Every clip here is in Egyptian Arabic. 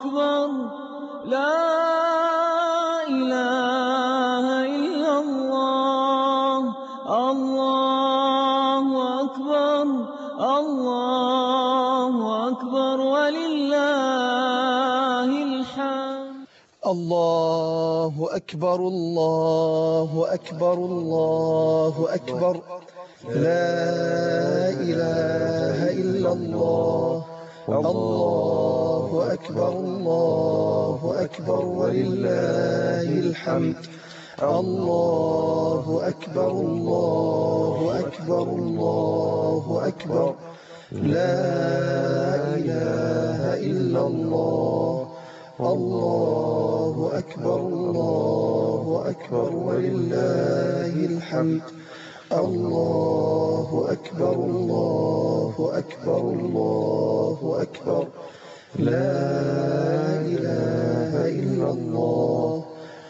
أكبر لا إله إلا الله الله أكبر الله أكبر ولله الحمد الله أكبر الله أكبر الله أكبر لا إله إلا الله الله أكبر الله أكبر ولله الحمد الله أكبر الله أكبر الله أكبر لا إله إلا الله الله أكبر الله أكبر ولله الحمد الله أكبر الله أكبر الله أكبر لا إله إلا الله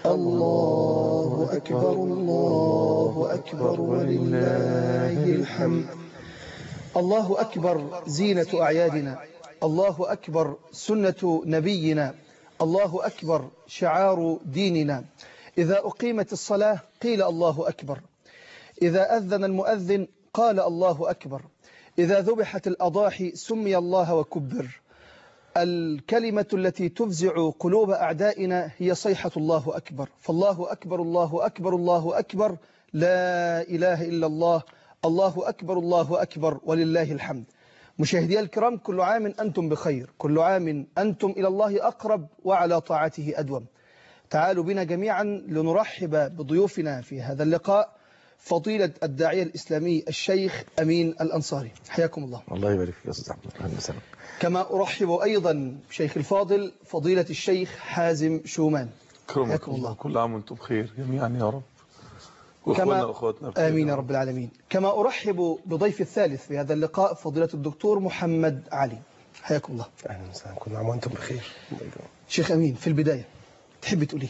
الله أكبر الله أكبر ولله الحمد الله أكبر زينة أعيادنا الله أكبر سنة نبينا الله أكبر شعار ديننا إذا أقيمت الصلاة قيل الله أكبر إذا أذن المؤذن قال الله أكبر إذا ذبحت الأضاحي سمي الله وكبر الكلمة التي تفزع قلوب أعدائنا هي صيحة الله أكبر فالله أكبر الله أكبر الله أكبر لا إله إلا الله الله أكبر الله أكبر ولله الحمد مشاهدي الكرام كل عام أنتم بخير كل عام أنتم إلى الله أقرب وعلى طاعته أدوم تعالوا بنا جميعا لنرحب بضيوفنا في هذا اللقاء فضيلة الداعية الإسلامي الشيخ أمين الأنصاري حياكم الله الله يبارك فيك يا استاذ احمد اهلا وسهلا كما أرحب أيضا بشيخ الفاضل فضيلة الشيخ حازم شومان كرمكم حياكم الله الله. كل عام وانتم بخير جميعا يا رب واخواننا واخواتنا بخير آمين يا رب العالمين كما أرحب بضيف الثالث في هذا اللقاء فضيلة الدكتور محمد علي حياكم الله اهلا وسهلا كل عام وانتم بخير شيخ أمين في البداية تحب تقولي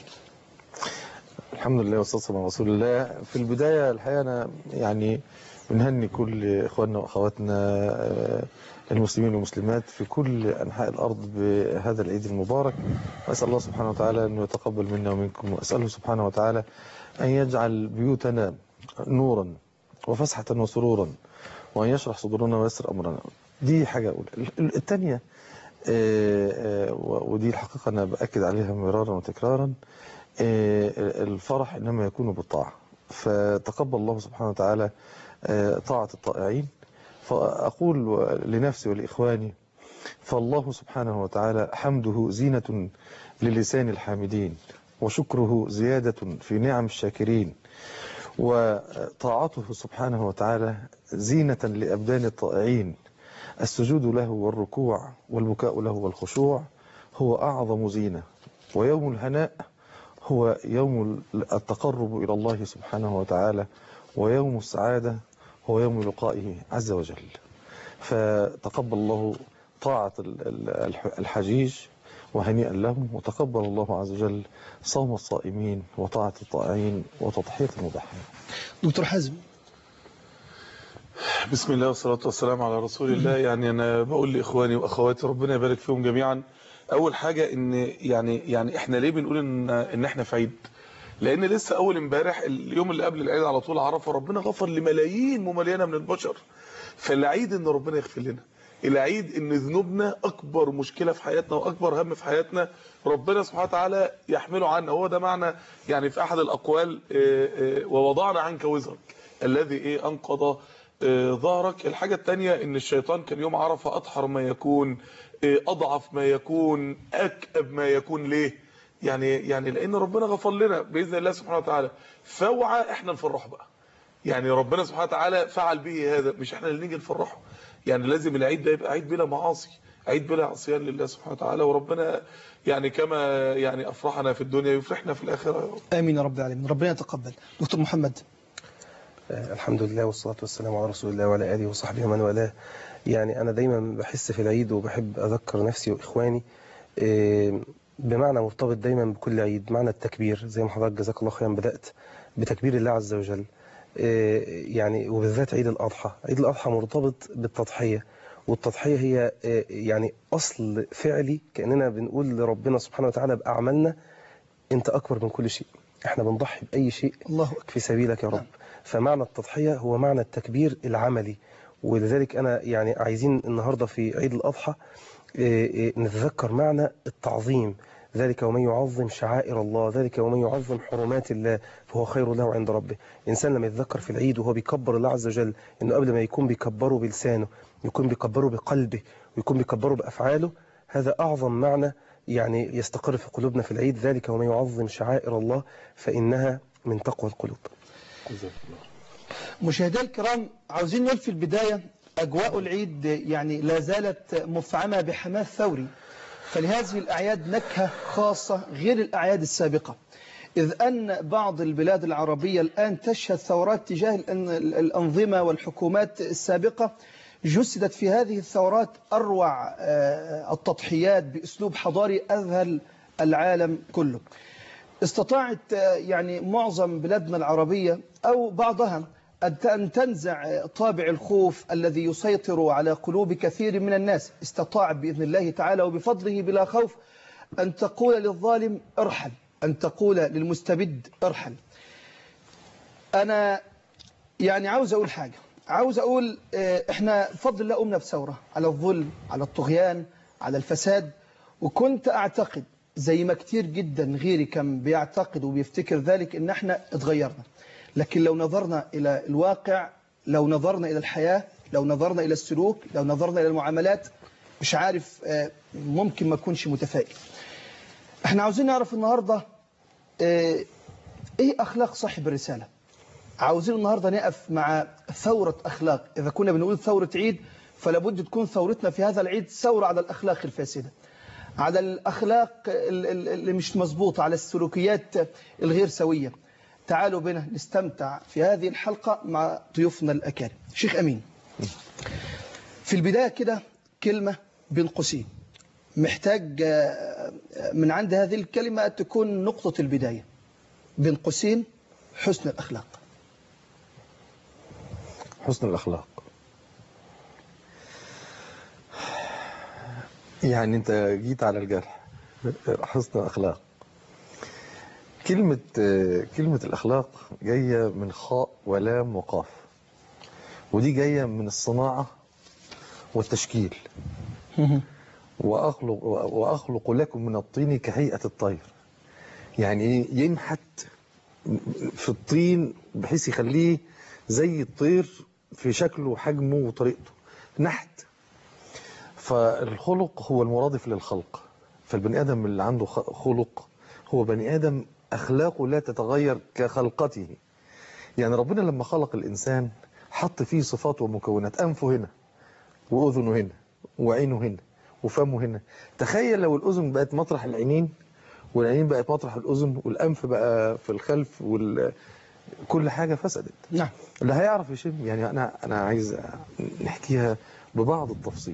الحمد لله والصلاه والسلام على رسول الله في البدايه الحقيقه انا يعني بنهني كل اخواننا واخواتنا آه، المسلمين والمسلمات في كل انحاء الارض بهذا العيد المبارك واسال الله سبحانه وتعالى انه يتقبل منا ومنكم واساله سبحانه وتعالى ان يجعل بيوتنا نورا وفسحه وسرورا وان يشرح صدورنا ويسر امرنا دي حاجه اولى الثانيه ودي الحقيقه انا باكد عليها مرارا وتكرارا آه، الفرح إنما يكون بالطاعة فتقبل الله سبحانه وتعالى آه، طاعة الطائعين فأقول لنفسي ولإخواني فالله سبحانه وتعالى حمده زينة للسان الحامدين وشكره زيادة في نعم الشاكرين وطاعته سبحانه وتعالى زينة لأبدان الطائعين السجود له والركوع والبكاء له والخشوع هو أعظم زينة ويوم الهناء هو يوم التقرب إلى الله سبحانه وتعالى ويوم السعادة هو يوم لقائه عز وجل فتقبل الله طاعة ال- ال- الحجيج وهنيئا لهم وتقبل الله عز وجل صوم الصائمين وطاعة الطائعين وتضحية المضحين دكتور حازم بسم الله والصلاة والسلام على رسول الله يعني أنا بقول لإخواني وأخواتي ربنا يبارك فيهم جميعا أول حاجة إن يعني يعني إحنا ليه بنقول إن إن إحنا في عيد لأن لسه أول امبارح اليوم اللي قبل العيد على طول عرفة ربنا غفر لملايين ممليانة من البشر فالعيد إن ربنا يغفر لنا العيد إن ذنوبنا أكبر مشكلة في حياتنا وأكبر هم في حياتنا ربنا سبحانه وتعالى يحمله عنا هو ده معنى يعني في أحد الأقوال آه، آه، ووضعنا عنك وزرك الذي إيه أنقض آه، ظهرك الحاجة التانية ان الشيطان كان يوم عرفة اضحر ما يكون آه، اضعف ما يكون اكأب ما يكون ليه يعني يعني لان ربنا غفر لنا باذن الله سبحانه وتعالى فاوعى احنا نفرحه بقى يعني ربنا سبحانه وتعالى فعل به هذا مش احنا اللي نيجي نفرحه يعني لازم العيد ده يبقى عيد بلا معاصي عيد بلا عصيان لله سبحانه وتعالى وربنا يعني كما يعني افرحنا في الدنيا يفرحنا في الاخره يا رب آمين يا رب العالمين ربنا يتقبل دكتور محمد آه، الحمد لله والصلاة والسلام على رسول الله وعلى آله وصحبه ومن والاه يعني أنا دايما بحس في العيد وبحب أذكر نفسي وإخواني آه، بمعنى مرتبط دايما بكل عيد معنى التكبير زي ما حضرتك جزاك الله خيرا بدأت بتكبير الله عز وجل آه، يعني وبالذات عيد الأضحى عيد الأضحى مرتبط بالتضحية والتضحية هي آه، يعني أصل فعلي كأننا بنقول لربنا سبحانه وتعالى بأعمالنا أنت أكبر من كل شيء احنا بنضحي بأي شيء الله أكبر في سبيلك يا رب نعم. فمعنى التضحية هو معنى التكبير العملي ولذلك أنا يعني عايزين النهاردة في عيد الأضحى آه، آه، نتذكر معنى التعظيم ذلك ومن يعظم شعائر الله ذلك ومن يعظم حرمات الله فهو خير له عند ربه الإنسان لما يتذكر في العيد وهو بيكبر الله عز وجل إنه قبل ما يكون بيكبره بلسانه يكون بيكبره بقلبه ويكون بيكبره بأفعاله هذا أعظم معنى يعني يستقر في قلوبنا في العيد ذلك ومن يعظم شعائر الله فإنها من تقوى القلوب مشاهدينا الكرام عاوزين نقول في البداية أجواء العيد يعني لا زالت مفعمة بحماس ثوري فلهذه الأعياد نكهة خاصة غير الأعياد السابقة إذ أن بعض البلاد العربية الآن تشهد ثورات تجاه الأن- الأنظمة والحكومات السابقة جسدت في هذه الثورات أروع آه، التضحيات بأسلوب حضاري أذهل العالم كله استطاعت آه، يعني معظم بلادنا العربية أو بعضها أن ت- أن تنزع آه، طابع الخوف الذي يسيطر على قلوب كثير من الناس استطاع بإذن الله تعالى وبفضله بلا خوف أن تقول للظالم ارحل أن تقول للمستبد ارحل أنا يعني عاوز أقول حاجة عاوز أقول آه، إحنا بفضل الله قمنا بثورة على الظلم على الطغيان على الفساد وكنت أعتقد زي ما كتير جدا غيري كان بيعتقد وبيفتكر ذلك إن إحنا اتغيرنا لكن لو نظرنا إلى الواقع لو نظرنا إلى الحياة لو نظرنا إلى السلوك لو نظرنا إلى المعاملات مش عارف آه، ممكن ما أكونش متفائل احنا عاوزين نعرف النهاردة آه، ايه اخلاق صاحب الرسالة عاوزين النهاردة نقف مع ثورة اخلاق اذا كنا بنقول ثورة عيد فلابد تكون ثورتنا في هذا العيد ثورة على الاخلاق الفاسدة على الاخلاق ال- ال- اللي مش مظبوطة على السلوكيات الغير سوية تعالوا بنا نستمتع في هذه الحلقة مع ضيوفنا الاكارم شيخ امين في البداية كده كلمة بين قوسين محتاج آه، من عند هذه الكلمة تكون نقطة البداية بين قوسين حسن الأخلاق حسن الأخلاق يعني أنت جيت على الجرح حسن الأخلاق كلمة كلمة الأخلاق جاية من خاء ولام وقاف ودي جاية من الصناعة والتشكيل وأخلق, وأخلق لكم من الطين كهيئة الطير يعني إيه؟ ينحت في الطين بحيث يخليه زي الطير في شكله وحجمه وطريقته نحت فالخلق هو المرادف للخلق فالبني آدم اللي عنده خ- خلق هو بني آدم أخلاقه لا تتغير كخلقته يعني ربنا لما خلق الإنسان حط فيه صفات ومكونات أنفه هنا وأذنه هنا وعينه هنا وفمه هنا تخيل لو الأذن بقت مطرح العينين والعينين بقت مطرح الأذن والأنف بقى في الخلف وال... كل حاجة فسدت نعم اللي هيعرف يشم يعني أنا أنا عايز نحكيها ببعض التفصيل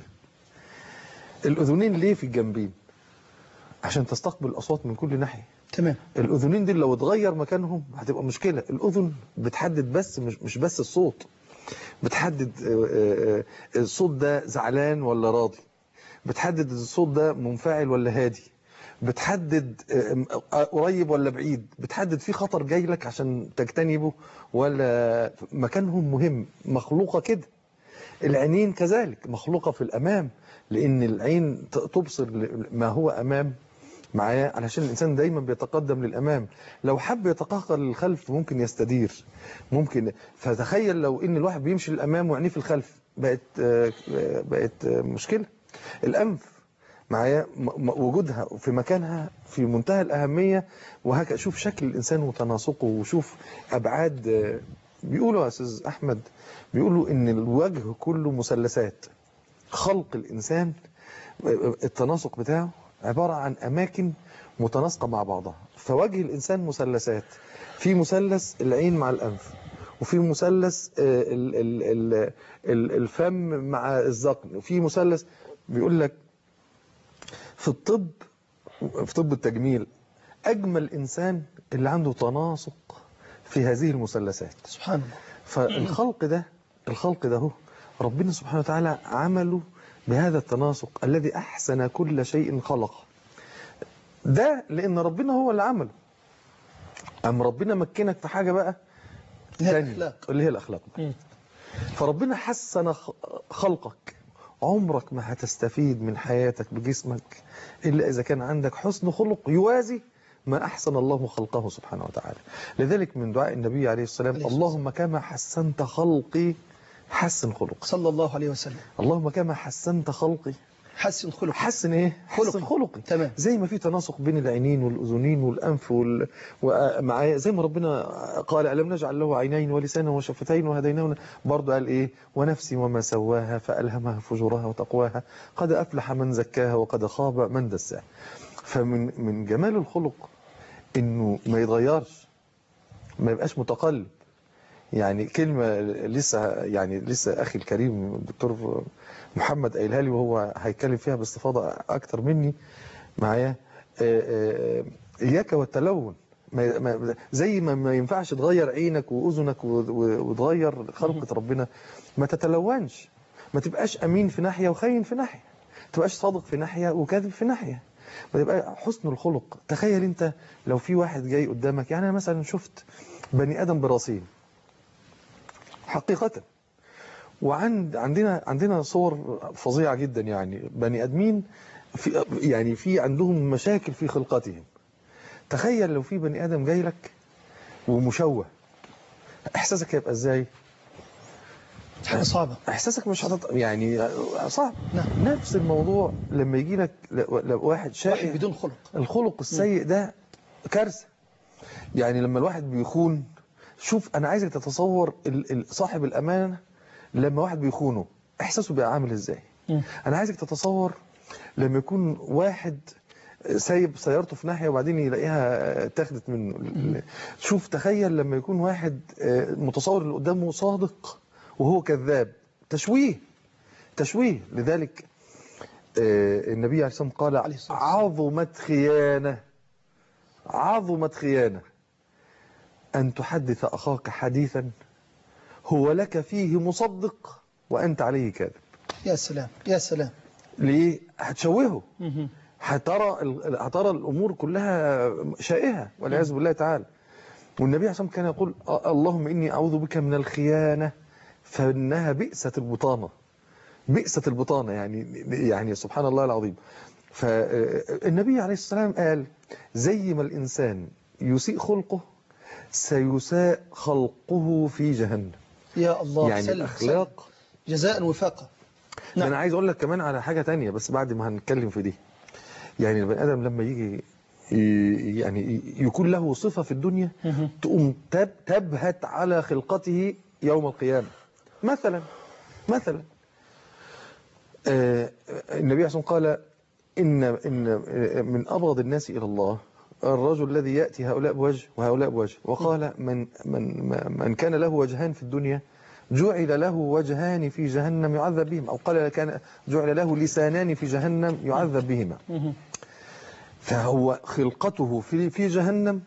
الأذنين ليه في الجنبين عشان تستقبل الأصوات من كل ناحية تمام الأذنين دي لو اتغير مكانهم هتبقى مشكلة الأذن بتحدد بس مش, مش بس الصوت بتحدد آه، آه، آه، الصوت ده زعلان ولا راضي بتحدد الصوت ده منفعل ولا هادي بتحدد آه، آه، قريب ولا بعيد بتحدد في خطر جاي لك عشان تجتنبه ولا مكانهم مهم مخلوقة كده العينين كذلك مخلوقة في الأمام لأن العين ت- تبصر ما هو أمام معايا علشان الإنسان دايما بيتقدم للأمام لو حب يتقهقر للخلف ممكن يستدير ممكن فتخيل لو إن الواحد بيمشي للأمام وعينيه في الخلف بقت آه، آه، بقت آه، مشكلة الأنف معايا م- م- وجودها في مكانها في منتهى الأهمية وهكذا شوف شكل الإنسان وتناسقه وشوف أبعاد آه، بيقولوا يا أستاذ أحمد بيقولوا إن الوجه كله مثلثات خلق الإنسان التناسق بتاعه عبارة عن أماكن متناسقة مع بعضها فوجه الإنسان مثلثات في مثلث العين مع الأنف وفي مثلث آه، ال- ال- ال- ال- الفم مع الذقن وفي مثلث بيقول لك في الطب في طب التجميل أجمل إنسان اللي عنده تناسق في هذه المثلثات سبحان الله فالخلق ده الخلق ده هو ربنا سبحانه وتعالى عمله بهذا التناسق الذي أحسن كل شيء خلقه ده لأن ربنا هو اللي عمله أم ربنا مكنك في حاجة بقى اللي هي تانية، الأخلاق. اللي هي الأخلاق بقى. مم. فربنا حسن خ- خلقك عمرك ما هتستفيد من حياتك بجسمك إلا إذا كان عندك حسن خلق يوازي ما أحسن الله خلقه سبحانه وتعالى لذلك من دعاء النبي عليه السلام عليه الصلاة اللهم كما حسنت خلقي حسن خلقي صلى الله عليه وسلم اللهم كما حسنت خلقي حسن خلق حسن ايه حسن خلقي. خلقي تمام. زي ما في تناسق بين العينين والاذنين والانف وال... ومعايا زي ما ربنا قال الم نجعل له عينين ولسانا وشفتين وهديناه برضه قال ايه ونفسي وما سواها فالهمها فجورها وتقواها قد افلح من زكاها وقد خاب من دساها فمن من جمال الخلق انه ما يتغيرش ما يبقاش متقلب يعني كلمة لسه يعني لسه أخي الكريم الدكتور محمد قايلها لي وهو هيتكلم فيها باستفاضة أكتر مني معايا آه، آه، إياك والتلون ما- ما- زي ما ما ينفعش تغير عينك وأذنك و- و- وتغير خلقة ربنا ما تتلونش ما تبقاش أمين في ناحية وخاين في ناحية ما تبقاش صادق في ناحية وكاذب في ناحية ما تبقى حسن الخلق تخيل انت لو في واحد جاي قدامك يعني انا مثلا شفت بني ادم براسين حقيقة وعند عندنا عندنا صور فظيعة جدا يعني بني ادمين في يعني في عندهم مشاكل في خلقتهم تخيل لو في بني ادم جاي لك ومشوه احساسك هيبقى ازاي حاجة صعبة احساسك مش هتط... يعني صعب نعم. نفس الموضوع لما يجي لك ل- ل- واحد شائع واحد بدون خلق الخلق السيء ده كارثه يعني لما الواحد بيخون شوف انا عايزك تتصور ال- ال- صاحب الامانه لما واحد بيخونه احساسه بيبقى عامل ازاي مم. انا عايزك تتصور لما يكون واحد سايب سيارته في ناحيه وبعدين يلاقيها اتاخدت منه شوف تخيل لما يكون واحد آه، متصور اللي قدامه صادق وهو كذاب تشويه تشويه لذلك آه، النبي عليه الصلاه والسلام قال عليه الصلاة والسلام. عظمت خيانه عظمت خيانه ان تحدث اخاك حديثا هو لك فيه مصدق وانت عليه كاذب يا سلام يا سلام ليه هتشوهه مهم. هترى ال- هترى الامور كلها شائهه والعياذ بالله تعالى والنبي عليه الصلاه والسلام كان يقول "آه، اللهم اني اعوذ بك من الخيانه فانها بئست البطانه بئست البطانه يعني يعني سبحان الله العظيم فالنبي عليه السلام قال زي ما الانسان يسيء خلقه سيساء خلقه في جهنم يا الله يعني سلم الاخلاق سلم. جزاء وفاقا ده نعم. انا عايز اقول لك كمان على حاجه تانية بس بعد ما هنتكلم في دي يعني البني ادم لما يجي ي- يعني ي- يكون له صفه في الدنيا مهم. تقوم تب تبهت على خلقته يوم القيامه مثلا مثلا آه، النبي عليه الصلاه والسلام قال ان ان آه، من ابغض الناس الى الله الرجل الذي ياتي هؤلاء بوجه وهؤلاء بوجه وقال من من من كان له وجهان في الدنيا جعل له وجهان في جهنم يعذب بهما او قال كان جعل له لسانان في جهنم يعذب بهما مهم. فهو خلقته في في جهنم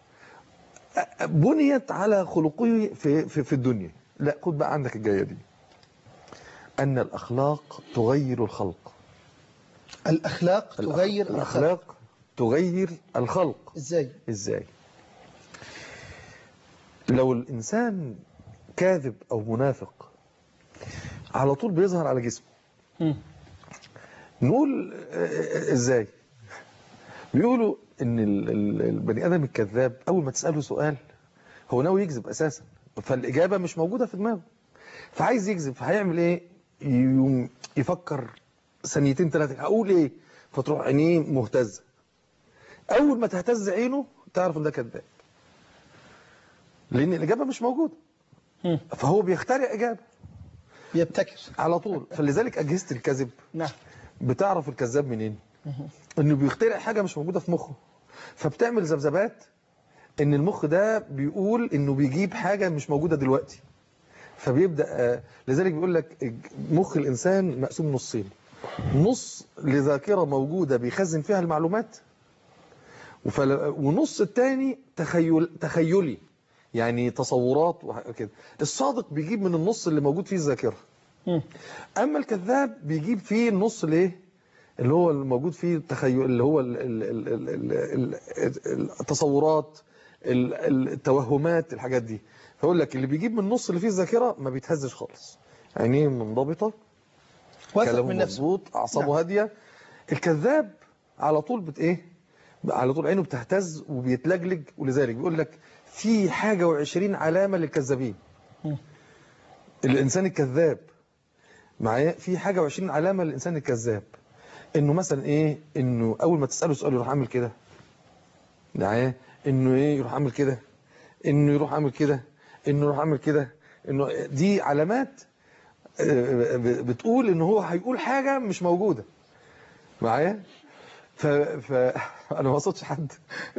بنيت على خلقه في في, في الدنيا لا خد بقى عندك الجايه دي ان الاخلاق تغير الخلق الأخلاق تغير الأخلاق الاخلاق تغير الخلق إزاي ازاي لو الانسان كاذب او منافق على طول بيظهر على جسمه مم. نقول آه، ازاي بيقولوا ان ال- ال- البني ادم الكذاب اول ما تساله سؤال هو ناوي يكذب اساسا فالاجابه مش موجوده في دماغه فعايز يكذب فهيعمل ايه يقوم يفكر ثانيتين ثلاثه هقول ايه فتروح عينيه مهتزه اول ما تهتز عينه تعرف ان ده كذاب لان الاجابه مش موجوده مم. فهو بيخترع اجابه يبتكر على طول فلذلك اجهزه الكذب نعم بتعرف الكذاب منين انه بيخترع حاجه مش موجوده في مخه فبتعمل ذبذبات ان المخ ده بيقول انه بيجيب حاجه مش موجوده دلوقتي فبيبدا آه، لذلك بيقول لك مخ الانسان مقسوم نصين نص لذاكره موجوده بيخزن فيها المعلومات وفل... ونص التاني تخيل تخيلي يعني تصورات وكده الصادق بيجيب من النص اللي موجود فيه الذاكره اما الكذاب بيجيب فيه النص الايه اللي هو الموجود فيه التخيل اللي هو ال- ال- ال- ال- ال- ال- التصورات ال- ال- التوهمات الحاجات دي فاقول لك اللي بيجيب من النص اللي فيه الذاكره ما بيتهزش خالص عينيه منضبطه واثق كلامه من نفسه مظبوط اعصابه نعم. هاديه الكذاب على طول بت ايه على طول عينه بتهتز وبيتلجلج ولذلك بيقول لك في حاجه و20 علامه للكذابين الانسان الكذاب معايا في حاجه و20 علامه للانسان الكذاب انه مثلا ايه انه اول ما تساله سؤال يروح عامل كده معايا انه ايه يروح عامل كده انه يروح عامل كده انه يروح عامل كده انه دي علامات آه، بتقول ان هو هيقول حاجه مش موجوده معايا ف... ف... انا ما اقصدش حد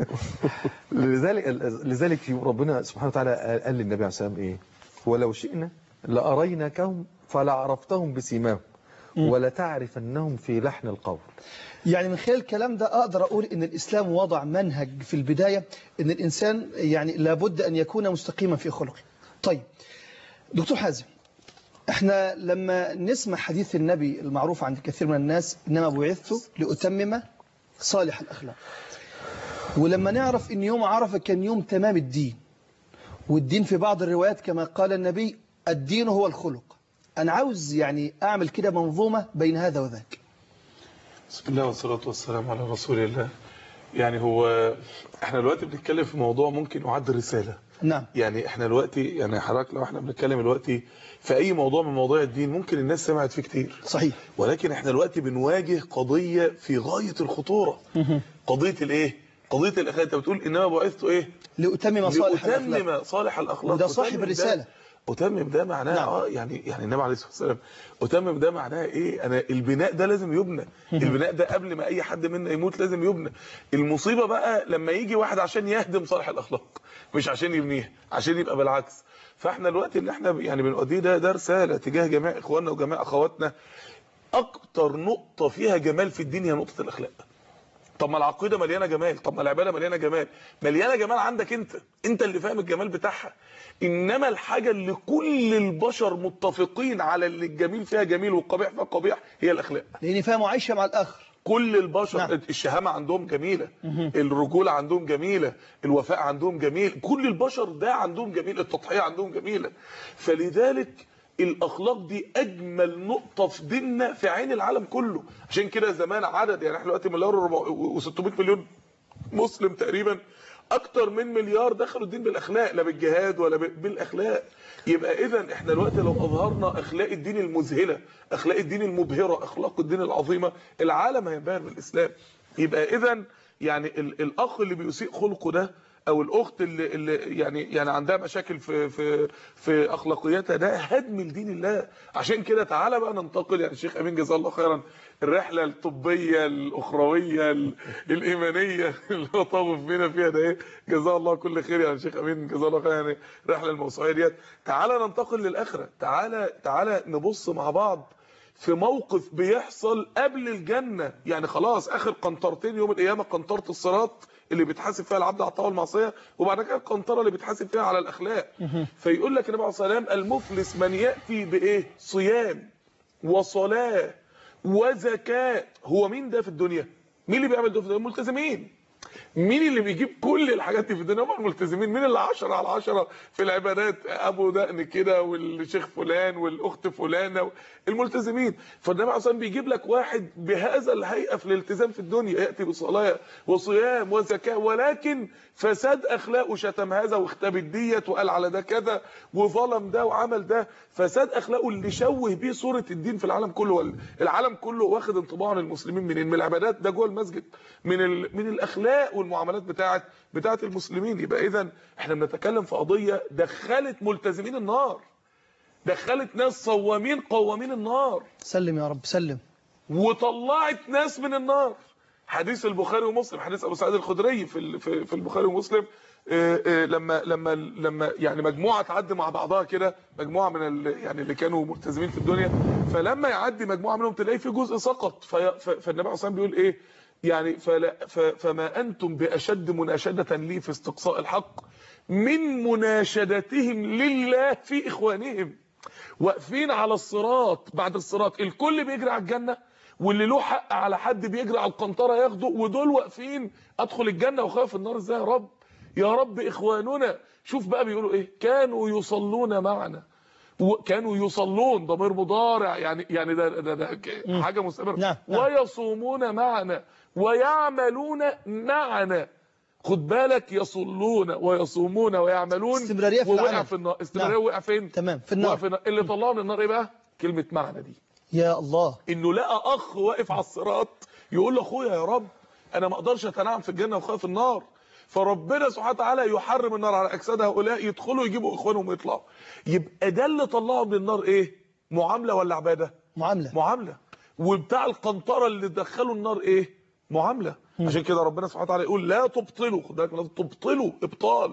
لذلك لذلك في ربنا سبحانه وتعالى قال للنبي عليه الصلاه والسلام ايه ولو شئنا لاريناكهم فلعرفتهم بسيماهم ولتعرفنهم في لحن القول يعني من خلال الكلام ده أقدر أقول إن الإسلام وضع منهج في البداية إن الإنسان يعني لابد أن يكون مستقيما في خلقه طيب دكتور حازم احنا لما نسمع حديث النبي المعروف عند كثير من الناس إنما بعثت لأتمم صالح الأخلاق ولما نعرف إن يوم عرفة كان يوم تمام الدين والدين في بعض الروايات كما قال النبي الدين هو الخلق أنا عاوز يعني أعمل كده منظومة بين هذا وذاك بسم الله والصلاة والسلام على رسول الله يعني هو احنا دلوقتي بنتكلم في موضوع ممكن يعد رسالة نعم يعني احنا دلوقتي يعني حضرتك لو احنا بنتكلم دلوقتي في اي موضوع من مواضيع الدين ممكن الناس سمعت فيه كتير صحيح ولكن احنا دلوقتي بنواجه قضية في غاية الخطورة قضية الايه قضية الاخلاق انت بتقول انما بعثت ايه لأتمم صالح الأخلاق لأتمم صالح الاخلاق وده صاحب أتمم ده- الرسالة. أتمم ده معناه نعم. اه يعني يعني النبي عليه الصلاه والسلام أتمم ده معناه ايه انا البناء ده لازم يبنى البناء ده قبل ما اي حد منا يموت لازم يبنى المصيبه بقى لما يجي واحد عشان يهدم صالح الاخلاق مش عشان يبنيها عشان يبقى بالعكس فاحنا الوقت اللي احنا يعني بنقضيه ده ده رساله تجاه جميع اخواننا وجميع اخواتنا اكتر نقطه فيها جمال في الدين هي نقطه الاخلاق طب ما العقيده مليانه جمال طب ما العباده مليانه جمال مليانه جمال عندك انت انت اللي فاهم الجمال بتاعها انما الحاجه اللي كل البشر متفقين على اللي الجميل فيها جميل والقبيح فيها قبيح هي الاخلاق لأن فيها معايشة مع الآخر كل البشر نعم. نعم. الشهامه عندهم جميله الرجوله عندهم جميله الوفاء عندهم جميل كل البشر ده عندهم جميل التضحيه عندهم جميله فلذلك الاخلاق دي اجمل نقطه في ديننا في عين العالم كله عشان كده زمان عدد يعني احنا دلوقتي مليار و600 مليون مسلم تقريبا اكتر من مليار دخلوا الدين بالاخلاق لا بالجهاد ولا ب- بالاخلاق يبقى اذا احنا دلوقتي لو اظهرنا اخلاق الدين المذهله اخلاق الدين المبهره اخلاق الدين العظيمه العالم هينبهر بالاسلام يبقى اذا يعني ال- الاخ اللي بيسيء خلقه ده او الاخت اللي, اللي يعني يعني عندها مشاكل في في في اخلاقياتها ده هدم لدين الله عشان كده تعالى بقى ننتقل يعني الشيخ امين جزاه الله خيرا الرحله الطبيه الاخرويه ال- الايمانيه اللي هو طاوف بينا فيها ده ايه جزاه الله كل خير يعني الشيخ امين جزاه الله خير يعني الرحله الموسوعيه ديت تعالى ننتقل للاخره تعالى تعالى نبص مع بعض في موقف بيحصل قبل الجنة يعني خلاص اخر قنطرتين يوم القيامة قنطرة الصراط اللي بيتحاسب فيها العبد على الطاعه والمعصيه وبعد كده القنطره اللي بيتحاسب فيها على الاخلاق فيقول لك النبي عليه الصلاه والسلام المفلس من ياتي بايه صيام وصلاه وزكاه هو مين ده في الدنيا مين اللي بيعمل ده في الدنيا الملتزمين مين اللي بيجيب كل الحاجات دي في الدنيا هم الملتزمين مين اللي 10 على 10 في العبادات ابو دقن كده والشيخ فلان والاخت فلانه الملتزمين فالنبي عليه الصلاه والسلام بيجيب لك واحد بهذا الهيئه في الالتزام في الدنيا ياتي بصلاه وصيام وزكاه ولكن فساد اخلاقه شتم هذا واختبت ديت وقال على ده كذا وظلم ده وعمل ده فساد اخلاقه اللي شوه بيه صوره الدين في العالم كله العالم كله واخد انطباع عن المسلمين منين من العبادات ده جوه المسجد من ال... من الاخلاق والمعاملات بتاعه بتاعه المسلمين يبقى اذا احنا بنتكلم في قضيه دخلت ملتزمين النار دخلت ناس صوامين قوامين النار سلم يا رب سلم وطلعت ناس من النار حديث البخاري ومسلم حديث ابو سعيد الخدري في في, في البخاري ومسلم آه، آه، لما لما لما يعني مجموعه تعدي مع بعضها كده مجموعه من ال يعني اللي كانوا ملتزمين في الدنيا فلما يعدي مجموعه منهم تلاقي في جزء سقط في ف- فالنبي عليه الصلاه والسلام بيقول ايه يعني فلا ف- فما انتم باشد مناشده لي في استقصاء الحق من مناشدتهم لله في اخوانهم واقفين على الصراط بعد الصراط الكل بيجري على الجنه واللي له حق على حد بيجري على القنطره ياخده ودول واقفين ادخل الجنه وخايف النار ازاي يا رب يا رب اخواننا شوف بقى بيقولوا ايه كانوا يصلون معنا وكانوا يصلون ضمير مضارع يعني يعني ده ده, ده ك- حاجه مستمره نعم، نعم. ويصومون معنا ويعملون معنا خد بالك يصلون ويصومون ويعملون استمرارية في ووقع العمل. في النار استمراريه نعم. وقع فين تمام في النار وقع في النار اللي طلعه من النار ايه بقى كلمه معنا دي يا الله انه لقى اخ واقف على الصراط يقول له اخويا يا رب انا ما اقدرش اتنعم في الجنه وخايف النار فربنا سبحانه وتعالى يحرم النار على اجساد هؤلاء يدخلوا يجيبوا اخوانهم ويطلعوا يبقى ده اللي طلعه من النار ايه معامله ولا عباده معاملة معامله وبتاع القنطره اللي دخلوا النار ايه معامله عشان كده ربنا سبحانه وتعالى يقول لا تبطلوا خد بالك من ده، تبطلوا ابطال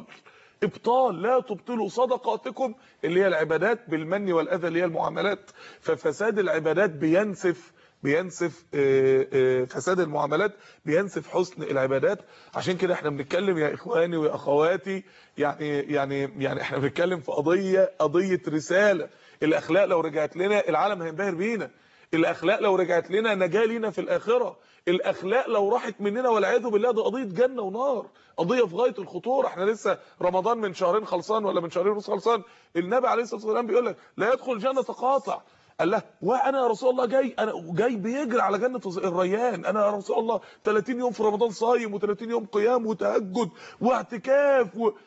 ابطال لا تبطلوا صدقاتكم اللي هي العبادات بالمن والاذى اللي هي المعاملات ففساد العبادات بينسف بينسف آه، آه، فساد المعاملات بينسف حسن العبادات عشان كده احنا بنتكلم يا اخواني ويا اخواتي يعني يعني يعني احنا بنتكلم في قضيه قضيه رساله الاخلاق لو رجعت لنا العالم هينبهر بينا الاخلاق لو رجعت لنا نجاه لينا في الاخره الاخلاق لو راحت مننا والعياذ بالله ده قضيه جنه ونار قضيه في غايه الخطوره احنا لسه رمضان من شهرين خلصان ولا من شهرين ونص خلصان النبي عليه الصلاه والسلام بيقول لك لا يدخل الجنه قاطع قال له وانا يا رسول الله جاي انا جاي بيجري على جنه الريان انا يا رسول الله 30 يوم في رمضان صايم و30 يوم قيام وتهجد واعتكاف و...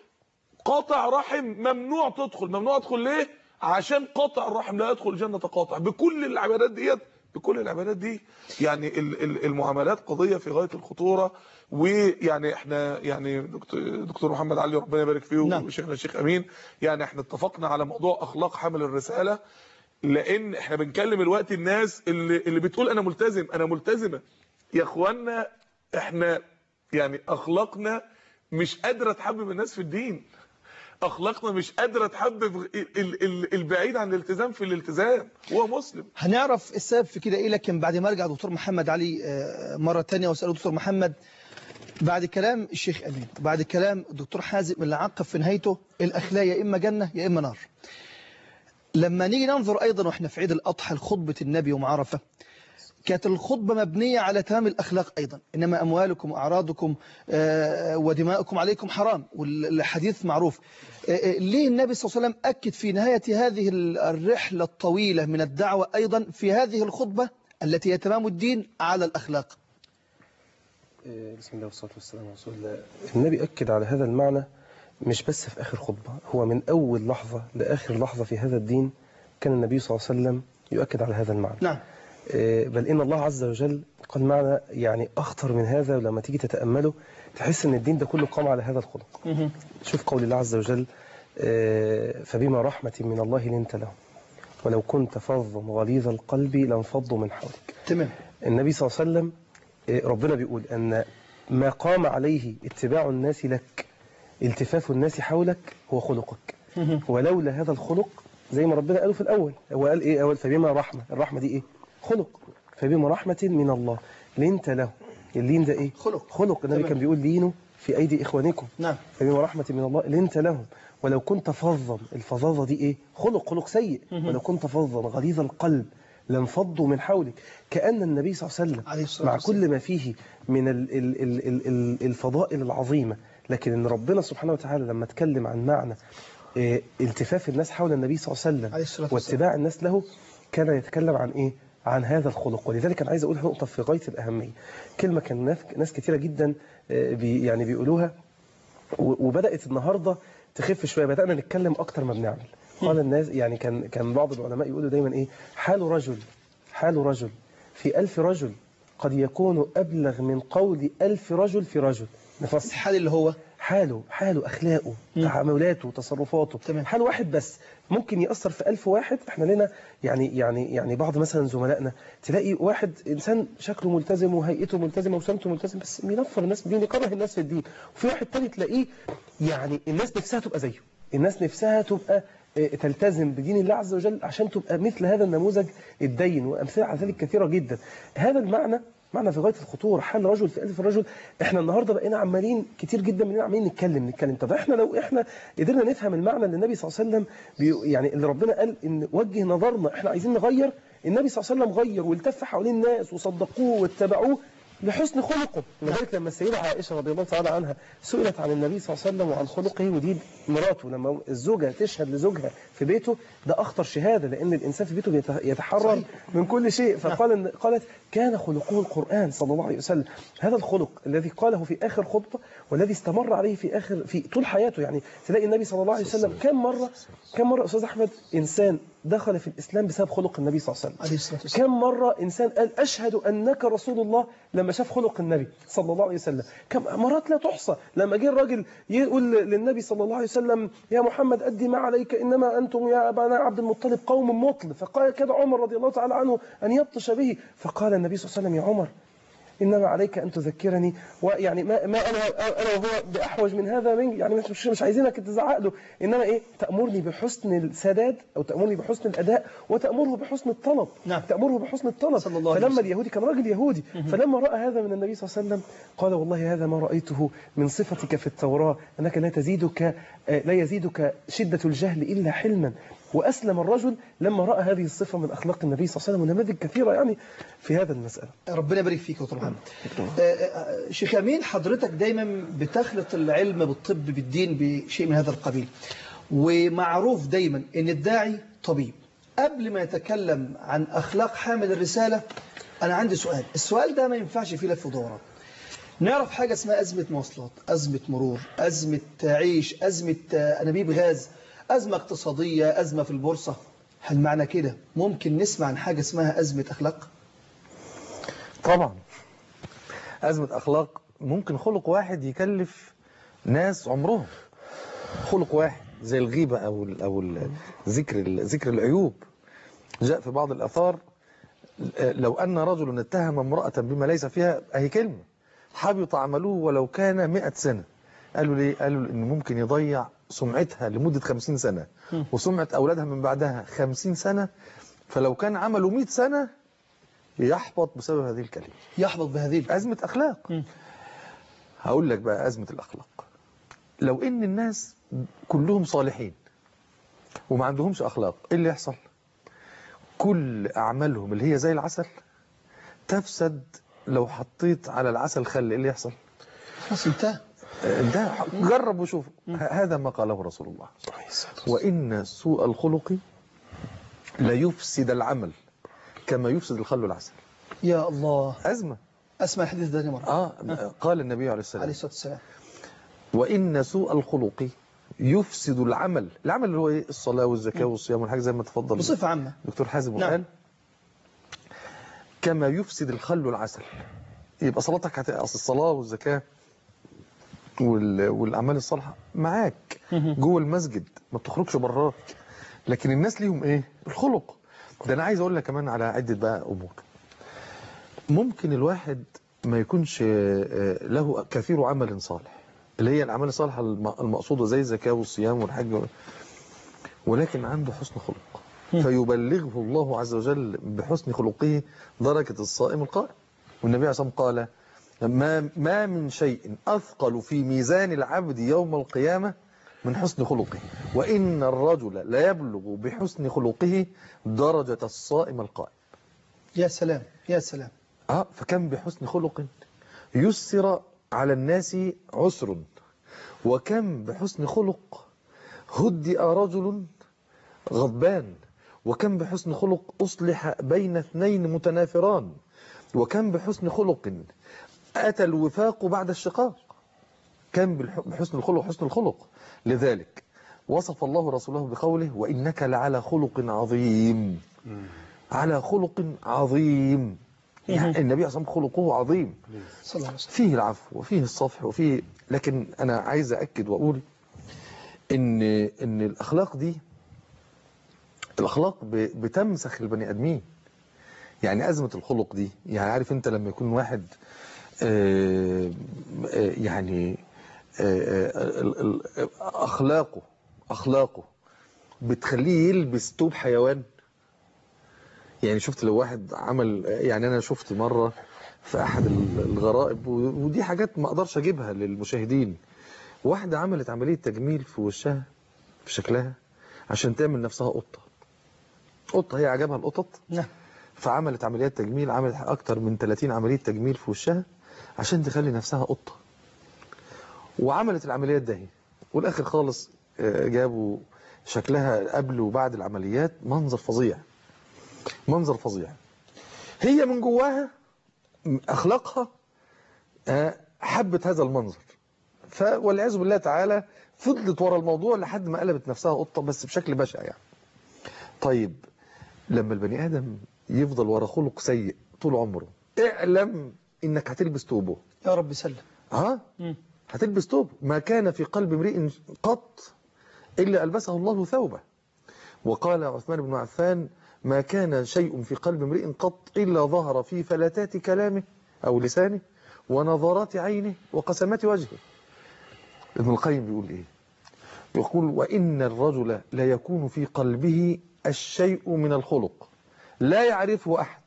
قاطع رحم ممنوع تدخل ممنوع ادخل ليه عشان قاطع الرحم لا يدخل الجنه قاطع بكل العبادات ديت بكل العبادات دي يعني ال- ال- المعاملات قضيه في غايه الخطوره ويعني احنا يعني دكتور, دكتور محمد علي ربنا يبارك فيه نعم. وشيخنا الشيخ امين يعني احنا اتفقنا على موضوع اخلاق حمل الرساله لان احنا بنكلم الوقت الناس اللي اللي بتقول انا ملتزم انا ملتزمه يا اخوانا احنا يعني اخلاقنا مش قادره تحبب الناس في الدين اخلاقنا مش قادره تحبب ال- ال- ال- البعيد عن الالتزام في الالتزام هو مسلم هنعرف السبب في كده ايه لكن بعد ما ارجع دكتور محمد علي آه، مرة تانية واساله دكتور محمد بعد كلام الشيخ امين بعد كلام الدكتور حازم اللي عقب في نهايته الاخلاق يا اما جنة يا اما نار لما نيجي ننظر ايضا واحنا في عيد الاضحى لخطبة النبي يوم عرفة كانت الخطبة مبنية على تمام الأخلاق أيضا إنما أموالكم وأعراضكم آه، ودماؤكم عليكم حرام والحديث معروف آه، آه، ليه النبي صلى الله عليه وسلم أكد في نهاية هذه الرحلة الطويلة من الدعوة أيضا في هذه الخطبة التي هي تمام الدين على الأخلاق إيه، بسم الله والصلاة والسلام على رسول الله النبي أكد على هذا المعنى مش بس في آخر خطبة هو من أول لحظة لآخر لحظة في هذا الدين كان النبي صلى الله عليه وسلم يؤكد على هذا المعنى نعم إيه، بل إن الله عز وجل قال معنى يعني أخطر من هذا ولما تيجي تتأمله تحس إن الدين ده كله قام على هذا الخلق شوف قول الله عز وجل آه، فبما رحمة من الله لنت لهم ولو كنت فظا غليظ القلب لانفضوا من حولك تمام النبي صلى الله عليه وسلم آه، ربنا بيقول أن ما قام عليه اتباع الناس لك التفاف الناس حولك هو خلقك ولولا هذا الخلق زي ما ربنا قاله في الأول هو قال إيه أول فبما رحمة الرحمة دي إيه خلق فبما رحمة من الله لنت له اللين ده إيه خلق. خلق النبي تمام. كان بيقول لينوا في أيدي إخوانكم نعم فبما رحمة من الله لنت لهم ولو كنت فظا الفظاظة دي ايه خلق خلق سيء ولو كنت فظا غليظ القلب لانفضوا من حولك كأن النبي صلى الله عليه وسلم عليه الصلاة مع والسلام. كل ما فيه من ال ال ال ال ال الفضائل العظيمة لكن ان ربنا سبحانه وتعالى لما اتكلم عن معنى آه، التفاف الناس حول النبي صلى الله عليه عليه وسلم الصلاة والسلام. واتباع الناس له كان يتكلم عن ايه عن هذا الخلق ولذلك انا عايز اقول نقطه في غايه الاهميه كلمه كان ناس- ناس كثيره جدا آه، بي يعني بيقولوها و- وبدات النهارده تخف شويه بدانا نتكلم اكتر ما بنعمل قال الناس يعني كان كان بعض العلماء يقولوا دايما ايه حال رجل حال رجل في ألف رجل قد يكون أبلغ من قول ألف رجل في رجل نفصل الحال اللي هو حاله حاله أخلاقه تعاملاته تصرفاته تمام. حال واحد بس ممكن يأثر في ألف واحد احنا لنا يعني يعني يعني بعض مثلا زملائنا تلاقي واحد إنسان شكله ملتزم وهيئته ملتزمة وسمته ملتزم بس بينفر الناس بالدين يكره الناس في الدين وفي واحد تاني تلاقيه يعني الناس نفسها تبقى زيه الناس نفسها تبقى آه، تلتزم بدين الله عز وجل عشان تبقى مثل هذا النموذج الدين وأمثلة على ذلك كثيرة جدا هذا المعنى معنى في غايه الخطوره حال رجل في الف رجل احنا النهارده بقينا عمالين كتير جدا مننا عمالين نتكلم نتكلم طب احنا لو احنا قدرنا نفهم المعنى اللي النبي صلى الله عليه وسلم بي يعني اللي ربنا قال ان وجه نظرنا احنا عايزين نغير النبي صلى الله عليه وسلم غير والتف حوالين الناس وصدقوه واتبعوه لحسن خلقه لذلك لما السيدة عائشة رضي الله تعالى عنها سئلت عن النبي صلى الله عليه وسلم وعن خلقه ودي مراته لما الزوجة تشهد لزوجها في بيته ده أخطر شهادة لأن الإنسان في بيته بيت- يتحرر من كل شيء فقال إن- قالت كان خلقه القرآن صلى الله عليه وسلم هذا الخلق الذي قاله في آخر خطبة والذي استمر عليه في آخر في طول حياته يعني تلاقي النبي صلى الله عليه وسلم كم مرة كم مرة أستاذ أحمد إنسان دخل في الإسلام بسبب خلق النبي صلى الله عليه وسلم عليه الصلاة والسلام كم مرة إنسان قال أشهد أنك رسول الله لما شاف خلق النبي صلى الله عليه وسلم كم مرات لا تحصى لما جه الراجل يقول للنبي صلى الله عليه وسلم يا محمد أدي ما عليك إنما أنتم يا أبانا عبد المطلب قوم مطل فقال كده عمر رضي الله تعالى عنه أن يبطش به فقال النبي صلى الله عليه وسلم يا عمر انما عليك ان تذكرني ويعني ما, ما انا انا وهو باحوج من هذا من يعني مش مش, مش عايزينك تزعق له انما ايه تامرني بحسن السداد او تامرني بحسن الاداء وتامره بحسن الطلب نعم. تامره بحسن الطلب صلى الله عليه فلما وسلم. اليهودي كان راجل يهودي فلما راى هذا من النبي صلى الله عليه وسلم قال والله هذا ما رايته من صفتك في التوراه انك لا تزيدك آه، لا يزيدك شده الجهل الا حلما واسلم الرجل لما راى هذه الصفه من اخلاق النبي صلى الله عليه وسلم ونماذج كثيره يعني في هذا المساله ربنا يبارك فيك يا دكتور محمد آه، آه، شيخ امين حضرتك دايما بتخلط العلم بالطب بالدين بشيء من هذا القبيل ومعروف دايما ان الداعي طبيب قبل ما يتكلم عن اخلاق حامل الرساله انا عندي سؤال السؤال ده ما ينفعش فيه لف ودوران نعرف حاجه اسمها ازمه مواصلات ازمه مرور ازمه عيش ازمه آه، انابيب غاز ازمه اقتصاديه ازمه في البورصه هل معنى كده ممكن نسمع عن حاجه اسمها ازمه اخلاق طبعا أزمة أخلاق ممكن خلق واحد يكلف ناس عمرهم خلق واحد زي الغيبة أو ال أو ال ذكر ال- ذكر العيوب جاء في بعض الآثار آه، لو أن رجل اتهم امرأة بما ليس فيها أهي كلمة حبط عمله ولو كان مئة سنة قالوا ليه؟ قالوا إن ممكن يضيع سمعتها لمدة خمسين سنة وسمعة أولادها من بعدها خمسين سنة فلو كان عمله مئة سنة يحبط بسبب هذه الكلمة يحبط بهذه الكلمة. أزمة أخلاق هقول لك بقى أزمة الأخلاق لو إن الناس كلهم صالحين وما عندهمش أخلاق إيه اللي يحصل كل أعمالهم اللي هي زي العسل تفسد لو حطيت على العسل خل إيه اللي يحصل خلاص انتهى ده جرب وشوف ه- هذا ما قاله رسول الله وإن سوء الخلق ليفسد العمل كما يفسد الخل العسل يا الله أزمة اسمع الحديث ده مرة آه قال النبي عليه السلام عليه الصلاة والسلام وإن سوء الخلق يفسد العمل العمل اللي هو إيه الصلاة والزكاة والصيام والحاجة زي ما تفضل بصفة عامة دكتور حازم نعم. وقال كما يفسد الخل العسل يبقى صلاتك هت... أصل الصلاة والزكاة وال... والأعمال الصالحة معاك جوه المسجد ما بتخرجش براه لكن الناس ليهم إيه الخلق ده أنا عايز أقول لك كمان على عدة بقى أمور ممكن الواحد ما يكونش آه، له كثير عمل صالح اللي هي الأعمال الصالحة الم- المقصودة زي الزكاة والصيام والحج ولكن عنده حسن خلق فيبلغه الله عز وجل بحسن خلقه درجة الصائم القائم والنبي عليه الصلاة والسلام قال ما, ما من شيء أثقل في ميزان العبد يوم القيامة من حسن خلقه وإن الرجل لا يبلغ بحسن خلقه درجة الصائم القائم يا سلام يا سلام آه فكم بحسن خلق يسر على الناس عسر وكم بحسن خلق هدئ رجل غضبان وكم بحسن خلق أصلح بين اثنين متنافران وكم بحسن خلق أتى الوفاق بعد الشقاق كم بالح- بحسن الخلق حسن الخلق لذلك وصف الله رسوله بقوله وإنك لعلى خلق عظيم على خلق عظيم يعني النبي صلى الله عليه وسلم خلقه عظيم صلى الله عليه وسلم فيه العفو وفيه الصفح وفيه لكن أنا عايز أكد وأقول إن إن الأخلاق دي الأخلاق ب- بتمسخ البني آدمين يعني أزمة الخلق دي يعني عارف أنت لما يكون واحد آه، آه، يعني آه، آه، ال- ال- أخلاقه أخلاقه بتخليه يلبس توب حيوان يعني شفت لو واحد عمل يعني أنا شفت مرة في احد ال- الغرائب و- ودي حاجات ما اقدرش اجيبها للمشاهدين واحده عملت عمليه تجميل في وشها في شكلها عشان تعمل نفسها قطه قطه هي عجبها القطط نعم فعملت عمليات تجميل عملت اكتر من 30 عمليه تجميل في وشها عشان تخلي نفسها قطه وعملت العمليات ده والاخر خالص آه، جابوا شكلها قبل وبعد العمليات منظر فظيع منظر فظيع هي من جواها اخلاقها آه، حبت هذا المنظر ف والعياذ بالله تعالى فضلت ورا الموضوع لحد ما قلبت نفسها قطه بس بشكل بشع يعني طيب لما البني ادم يفضل ورا خلق سيء طول عمره اعلم انك هتلبس توبه يا رب سلم ها مم. هتلبس توب ما كان في قلب امرئ قط إلا ألبسه الله ثوبه وقال عثمان بن عفان ما كان شيء في قلب امرئ قط إلا ظهر في فلتات كلامه أو لسانه ونظرات عينه وقسمات وجهه ابن القيم بيقول إيه يقول وإن الرجل لا يكون في قلبه الشيء من الخلق لا يعرفه أحد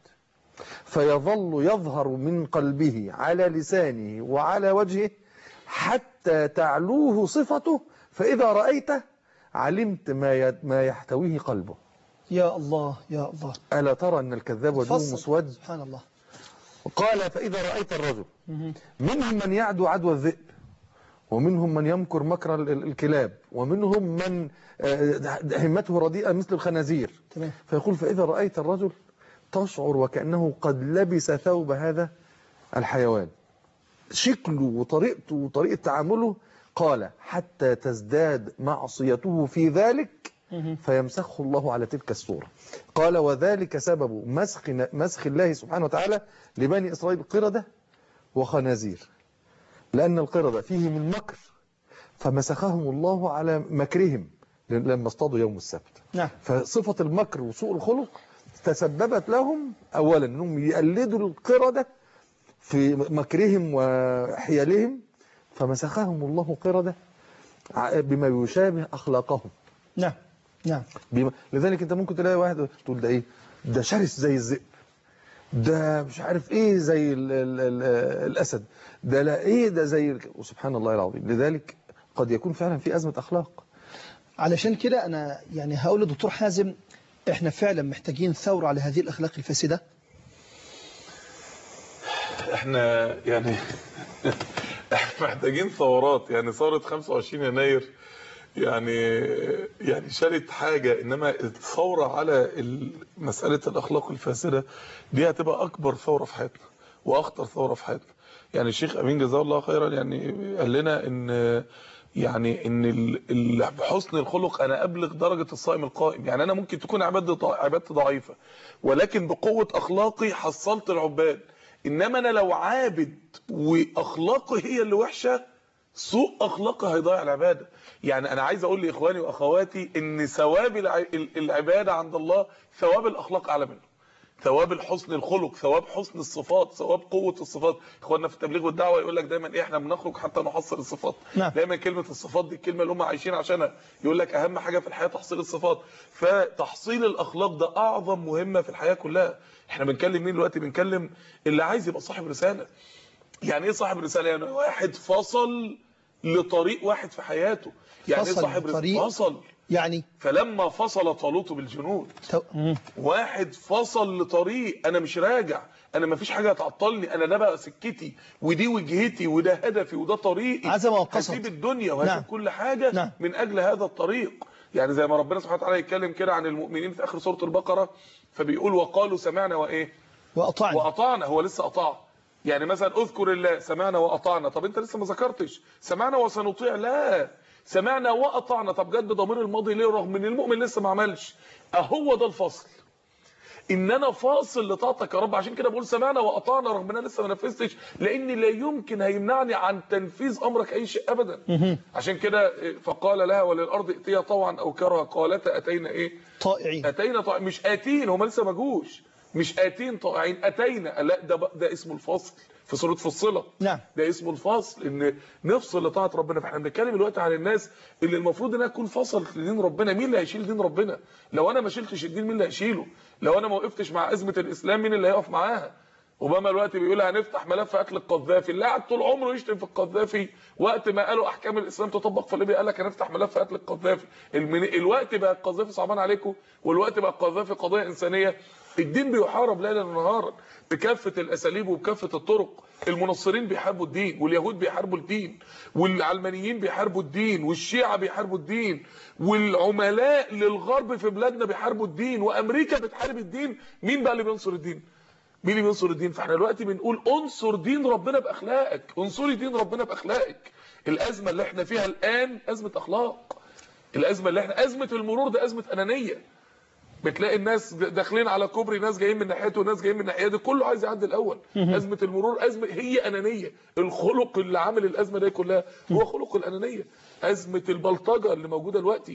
فيظل يظهر من قلبه على لسانه وعلى وجهه حتى تعلوه صفته فإذا رأيته علمت ما ي- ما يحتويه قلبه يا الله يا الله ألا ترى أن الكذاب وجهه فصل. مسود سبحان الله قال فإذا رأيت الرجل مهم. منهم من يعدو عدوى الذئب ومنهم من يمكر مكر ال- ال- الكلاب ومنهم من آه، همته رديئة مثل الخنازير تمام فيقول فإذا رأيت الرجل تشعر وكأنه قد لبس ثوب هذا الحيوان شكله وطريقته وطريقة تعامله قال حتى تزداد معصيته في ذلك مهم. فيمسخه الله على تلك الصورة قال وذلك سبب مسخ مسخ الله سبحانه وتعالى لبني إسرائيل قردة وخنازير لأن القردة فيه من مكر فمسخهم الله على مكرهم لما اصطادوا يوم السبت نعم فصفة المكر وسوء الخلق تسببت لهم أولا أنهم يقلدوا القردة في مكرهم وحيالهم فمسخهم الله قردة ع- بما يشابه أخلاقهم نعم نعم بما لذلك أنت ممكن تلاقي واحد تقول ده إيه ده شرس زي الذئب ده مش عارف ايه زي ال ال ال الاسد ده لا ايه ده زي ال- وسبحان الله العظيم لذلك قد يكون فعلا في ازمه اخلاق علشان كده أنا يعني هقول لدكتور حازم إحنا فعلا محتاجين ثورة على هذه الأخلاق الفاسدة احنا يعني احنا محتاجين ثورات يعني ثورة 25 يناير يعني يعني شالت حاجة انما الثورة على ال- مسألة الاخلاق الفاسدة دي هتبقى اكبر ثورة في حياتنا واخطر ثورة في حياتنا يعني الشيخ امين جزاه الله خيرا يعني قال لنا ان يعني ان ال- ال- بحسن الخلق انا ابلغ درجة الصائم القائم يعني انا ممكن تكون عبادتي عبادتي ضعيفة ولكن بقوة اخلاقي حصلت العباد انما انا لو عابد واخلاقي هي اللي وحشه سوء اخلاقي هيضيع العباده يعني انا عايز اقول لاخواني واخواتي ان ثواب الع- ال- العباده عند الله ثواب الاخلاق اعلى منه ثواب الحسن الخلق ثواب حسن الصفات ثواب قوه الصفات اخواننا في التبليغ والدعوه يقول لك دايما ايه احنا بنخرج حتى نحصل الصفات نعم. دايما كلمه الصفات دي الكلمه اللي هم عايشين عشانها يقول لك اهم حاجه في الحياه تحصيل الصفات فتحصيل الاخلاق ده اعظم مهمه في الحياه كلها احنا بنكلم مين دلوقتي بنكلم اللي عايز يبقى صاحب رساله يعني ايه صاحب رساله يعني واحد فصل لطريق واحد في حياته يعني ايه فصل صاحب لطريق. رساله فصل يعني فلما فصل طالوت بالجنود تو... مم. واحد فصل لطريق انا مش راجع انا مفيش حاجه هتعطلني انا ده بقى سكتي ودي وجهتي وده هدفي وده طريقي عزم وقصد. هسيب الدنيا وهسيب نعم. كل حاجه نعم. من اجل هذا الطريق يعني زي ما ربنا سبحانه وتعالى يتكلم كده عن المؤمنين في اخر سوره البقره فبيقول وقالوا سمعنا وايه وأطعنا واطعنا هو لسه اطاع يعني مثلا اذكر الله سمعنا واطعنا طب انت لسه ما ذكرتش سمعنا وسنطيع لا سمعنا واطعنا طب جت بضمير الماضي ليه رغم ان المؤمن لسه ما عملش اهو ده الفصل ان انا فاصل لطاعتك يا رب عشان كده بقول سمعنا واطعنا رغم ان انا لسه ما نفذتش لان لا يمكن هيمنعني عن تنفيذ امرك اي شيء ابدا عشان كده فقال لها وللارض ائتيا طوعا او كرها قالتا اتينا ايه طائعين اتينا طائع مش اتين هم لسه ما جوش مش اتين طائعين اتينا لا ده بقى- ده اسمه الفصل في سوره فصله نعم ده اسمه الفصل ان نفصل لطاعه ربنا فاحنا بنتكلم دلوقتي عن الناس اللي المفروض انها تكون فصلت لدين ربنا مين اللي هيشيل دين ربنا لو انا ما شلتش الدين مين اللي هيشيله لو انا ما وقفتش مع ازمه الاسلام مين اللي هيقف معاها اوباما دلوقتي بيقول هنفتح ملف قتل القذافي اللي قعد طول عمره يشتم في القذافي وقت ما قالوا احكام الاسلام تطبق في ليبيا قال لك هنفتح ملف قتل القذافي المن... الوقت بقى القذافي صعبان عليكم والوقت بقى القذافي قضيه انسانيه الدين بيحارب ليلا ونهارا بكافه الاساليب وبكافه الطرق المنصرين بيحاربوا الدين واليهود بيحاربوا الدين والعلمانيين بيحاربوا الدين والشيعة بيحاربوا الدين والعملاء للغرب في بلادنا بيحاربوا الدين وامريكا بتحارب الدين مين بقى اللي بينصر الدين مين اللي بينصر الدين فاحنا دلوقتي بنقول انصر دين ربنا باخلاقك انصري دين ربنا باخلاقك الازمه اللي احنا فيها الان ازمه اخلاق الازمه اللي احنا ازمه المرور ده ازمه انانيه بتلاقي الناس داخلين على كوبري ناس جايين من ناحيته وناس جايين من ناحيه دي كله عايز يعدي الاول ازمه المرور ازمه هي انانيه الخلق اللي عامل الازمه دي كلها هو خلق الانانيه ازمه البلطجه اللي موجوده دلوقتي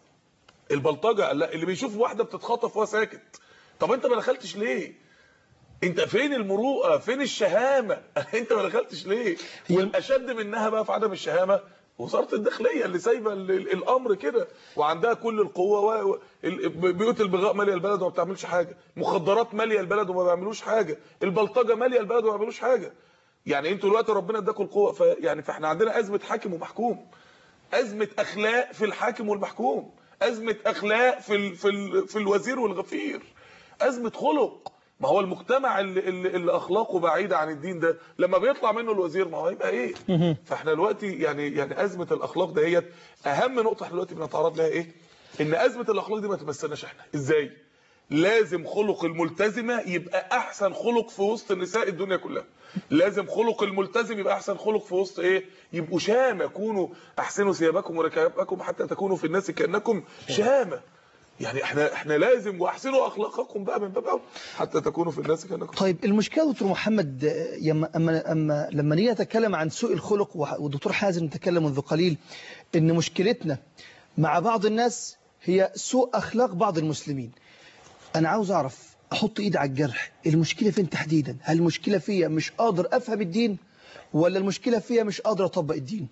البلطجه اللي بيشوف واحده بتتخطف وهو ساكت طب انت ما دخلتش ليه انت فين المروءه فين الشهامه انت ما دخلتش ليه والاشد منها بقى في عدم الشهامه وزاره الداخليه اللي سايبه ال- ال- الامر كده وعندها كل القوه و... ال- بيوت البغاء ماليه البلد وما بتعملش حاجه مخدرات ماليه البلد وما بيعملوش حاجه البلطجه ماليه البلد وما بيعملوش حاجه يعني انتوا دلوقتي ربنا اداكم القوه ف... يعني فاحنا عندنا ازمه حاكم ومحكوم ازمه اخلاق في الحاكم والمحكوم ازمه اخلاق في ال... في ال... في الوزير والغفير ازمه خلق ما هو المجتمع اللي, اللي, اللي اخلاقه بعيده عن الدين ده لما بيطلع منه الوزير ما هو هيبقى ايه فاحنا دلوقتي يعني يعني ازمه الاخلاق دهيت اهم نقطه احنا دلوقتي بنتعرض لها ايه ان ازمه الاخلاق دي ما تمثلناش احنا ازاي لازم خلق الملتزمه يبقى احسن خلق في وسط نساء الدنيا كلها لازم خلق الملتزم يبقى احسن خلق في وسط ايه يبقوا شامه كونوا احسنوا ثيابكم وركابكم حتى تكونوا في الناس كانكم شامه يعني احنا احنا لازم واحسنوا اخلاقكم بقى من باب أولى حتى تكونوا في الناس كانكم طيب المشكله دكتور محمد آه، يما اما اما لما نيجي نتكلم عن سوء الخلق وح- والدكتور حازم تكلم منذ قليل ان مشكلتنا مع بعض الناس هي سوء اخلاق بعض المسلمين انا عاوز اعرف احط ايدي على الجرح المشكله فين تحديدا هل المشكله فيا مش قادر افهم الدين ولا المشكله فيا مش قادر اطبق الدين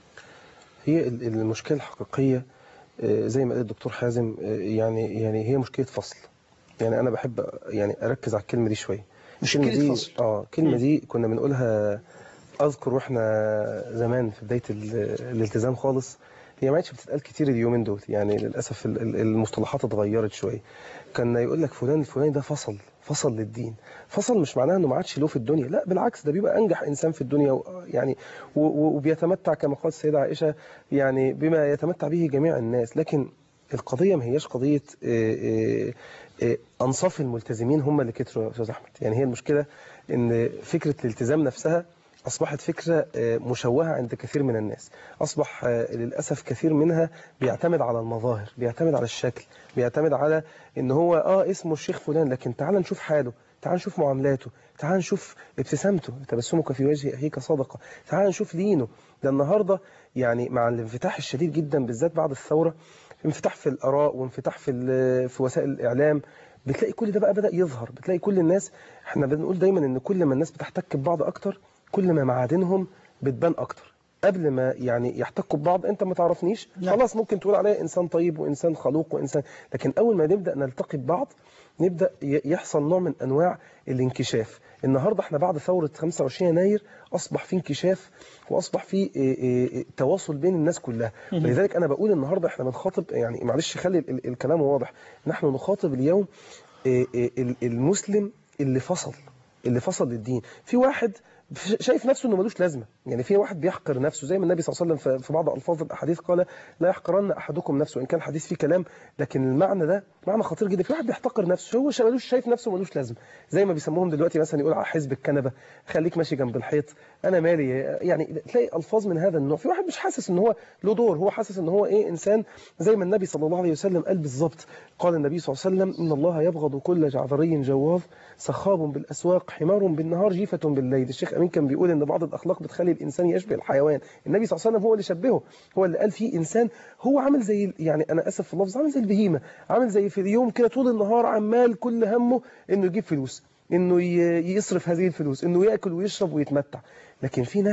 هي ال- المشكلة الحقيقية آه، زي ما قال الدكتور حازم آه، يعني يعني هي مشكلة فصل يعني أنا بحب يعني أركز على الكلمة دي شوية مشكلة الكلمة دي فصل. اه الكلمة دي كنا بنقولها أذكر وإحنا زمان في بداية ال- الالتزام خالص هي ما عادش بتتقال كتير اليومين دول يعني للأسف ال- ال- المصطلحات اتغيرت شوية كان يقول لك فلان الفلاني ده فصل فصل للدين فصل مش معناه انه ما عادش له في الدنيا لا بالعكس ده بيبقى انجح انسان في الدنيا و- يعني و- و- وبيتمتع كما قالت السيده عائشه يعني بما يتمتع به جميع الناس لكن القضيه ما هياش قضيه آه، آه، آه، انصاف الملتزمين هم اللي كتروا يا استاذ احمد يعني هي المشكله ان فكره الالتزام نفسها اصبحت فكره آه، مشوهه عند كثير من الناس اصبح آه، للاسف كثير منها بيعتمد على المظاهر بيعتمد على الشكل بيعتمد على ان هو اه اسمه الشيخ فلان لكن تعال نشوف حاله تعال نشوف معاملاته تعال نشوف ابتسامته تبسمك في وجه اخيك صدقه تعال نشوف دينه ده النهارده يعني مع الانفتاح الشديد جدا بالذات بعد الثوره انفتاح في الاراء وانفتاح في ال- في وسائل الاعلام بتلاقي كل ده بقى بدا يظهر بتلاقي كل الناس احنا بنقول دايما ان كل ما الناس بتحتك ببعض اكتر كل ما معادنهم بتبان اكتر قبل ما يعني يحتكوا ببعض انت ما تعرفنيش نعم. خلاص ممكن تقول عليا انسان طيب وانسان خلوق وانسان لكن اول ما نبدا نلتقي ببعض نبدا ي- يحصل نوع من انواع الانكشاف النهارده احنا بعد ثوره 25 يناير اصبح في انكشاف واصبح في إيه إيه إيه تواصل بين الناس كلها ولذلك انا بقول النهارده احنا بنخاطب يعني معلش خلي ال- ال- الكلام واضح نحن نخاطب اليوم إيه إيه ال- المسلم اللي فصل اللي فصل للدين في واحد شايف نفسه انه ملوش لازمه يعني في واحد بيحقر نفسه زي ما النبي صلى الله عليه وسلم في- في بعض الفاظ الاحاديث قال لا يحقرن احدكم نفسه ان كان الحديث فيه كلام لكن المعنى ده معنى خطير جدا في واحد بيحتقر نفسه هو شا- ملوش شايف نفسه ملوش لازمه زي ما بيسموهم دلوقتي مثلا يقول على حزب الكنبه خليك ماشي جنب الحيط انا مالي يعني تلاقي الفاظ من هذا النوع في واحد مش حاسس ان هو له دور هو حاسس ان هو ايه انسان زي ما النبي صلى الله عليه وسلم قال بالظبط قال النبي صلى الله عليه وسلم ان الله يبغض كل جعذري جواظ سخاب بالاسواق حمار بالنهار جيفه بالليل الشيخ امين كان بيقول ان بعض الاخلاق بتخلي الانسان يشبه الحيوان النبي صلى الله عليه وسلم هو اللي شبهه هو اللي قال فيه انسان هو عامل زي يعني انا اسف في اللفظ عامل زي البهيمه عامل زي في اليوم كده طول النهار عمال كل همه انه يجيب فلوس انه ي- يصرف هذه الفلوس انه ياكل ويشرب ويتمتع لكن في ناس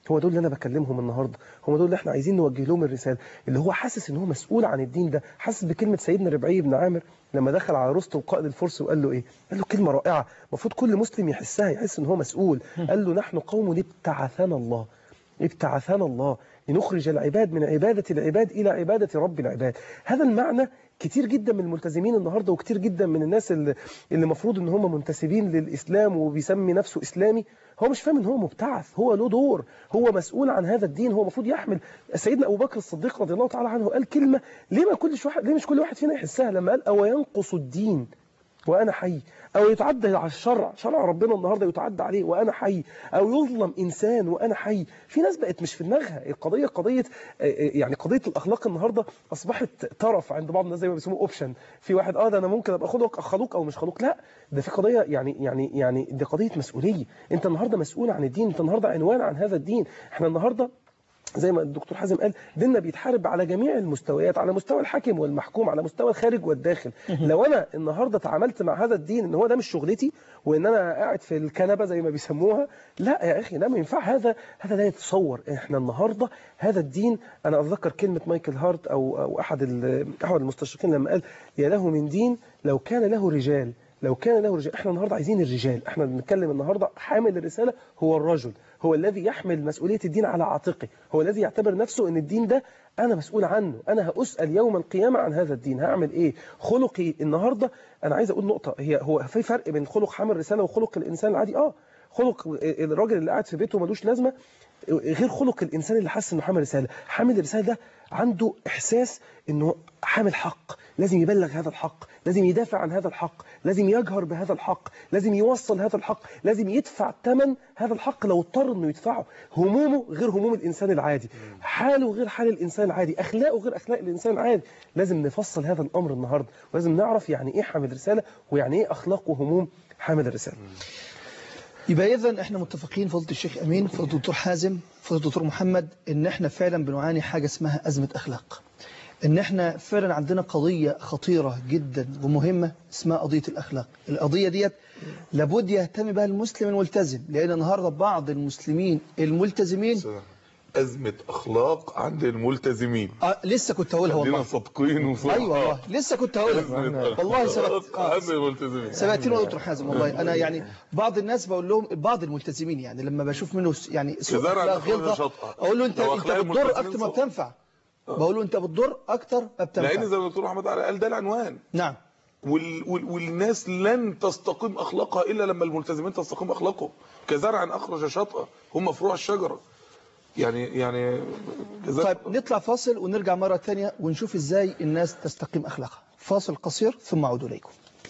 هو دول اللي انا بكلمهم النهارده هم دول اللي احنا عايزين نوجه لهم الرساله اللي هو حاسس ان هو مسؤول عن الدين ده حاسس بكلمه سيدنا ربعي بن عامر لما دخل على رستم قائد الفرس وقال له ايه قال له كلمه رائعه المفروض كل مسلم يحسها يحس ان هو مسؤول قال له نحن قوم ابتعثنا الله ابتعثنا الله لنخرج العباد من عبادة العباد إلى عبادة رب العباد هذا المعنى كتير جدا من الملتزمين النهاردة وكتير جدا من الناس اللي اللي مفروض ان هم منتسبين للإسلام وبيسمي نفسه إسلامي هو مش فاهم ان هو مبتعث هو له دور هو مسؤول عن هذا الدين هو المفروض يحمل سيدنا أبو بكر الصديق رضي الله تعالى عنه قال كلمة ليه ما كل واحد ليه مش كل واحد فينا يحسها لما قال أو ينقص الدين وأنا حي أو يتعدى على الشرع شرع ربنا النهاردة يتعدى عليه وأنا حي أو يظلم إنسان وأنا حي في ناس بقت مش في دماغها القضية قضية آه، آه، يعني قضية الأخلاق النهاردة أصبحت طرف عند بعض الناس زي ما بيسموه أوبشن في واحد أه ده أنا ممكن أبقى خلق خلوق أو مش خلوق لا ده في قضية يعني يعني يعني دي قضية مسؤولية أنت النهاردة مسؤول عن الدين أنت النهاردة عنوان عن هذا الدين احنا النهاردة زي ما الدكتور حازم قال ديننا بيتحارب على جميع المستويات على مستوى الحاكم والمحكوم على مستوى الخارج والداخل لو انا النهارده تعاملت مع هذا الدين ان هو ده مش شغلتي وان انا قاعد في الكنبه زي ما بيسموها لا يا اخي لا ما ينفع هذا هذا لا يتصور احنا النهارده هذا الدين انا اتذكر كلمه مايكل هارت او او احد ال- احد المستشرقين لما قال يا له من دين لو كان له رجال لو كان له رجال احنا النهارده عايزين الرجال احنا بنتكلم النهارده حامل الرساله هو الرجل هو الذي يحمل مسؤوليه الدين على عاتقه هو الذي يعتبر نفسه ان الدين ده انا مسؤول عنه انا هاسال يوم القيامه عن هذا الدين هعمل ايه خلقي النهارده انا عايز اقول نقطه هي هو في فرق بين خلق حامل رساله وخلق الانسان العادي اه خلق الراجل اللي قاعد في بيته ملوش لازمه غير خلق الانسان اللي حاسس انه حامل رساله حامل الرساله ده عنده احساس انه حامل حق لازم يبلغ هذا الحق لازم يدافع عن هذا الحق لازم يجهر بهذا الحق لازم يوصل هذا الحق لازم يدفع ثمن هذا الحق لو اضطر انه يدفعه همومه غير هموم الانسان العادي حاله غير حال الانسان العادي اخلاقه غير اخلاق الانسان العادي لازم نفصل هذا الامر النهارده ولازم نعرف يعني ايه حامل رساله ويعني ايه اخلاق وهموم حامل الرساله يبقى اذا احنا متفقين فضيله الشيخ امين فضيله الدكتور حازم فضيله الدكتور محمد ان احنا فعلا بنعاني حاجه اسمها ازمه اخلاق ان احنا فعلا عندنا قضيه خطيره جدا ومهمه اسمها قضيه الاخلاق القضيه ديت لابد يهتم بها المسلم الملتزم لان النهارده بعض المسلمين الملتزمين أزمة أخلاق عند الملتزمين آه لسه كنت هقولها خلينا والله صادقين وصراحة ايوه والله لسه كنت هقولها أزمة والله سبق أخلاق آه. عند الملتزمين سبقتني يا دكتور حازم والله انا يعني بعض الناس بقول لهم بعض الملتزمين يعني لما بشوف منه س- يعني سوء كزرع اخلاق الأخلاق غلظه شطأة. اقول له انت لو انت أخلاق بتضر الملتزمين اكتر ما سوء. بتنفع بقول له انت بتضر اكتر ما لأن بتنفع زي ما الدكتور محمد علي قال ده العنوان نعم وال... وال... والناس لن تستقيم أخلاقها إلا لما الملتزمين تستقيم أخلاقهم كزرع أخرج شطأة هم فروع الشجرة يعني يعني جزاك طيب نطلع فاصل ونرجع مرة تانية ونشوف ازاي الناس تستقيم اخلاقها فاصل قصير ثم اعود اليكم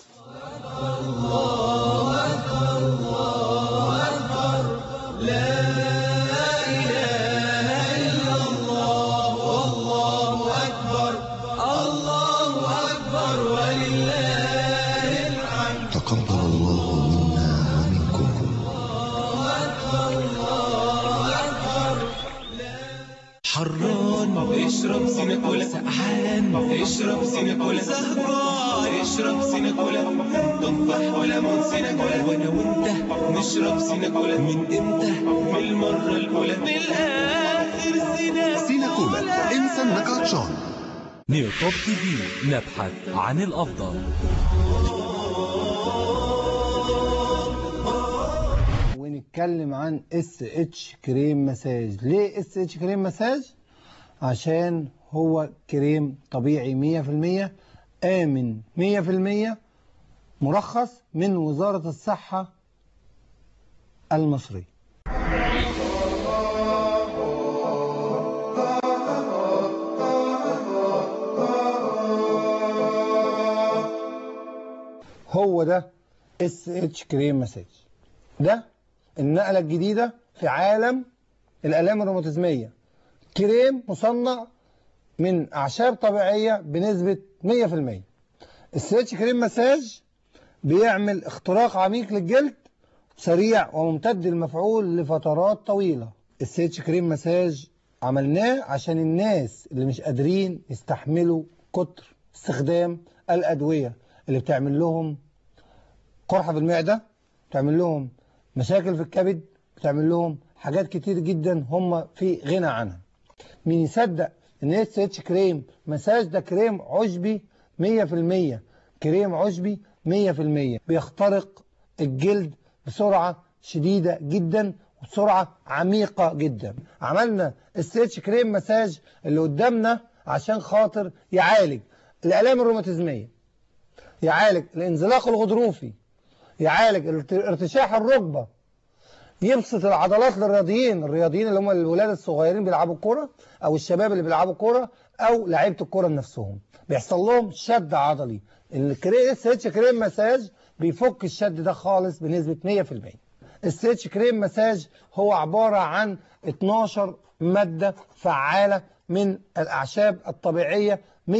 تقبل الله منا ومنكم حران اشرب سيناكولا سقعان اشرب سيناكولا سهران اشرب سيناكولا تفاح وليمون سيناكولا وانا وانت نشرب سيناكولا من امتى من المره الاولى من الاخر سيناكولا سيناكولا انسى النكاتشون نيو توب تي في نبحث عن الأفضل ونتكلم عن اس اتش كريم مساج ليه اس اتش كريم مساج عشان هو كريم طبيعي 100% آمن 100% مرخص من وزارة الصحة المصرية هو ده اس اتش كريم مساج ده النقلة الجديدة في عالم الآلام الروماتيزمية كريم مصنع من أعشاب طبيعية بنسبة 100% السيتش كريم مساج بيعمل اختراق عميق للجلد سريع وممتد المفعول لفترات طويلة السيتش كريم مساج عملناه عشان الناس اللي مش قادرين يستحملوا كتر استخدام الأدوية اللي بتعمل لهم قرحة في المعدة بتعمل لهم مشاكل في الكبد بتعمل لهم حاجات كتير جدا هم في غنى عنها مين يصدق ان اس اتش كريم مساج ده كريم عشبي 100% كريم عشبي 100% بيخترق الجلد بسرعة شديدة جدا وبسرعة عميقة جدا عملنا اس اتش كريم مساج اللي قدامنا عشان خاطر يعالج الآلام الروماتيزمية يعالج الانزلاق الغضروفي يعالج الارت- ارتشاح الركبة يبسط العضلات للرياضيين الرياضيين اللي هم الولاد الصغيرين بيلعبوا كرة او الشباب اللي بيلعبوا كرة او لعيبه الكرة نفسهم بيحصل لهم شد عضلي الكريم اتش كريم مساج بيفك الشد ده خالص بنسبة 100% السيتش كريم مساج هو عبارة عن 12 مادة فعالة من الأعشاب الطبيعية 100%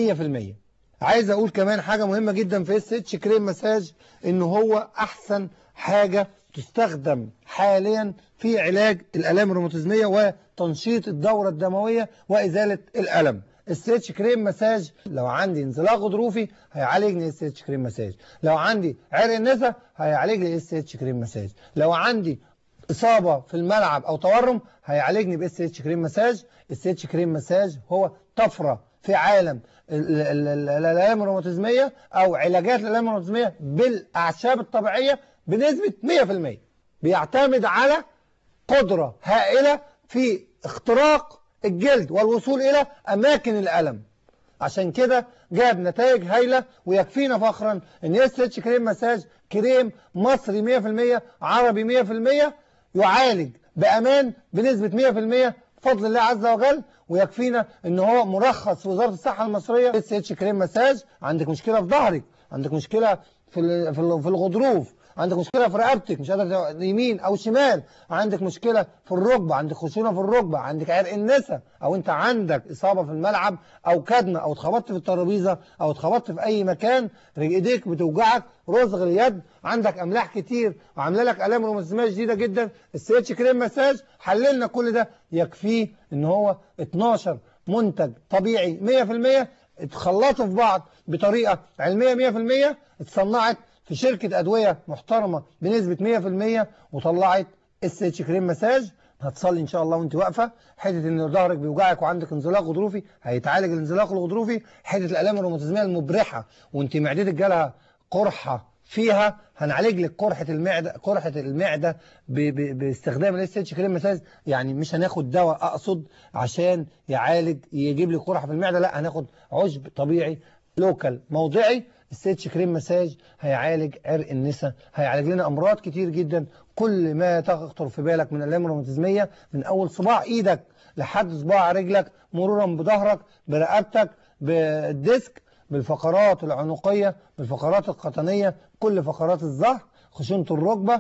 عايز أقول كمان حاجة مهمة جدا في السيتش كريم مساج إن هو أحسن حاجة تستخدم حاليا في علاج الآلام الروماتيزمية وتنشيط الدورة الدموية وإزالة الألم السيتش كريم مساج لو عندي انزلاق غضروفي هيعالجني السيتش كريم مساج لو عندي عرق النسا هيعالجني السيتش كريم مساج لو عندي إصابة في الملعب أو تورم هيعالجني باس اتش كريم مساج الس اتش كريم مساج هو طفرة في عالم ال- ال- ال- الآلام الروماتيزمية أو علاجات الآلام الروماتيزمية بالأعشاب الطبيعية بنسبة 100% بيعتمد على قدرة هائلة في اختراق الجلد والوصول إلى أماكن الألم عشان كده جاب نتائج هايلة ويكفينا فخرا ان اس اتش كريم مساج كريم مصري 100% عربي 100% يعالج بأمان بنسبة 100% بفضل الله عز وجل ويكفينا ان هو مرخص في وزارة الصحة المصرية اس اتش كريم مساج عندك مشكلة في ظهرك عندك مشكلة في ال- في ال- في الغضروف عندك مشكلة في رقبتك مش قادر ت- يمين او شمال عندك مشكلة في الركبة عندك خشونة في الركبة عندك عرق النسا او انت عندك اصابة في الملعب او كدمة او اتخبطت في الترابيزة او اتخبطت في اي مكان رج- ايديك بتوجعك رزغ اليد عندك املاح كتير وعامله لك الام روماتيزميه شديده جدا السيتش كريم مساج حللنا كل ده يكفيه ان هو 12 منتج طبيعي 100% اتخلطوا في بعض بطريقه علميه 100% اتصنعت في شركه ادويه محترمه بنسبه 100% وطلعت اس اتش كريم مساج هتصلي ان شاء الله وانت واقفه حته ان ظهرك بيوجعك وعندك انزلاق غضروفي هيتعالج الانزلاق الغضروفي حته الالام الروماتيزميه المبرحه وانت معدتك جالها قرحه فيها هنعالج لك قرحه المعده قرحه المعده ب ب باستخدام الاس اتش كريم مساج يعني مش هناخد دواء اقصد عشان يعالج يجيب لي قرحه في المعده لا هناخد عشب طبيعي لوكال موضعي السيتش كريم مساج هيعالج عرق النسا هيعالج لنا امراض كتير جدا كل ما تخطر في بالك من الالام الروماتيزميه من اول صباع ايدك لحد صباع رجلك مرورا بظهرك برقبتك بالديسك بالفقرات العنقيه بالفقرات القطنيه كل فقرات الظهر خشونه الركبه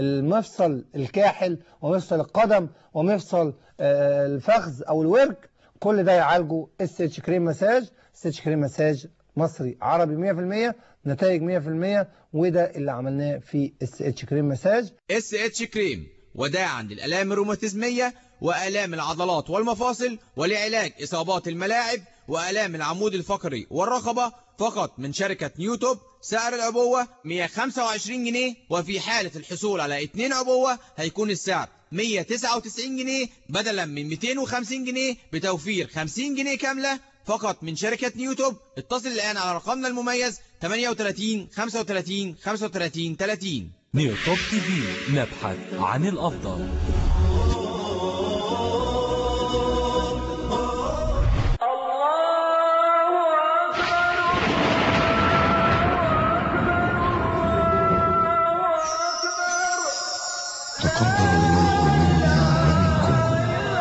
المفصل الكاحل ومفصل القدم ومفصل آه، الفخذ او الورك كل ده يعالجه اس اتش كريم مساج اس اتش كريم مساج مصري عربي 100% نتائج 100% وده اللي عملناه في اس اتش كريم مساج اس اتش كريم وداعا للآلام الروماتيزمية وآلام العضلات والمفاصل ولعلاج إصابات الملاعب وآلام العمود الفقري والرقبة فقط من شركة نيوتوب سعر العبوة 125 جنيه وفي حالة الحصول على 2 عبوة هيكون السعر 199 جنيه بدلا من 250 جنيه بتوفير 50 جنيه كاملة فقط من شركة نيوتوب اتصل الآن على رقمنا المميز 38 35 35 30 نيو توب تي في نبحث عن الأفضل تقبل الله منا ومنكم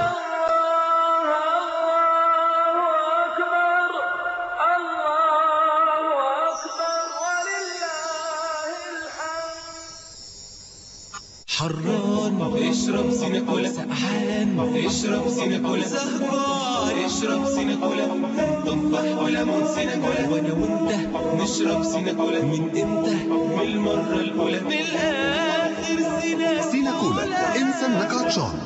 حران اشرب سيناكولا سقعان اشرب سيناكولا سهران اشرب سيناكولا تفاح وليمون سيناكولا وانا وانت نشرب سيناكولا من امتى من المرة الأولى بالآخر سيناكولا سيناكولا انسى النكاتشون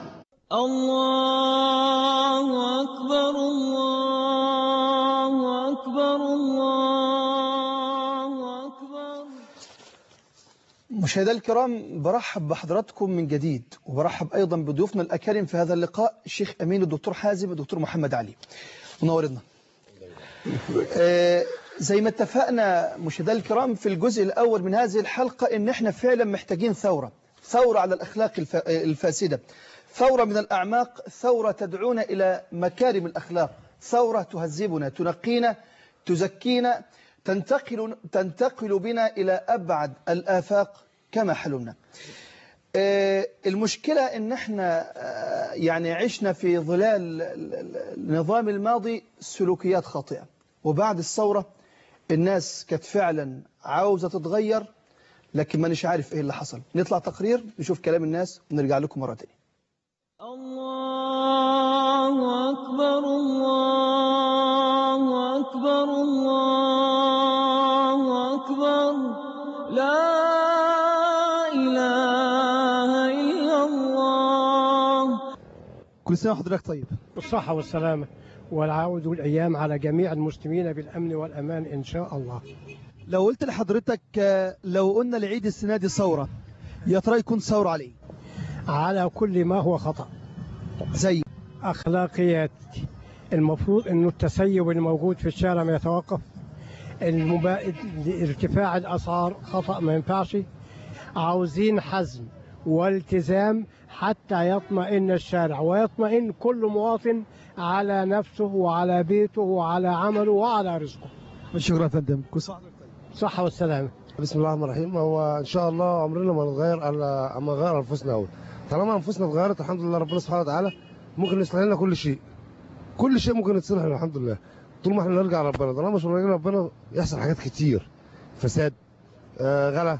الله أكبر الله أكبر الله أكبر مشاهدينا الكرام برحب بحضراتكم من جديد وبرحب أيضا بضيوفنا الأكارم في هذا اللقاء الشيخ أمين الدكتور حازم الدكتور محمد علي منورنا آه، زي ما اتفقنا مشاهدينا الكرام في الجزء الأول من هذه الحلقة إن إحنا فعلا محتاجين ثورة ثورة على الأخلاق الف- آه، الفاسدة ثورة من الأعماق ثورة تدعونا إلى مكارم الأخلاق ثورة تهذبنا تنقينا تزكينا تنتقل, تنتقل بنا إلى أبعد الآفاق كما حلمنا آه، المشكلة إن إحنا آه، يعني عشنا في ظلال ال- ال- النظام الماضي سلوكيات خاطئة وبعد الثورة الناس كانت فعلا عاوزة تتغير لكن ما نش عارف إيه اللي حصل نطلع تقرير نشوف كلام الناس ونرجع لكم مرة تانية الله أكبر الله أكبر الله أكبر لا إله إلا الله كل سنة وحضرتك طيب بالصحة والسلامة والعود والأيام على جميع المسلمين بالأمن والأمان إن شاء الله لو قلت لحضرتك آه، لو قلنا العيد السنة دي ثورة يا ترى يكون ثورة عليه على كل ما هو خطأ زي أخلاقيات المفروض أنه التسيب الموجود في الشارع ما يتوقف المبا... ارتفاع الأسعار خطأ ما ينفعش عاوزين حزم والتزام حتى يطمئن الشارع ويطمئن كل مواطن على نفسه وعلى بيته وعلى عمله وعلى رزقه شكرا يا فندم كل سنة وحضرتك طيب صحة والسلامة بسم الله الرحمن الرحيم هو ان شاء الله عمرنا ما نتغير الا اما نغير انفسنا اول طالما انفسنا اتغيرت الحمد لله ربنا سبحانه وتعالى ممكن يصلح لنا كل شيء كل شيء ممكن يتصلح لنا الحمد لله طول ما احنا نرجع لربنا طالما مش راجعين ربنا يحصل حاجات كتير فساد آه غلا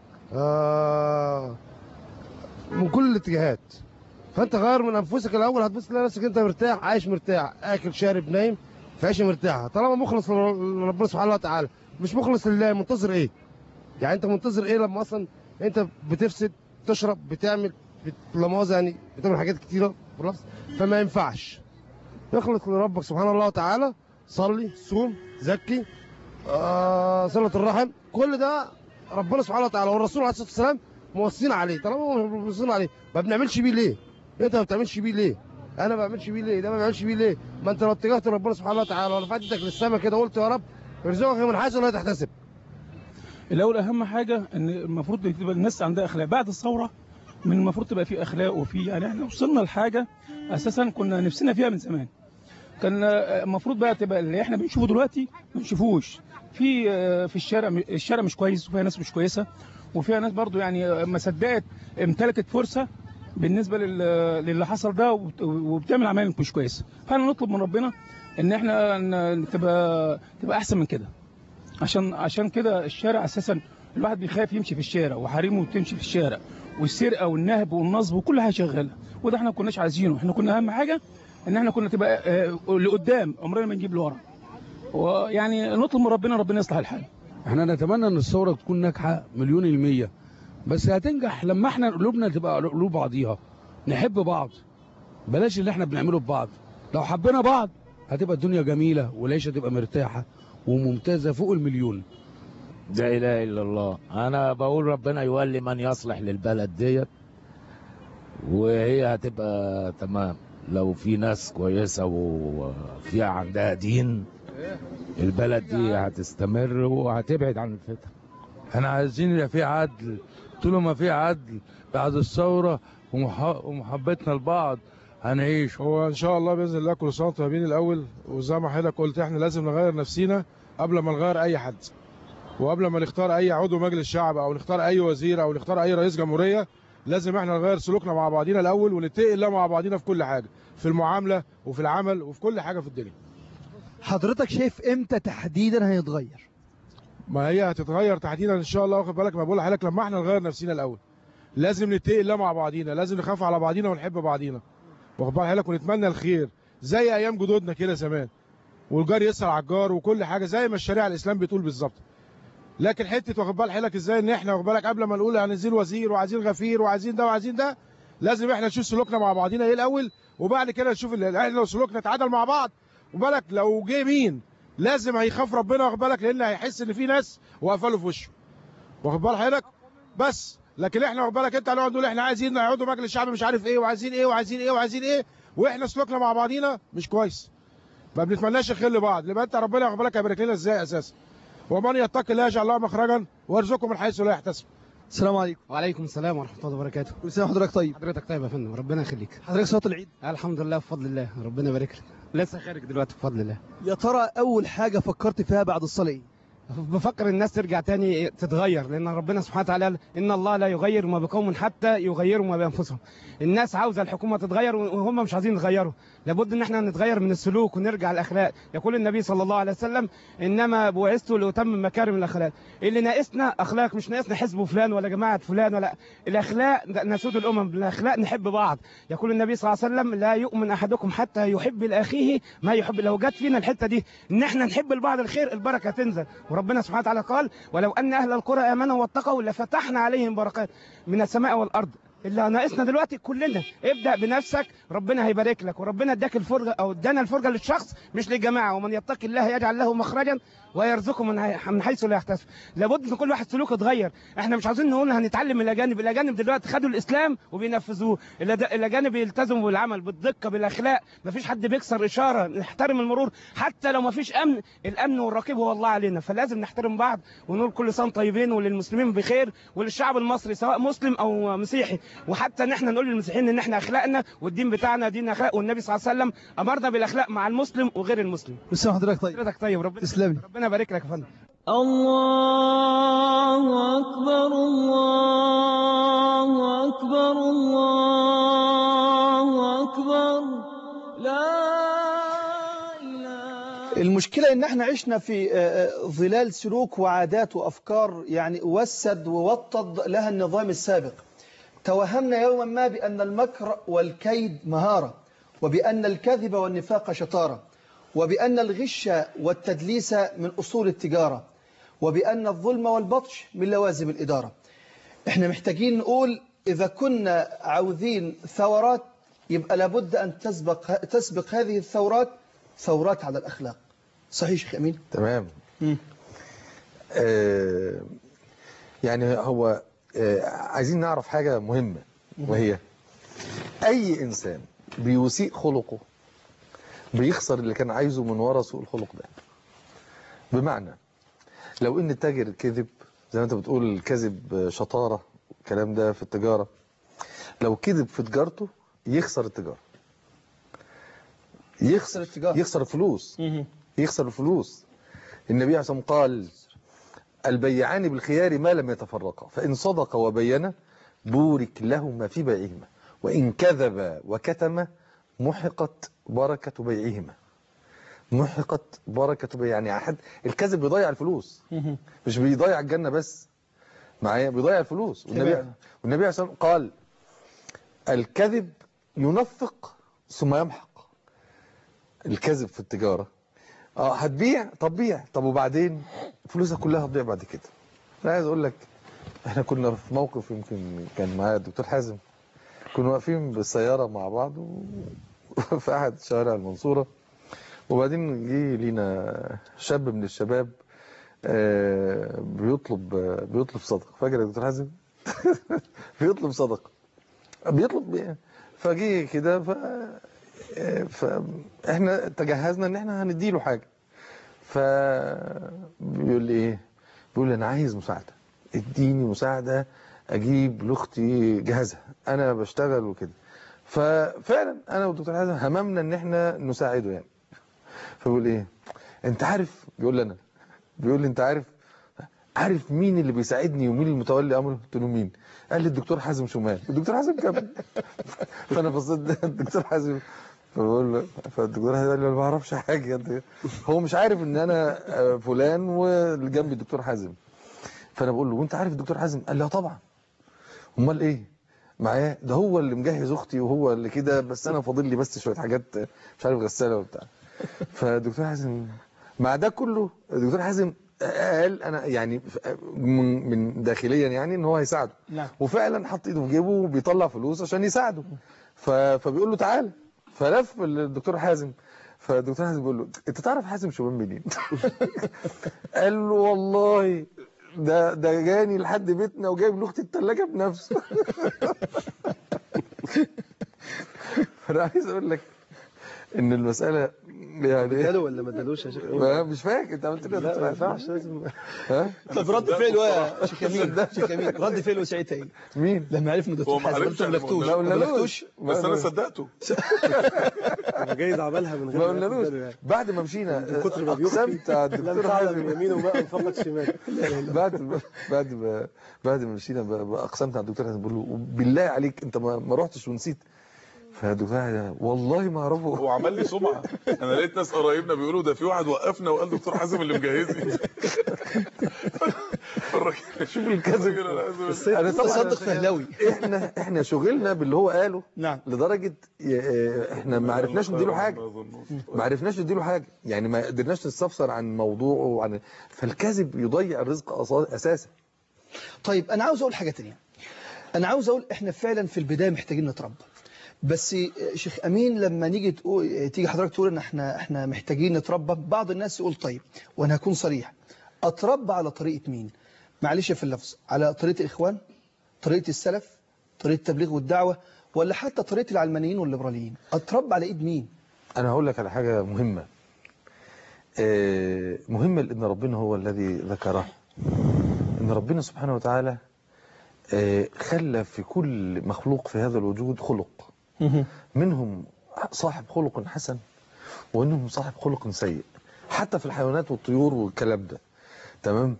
آه من كل الاتجاهات فانت غير من انفسك الاول هتبص تلاقي نفسك انت مرتاح عايش مرتاح اكل شارب نايم في عيشه مرتاحه طالما مخلص لربنا سبحانه وتعالى مش مخلص لله منتظر ايه يعني انت منتظر ايه لما اصلا انت بتفسد تشرب بتعمل بت... لا مؤاخذة يعني بتعمل حاجات كتيره خلاص فما ينفعش اخلص لربك سبحانه الله وتعالى صلي صوم زكي آه صلة الرحم كل ده ربنا سبحانه وتعالى والرسول عليه الصلاه والسلام موصيين عليه طالما موصيين عليه ما بنعملش بيه ليه؟ انت ما بتعملش بيه ليه؟ انا ما بعملش بيه ليه؟ ده ما بعملش بيه ليه؟ ما انت لو اتجهت لربنا سبحانه وتعالى ورفعت ايدك للسماء كده وقلت يا رب ارزقك من حيث لا تحتسب الاول اهم حاجه ان المفروض تبقى الناس عندها اخلاق بعد الثوره من المفروض تبقى في اخلاق وفي يعني احنا وصلنا لحاجه اساسا كنا نفسنا فيها من زمان كان المفروض بقى تبقى اللي احنا بنشوفه دلوقتي ما نشوفوش في في الشارع الشارع مش كويس وفيها ناس مش كويسه وفيها ناس برضو يعني ما صدقت امتلكت فرصه بالنسبه لل- للي حصل ده وبت- وبتعمل عمل مش كويسه فاحنا نطلب من ربنا ان احنا ن- تبقى تبقى احسن من كده عشان عشان كده الشارع اساسا الواحد بيخاف يمشي في الشارع وحريمه تمشي في الشارع والسرقه والنهب والنصب وكل حاجه شغاله وده احنا ما كناش عايزينه احنا كنا اهم حاجه ان احنا كنا تبقى آه، لقدام عمرنا ما نجيب لورا ويعني نطلب من ربنا ربنا يصلح الحال احنا نتمنى ان الثوره تكون ناجحه مليون المية بس هتنجح لما احنا قلوبنا تبقى قلوب بعضيها نحب بعض بلاش اللي احنا بنعمله في بعض لو حبينا بعض هتبقى الدنيا جميله والعيشه تبقى مرتاحه وممتازه فوق المليون لا اله الا الله انا بقول ربنا يولي من يصلح للبلد ديت وهي هتبقى تمام لو في ناس كويسه وفي عندها دين البلد دي هتستمر وهتبعد عن الفتن احنا عايزين يبقى في عدل طول ما في عدل بعد الثوره ومح- ومحبتنا لبعض هنعيش هو ان شاء الله باذن الله كل سنه وانتم طيبين الاول وزي ما حضرتك قلت احنا لازم نغير نفسينا قبل ما نغير اي حد وقبل ما نختار اي عضو مجلس شعب او نختار اي وزير او نختار اي رئيس جمهوريه لازم احنا نغير سلوكنا مع بعضينا الاول ونتقي الله مع بعضينا في كل حاجه في المعامله وفي العمل وفي كل حاجه في الدنيا حضرتك شايف امتى تحديدا هيتغير ما هي هتتغير تحديدا ان شاء الله واخد بالك ما بقول لحضرتك لما احنا نغير نفسنا الاول لازم نتقي الله مع بعضينا لازم نخاف على بعضينا ونحب بعضينا واخد بال حضرتك ونتمنى الخير زي ايام جدودنا كده زمان والجار يسأل على الجار وكل حاجه زي ما الشريعه الاسلام بتقول بالظبط لكن حته واخد بال حضرتك ازاي ان احنا واخد بالك قبل ما نقول هننزل وزير وعايزين غفير وعايزين ده وعايزين ده لازم احنا نشوف سلوكنا مع بعضينا ايه الاول وبعد كده نشوف اللي احنا لو سلوكنا اتعادل مع بعض وبالك لو جه مين لازم هيخاف ربنا واخد بالك لان هيحس ان في ناس واقفه له في وشه واخد بال حضرتك بس لكن احنا واخد بالك انت هنقعد نقول احنا عايزين نقعدوا مجلس الشعب مش عارف ايه وعايزين ايه وعايزين ايه وعايزين ايه واحنا سلوكنا مع بعضينا مش كويس ما بنتمناش الخير لبعض يبقى انت ربنا واخد بالك هيبارك لنا ازاي اساسا ومن يتقي الله يجعل له مخرجا ويرزقه من حيث لا يحتسب السلام عليكم وعليكم السلام ورحمه الله وبركاته كل سنه وحضرتك طيب حضرتك طيب يا فندم ربنا يخليك حضرتك صلاه العيد الحمد لله بفضل الله ربنا يبارك لك لسه خارج دلوقتي بفضل الله يا ترى اول حاجه فكرت فيها بعد الصلاه ايه بفكر الناس ترجع تاني تتغير لان ربنا سبحانه وتعالى قال ان الله لا يغير ما بقوم حتى يغيروا ما بانفسهم الناس عاوزه الحكومه تتغير وهم مش عايزين يتغيروا لابد ان احنا نتغير من السلوك ونرجع الاخلاق يقول النبي صلى الله عليه وسلم انما بعثت لاتمم مكارم الاخلاق اللي ناقصنا اخلاق مش ناقصنا حزب فلان ولا جماعه فلان ولا الاخلاق نسود الامم بالاخلاق نحب بعض يقول النبي صلى الله عليه وسلم لا يؤمن احدكم حتى يحب لاخيه ما يحب لو جت فينا الحته دي ان احنا نحب لبعض الخير البركه تنزل وربنا سبحانه وتعالى قال ولو ان اهل القرى امنوا واتقوا لفتحنا عليهم بركات من السماء والارض اللي ناقصنا دلوقتي كلنا ابدا بنفسك ربنا هيبارك لك وربنا اداك الفرجه او ادانا الفرجه للشخص مش للجماعه ومن يتقي الله يجعل له مخرجا ويرزقه من هي- من حيث لا يحتسب لابد ان كل واحد سلوكه يتغير احنا مش عاوزين نقول هنتعلم من الاجانب الاجانب دلوقتي خدوا الاسلام وبينفذوه الأد- الاجانب يلتزموا بالعمل بالدقه بالاخلاق مفيش حد بيكسر اشاره نحترم المرور حتى لو مفيش امن الامن والرقيب هو الله علينا فلازم نحترم بعض ونقول كل سنه طيبين وللمسلمين بخير وللشعب المصري سواء مسلم او مسيحي وحتى ان احنا نقول للمسيحيين ان احنا اخلاقنا والدين بتاعنا دين اخلاق والنبي صلى الله عليه وسلم امرنا بالاخلاق مع المسلم وغير المسلم كل سنه وحضرتك طيب حضرتك طيب ربنا تسلمي ربنا يبارك لك يا فندم الله أكبر الله أكبر الله أكبر لا المشكلة ان احنا عشنا في آه، آه، ظلال سلوك وعادات وافكار يعني وسد ووطد لها النظام السابق توهمنا يوما ما بان المكر والكيد مهارة وبان الكذب والنفاق شطارة وبان الغش والتدليس من اصول التجارة وبان الظلم والبطش من لوازم الادارة احنا محتاجين نقول اذا كنا عاوزين ثورات يبقى لابد ان تسبق تسبق هذه الثورات ثورات على الاخلاق صحيح شيخ امين تمام آه يعني هو آه عايزين نعرف حاجة مهمة وهي أي إنسان بيسيء خلقه بيخسر اللي كان عايزه من ورا سوء الخلق ده بمعنى لو إن التاجر كذب زي ما أنت بتقول الكذب شطارة الكلام ده في التجارة لو كذب في تجارته يخسر التجارة يخسر التجارة يخسر الفلوس يخسر الفلوس النبي عليه الصلاة والسلام قال البيعان بالخيار ما لم يتفرقا فإن صدق وبين بورك لهما في بيعهما وإن كذب وكتم محقت بركة بيعهما محقت بركة بيع يعني أحد الكذب بيضيع الفلوس مش بيضيع الجنة بس معايا بيضيع الفلوس والنبي تمام. والنبي عليه الصلاة والسلام قال الكذب ينفق ثم يمحق الكذب في التجارة اه هتبيع طب بيع طب وبعدين فلوسك كلها هتضيع بعد كده انا عايز اقول لك احنا كنا في موقف يمكن كان معايا الدكتور حازم كنا واقفين بالسيارة مع بعض و... في احد شوارع المنصورة وبعدين جه لينا شاب من الشباب آه، بيطلب آه، بيطلب صدقة فاكر يا دكتور حازم بيطلب صدقة بيطلب بيه. فجه كده ف... فاحنا تجهزنا ان احنا هنديله حاجة فبيقول لي ايه بيقول لي انا عايز مساعدة اديني مساعدة اجيب لاختي جهازها انا بشتغل وكده ففعلا انا والدكتور حازم هممنا ان احنا نساعده يعني فبيقول ايه انت عارف بيقول لي انا بيقول لي انت عارف عارف مين اللي بيساعدني ومين المتولي امره قلت له مين قال لي الدكتور حازم شمال الدكتور حازم كمل فانا بصيت الدكتور حازم فبقول له فالدكتور حازم قال لي أنا ما بعرفش حاجه أنت- هو مش عارف ان انا آه، فلان واللي جنبي الدكتور حازم فانا بقول له وانت عارف الدكتور حازم قال لي اه طبعا امال ايه معايا ده هو اللي مجهز اختي وهو اللي كده بس انا فاضل لي بس شويه حاجات آه، مش عارف غساله وبتاع فالدكتور حازم مع ده كله الدكتور حازم قال انا يعني من من داخليا يعني ان هو هيساعده نعم وفعلا حط ايده في جيبه وبيطلع فلوس عشان يساعده ف... فبيقول له تعالى فلف الدكتور حازم فالدكتور حازم بيقول له انت تعرف حازم شومان منين قال له والله ده ده جاني لحد بيتنا وجايب لاختي الثلاجه بنفسه انا عايز اقول لك ان المساله يعني اداله ولا ما ادالوش يا شيخ ما مش فاكر انت عملت لي لا ما ينفعش لازم ها طب رد فعله يا شيخ امين شيخ امين رد فعله ساعتها ايه؟ مين؟ لما عرف ان هو دكتور ما حازم عرفش انت ما يعني، بلغتوش ما ما قلنالوش. بلغتوش بس انا صدقته انا جاي عملها من غير ما ياخد قلنالوش باله يعني. بعد ما مشينا من كتر ما بيخفي اقسمت على لم الدكتور تعلم حازم يمينه بقى فقط شمال بعد ما بعد ما بعد ما مشينا ب- ب- اقسمت على الدكتور حازم بقول له بالله عليك انت ما, ما رحتش ونسيت فالدكتور حازم والله ما اعرفه هو عمل لي سمعه انا لقيت ناس قرايبنا بيقولوا ده في واحد وقفنا وقال دكتور حازم اللي مجهزني الراجل شوف الكذب انا تصدق فهلاوي احنا احنا شغلنا باللي هو قاله نعم لدرجه ي- اه، احنا ما عرفناش نديله حاجه ما عرفناش نديله حاجه يعني ما قدرناش نستفسر عن موضوعه وعن فالكذب يضيع الرزق أصا- اساسا طيب انا عاوز اقول حاجه تانية انا عاوز اقول احنا فعلا في البدايه محتاجين نتربى بس شيخ امين لما نيجي تقول تيجي حضرتك تقول ان احنا احنا محتاجين نتربى بعض الناس يقول طيب وانا هكون صريح اتربى على طريقه مين معلش في اللفظ على طريقه الاخوان طريقه السلف طريقه التبليغ والدعوه ولا حتى طريقه العلمانيين والليبراليين اتربى على ايد مين انا هقول لك على حاجه مهمه اه، مهمه لان ربنا هو الذي ذكره ان ربنا سبحانه وتعالى اه، خلى في كل مخلوق في هذا الوجود خلق منهم صاحب خلق حسن ومنهم صاحب خلق سيء حتى في الحيوانات والطيور والكلام ده تمام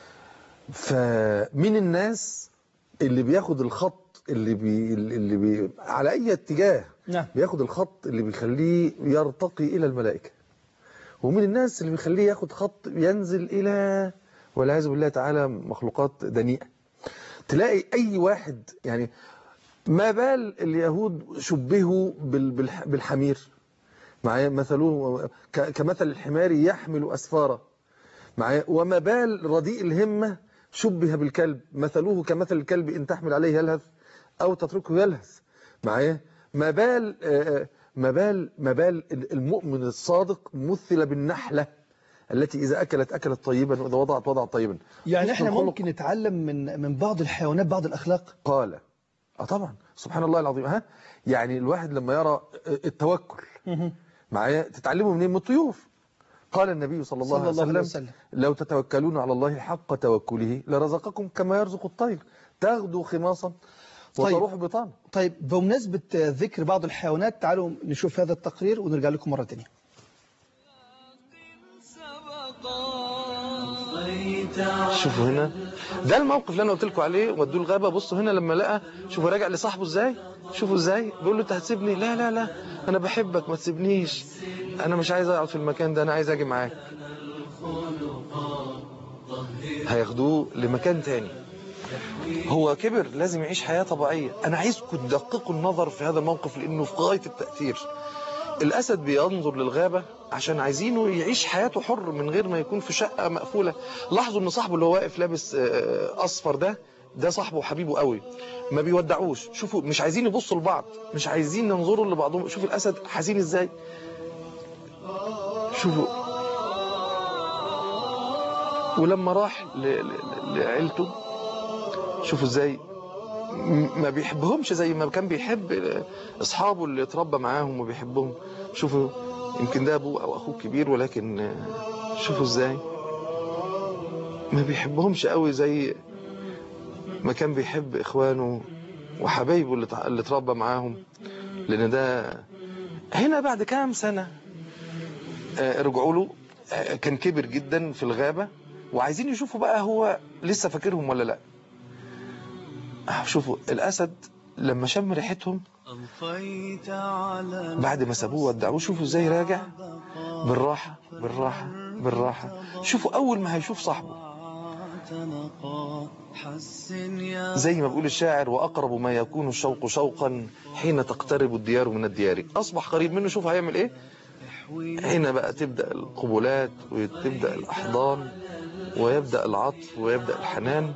فمن الناس اللي بياخد الخط اللي بي اللي بي على اي اتجاه نعم بياخد الخط اللي بيخليه يرتقي الى الملائكه ومن الناس اللي بيخليه ياخد خط ينزل الى والعياذ بالله تعالى مخلوقات دنيئه تلاقي اي واحد يعني ما بال اليهود شبهوا بال- بالح- بالحمير معايا مثله ك- كمثل الحمار يحمل أسفارا معايا وما بال رديء الهمة شبه بالكلب مثله كمثل الكلب إن تحمل عليه يلهث أو تتركه يلهث معايا ما بال آه، ما بال ما بال المؤمن الصادق مثل بالنحلة التي إذا أكلت أكلت طيبا وإذا وضعت وضعت طيبا يعني حسن احنا الخلق ممكن نتعلم من من بعض الحيوانات بعض الاخلاق قال اه طبعا سبحان الله العظيم ها يعني الواحد لما يرى التوكل معايا تتعلموا منين من الطيور قال النبي صلى الله, صلى الله عليه عليه وسلم. وسلم لو تتوكلون على الله حق توكله لرزقكم كما يرزق الطير تغدو خماصا وتروح بطانا طيب بمناسبة ذكر بعض الحيوانات تعالوا نشوف هذا التقرير ونرجع لكم مرة تانية شوفوا هنا ده الموقف اللي انا قلت لكم عليه ودوه الغابه بصوا هنا لما لقى شوفوا راجع لصاحبه ازاي شوفوا ازاي بيقول له انت هتسيبني لا لا لا انا بحبك ما تسيبنيش انا مش عايز اقعد في المكان ده انا عايز اجي معاك هياخدوه لمكان تاني هو كبر لازم يعيش حياة طبيعية أنا عايزكم تدققوا النظر في هذا الموقف لأنه في غاية التأثير الأسد بينظر للغابة عشان عايزينه يعيش حياته حر من غير ما يكون في شقة مقفولة لاحظوا إن صاحبه اللي هو واقف لابس آه، أصفر ده ده صاحبه وحبيبه قوي ما بيودعوش شوفوا مش عايزين يبصوا لبعض مش عايزين ينظروا لبعضهم شوفوا الأسد حزين إزاي شوفوا ولما راح ل- ل- لعيلته شوفوا ازاي م- ما بيحبهمش زي ما كان بيحب اصحابه اللي اتربى معاهم وبيحبهم شوفوا يمكن ده ابوه او اخوه كبير ولكن آه، شوفوا ازاي ما بيحبهمش قوي زي ما كان بيحب اخوانه وحبايبه اللي اتع- اللي اتربى معاهم لان ده هنا بعد كام سنة آه، رجعوا له آه، كان كبر جدا في الغابة وعايزين يشوفوا بقى هو لسه فاكرهم ولا لا آه، شوفوا الأسد لما شم ريحتهم بعد ما سابوه ودعوه شوفوا ازاي راجع بالراحة بالراحة بالراحة شوفوا أول ما هيشوف صاحبه زي ما بيقول الشاعر وأقرب ما يكون الشوق شوقا حين تقترب الديار من الديار أصبح قريب منه شوف هيعمل إيه هنا بقى تبدأ القبلات وتبدأ الأحضان ويبدأ العطف ويبدأ الحنان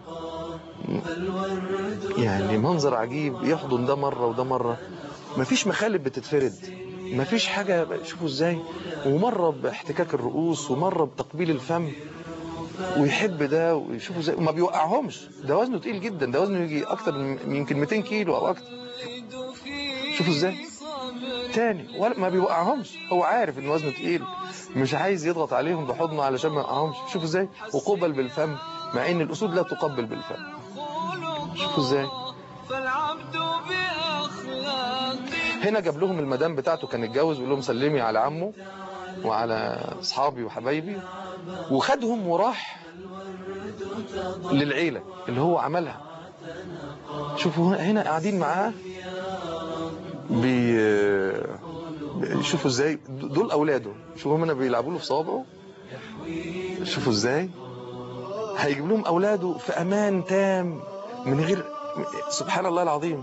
يعني منظر عجيب يحضن ده مرة وده مرة مفيش مخالب بتتفرد مفيش حاجة شوفوا ازاي ومرة باحتكاك الرؤوس ومرة بتقبيل الفم ويحب ده ويشوفه زي وما بيوقعهمش ده وزنه تقيل جدا ده وزنه يجي اكتر من يمكن 200 كيلو او اكتر شوفوا ازاي تاني ولا ما بيوقعهمش هو عارف ان وزنه تقيل مش عايز يضغط عليهم بحضنه علشان ما يوقعهمش شوفوا ازاي وقبل بالفم مع ان الاسود لا تقبل بالفم شوفوا ازاي فالعبد بأخلاق هنا جاب لهم المدام بتاعته كان اتجوز ويقول لهم سلمي على عمه وعلى اصحابي وحبايبي وخدهم وراح للعيله اللي هو عملها شوفوا هنا- هنا قاعدين معاه بي شوفوا ازاي دول اولاده شوفوا هنا بيلعبوا له في صوابعه شوفوا ازاي هيجيب لهم اولاده في امان تام من غير سبحان الله العظيم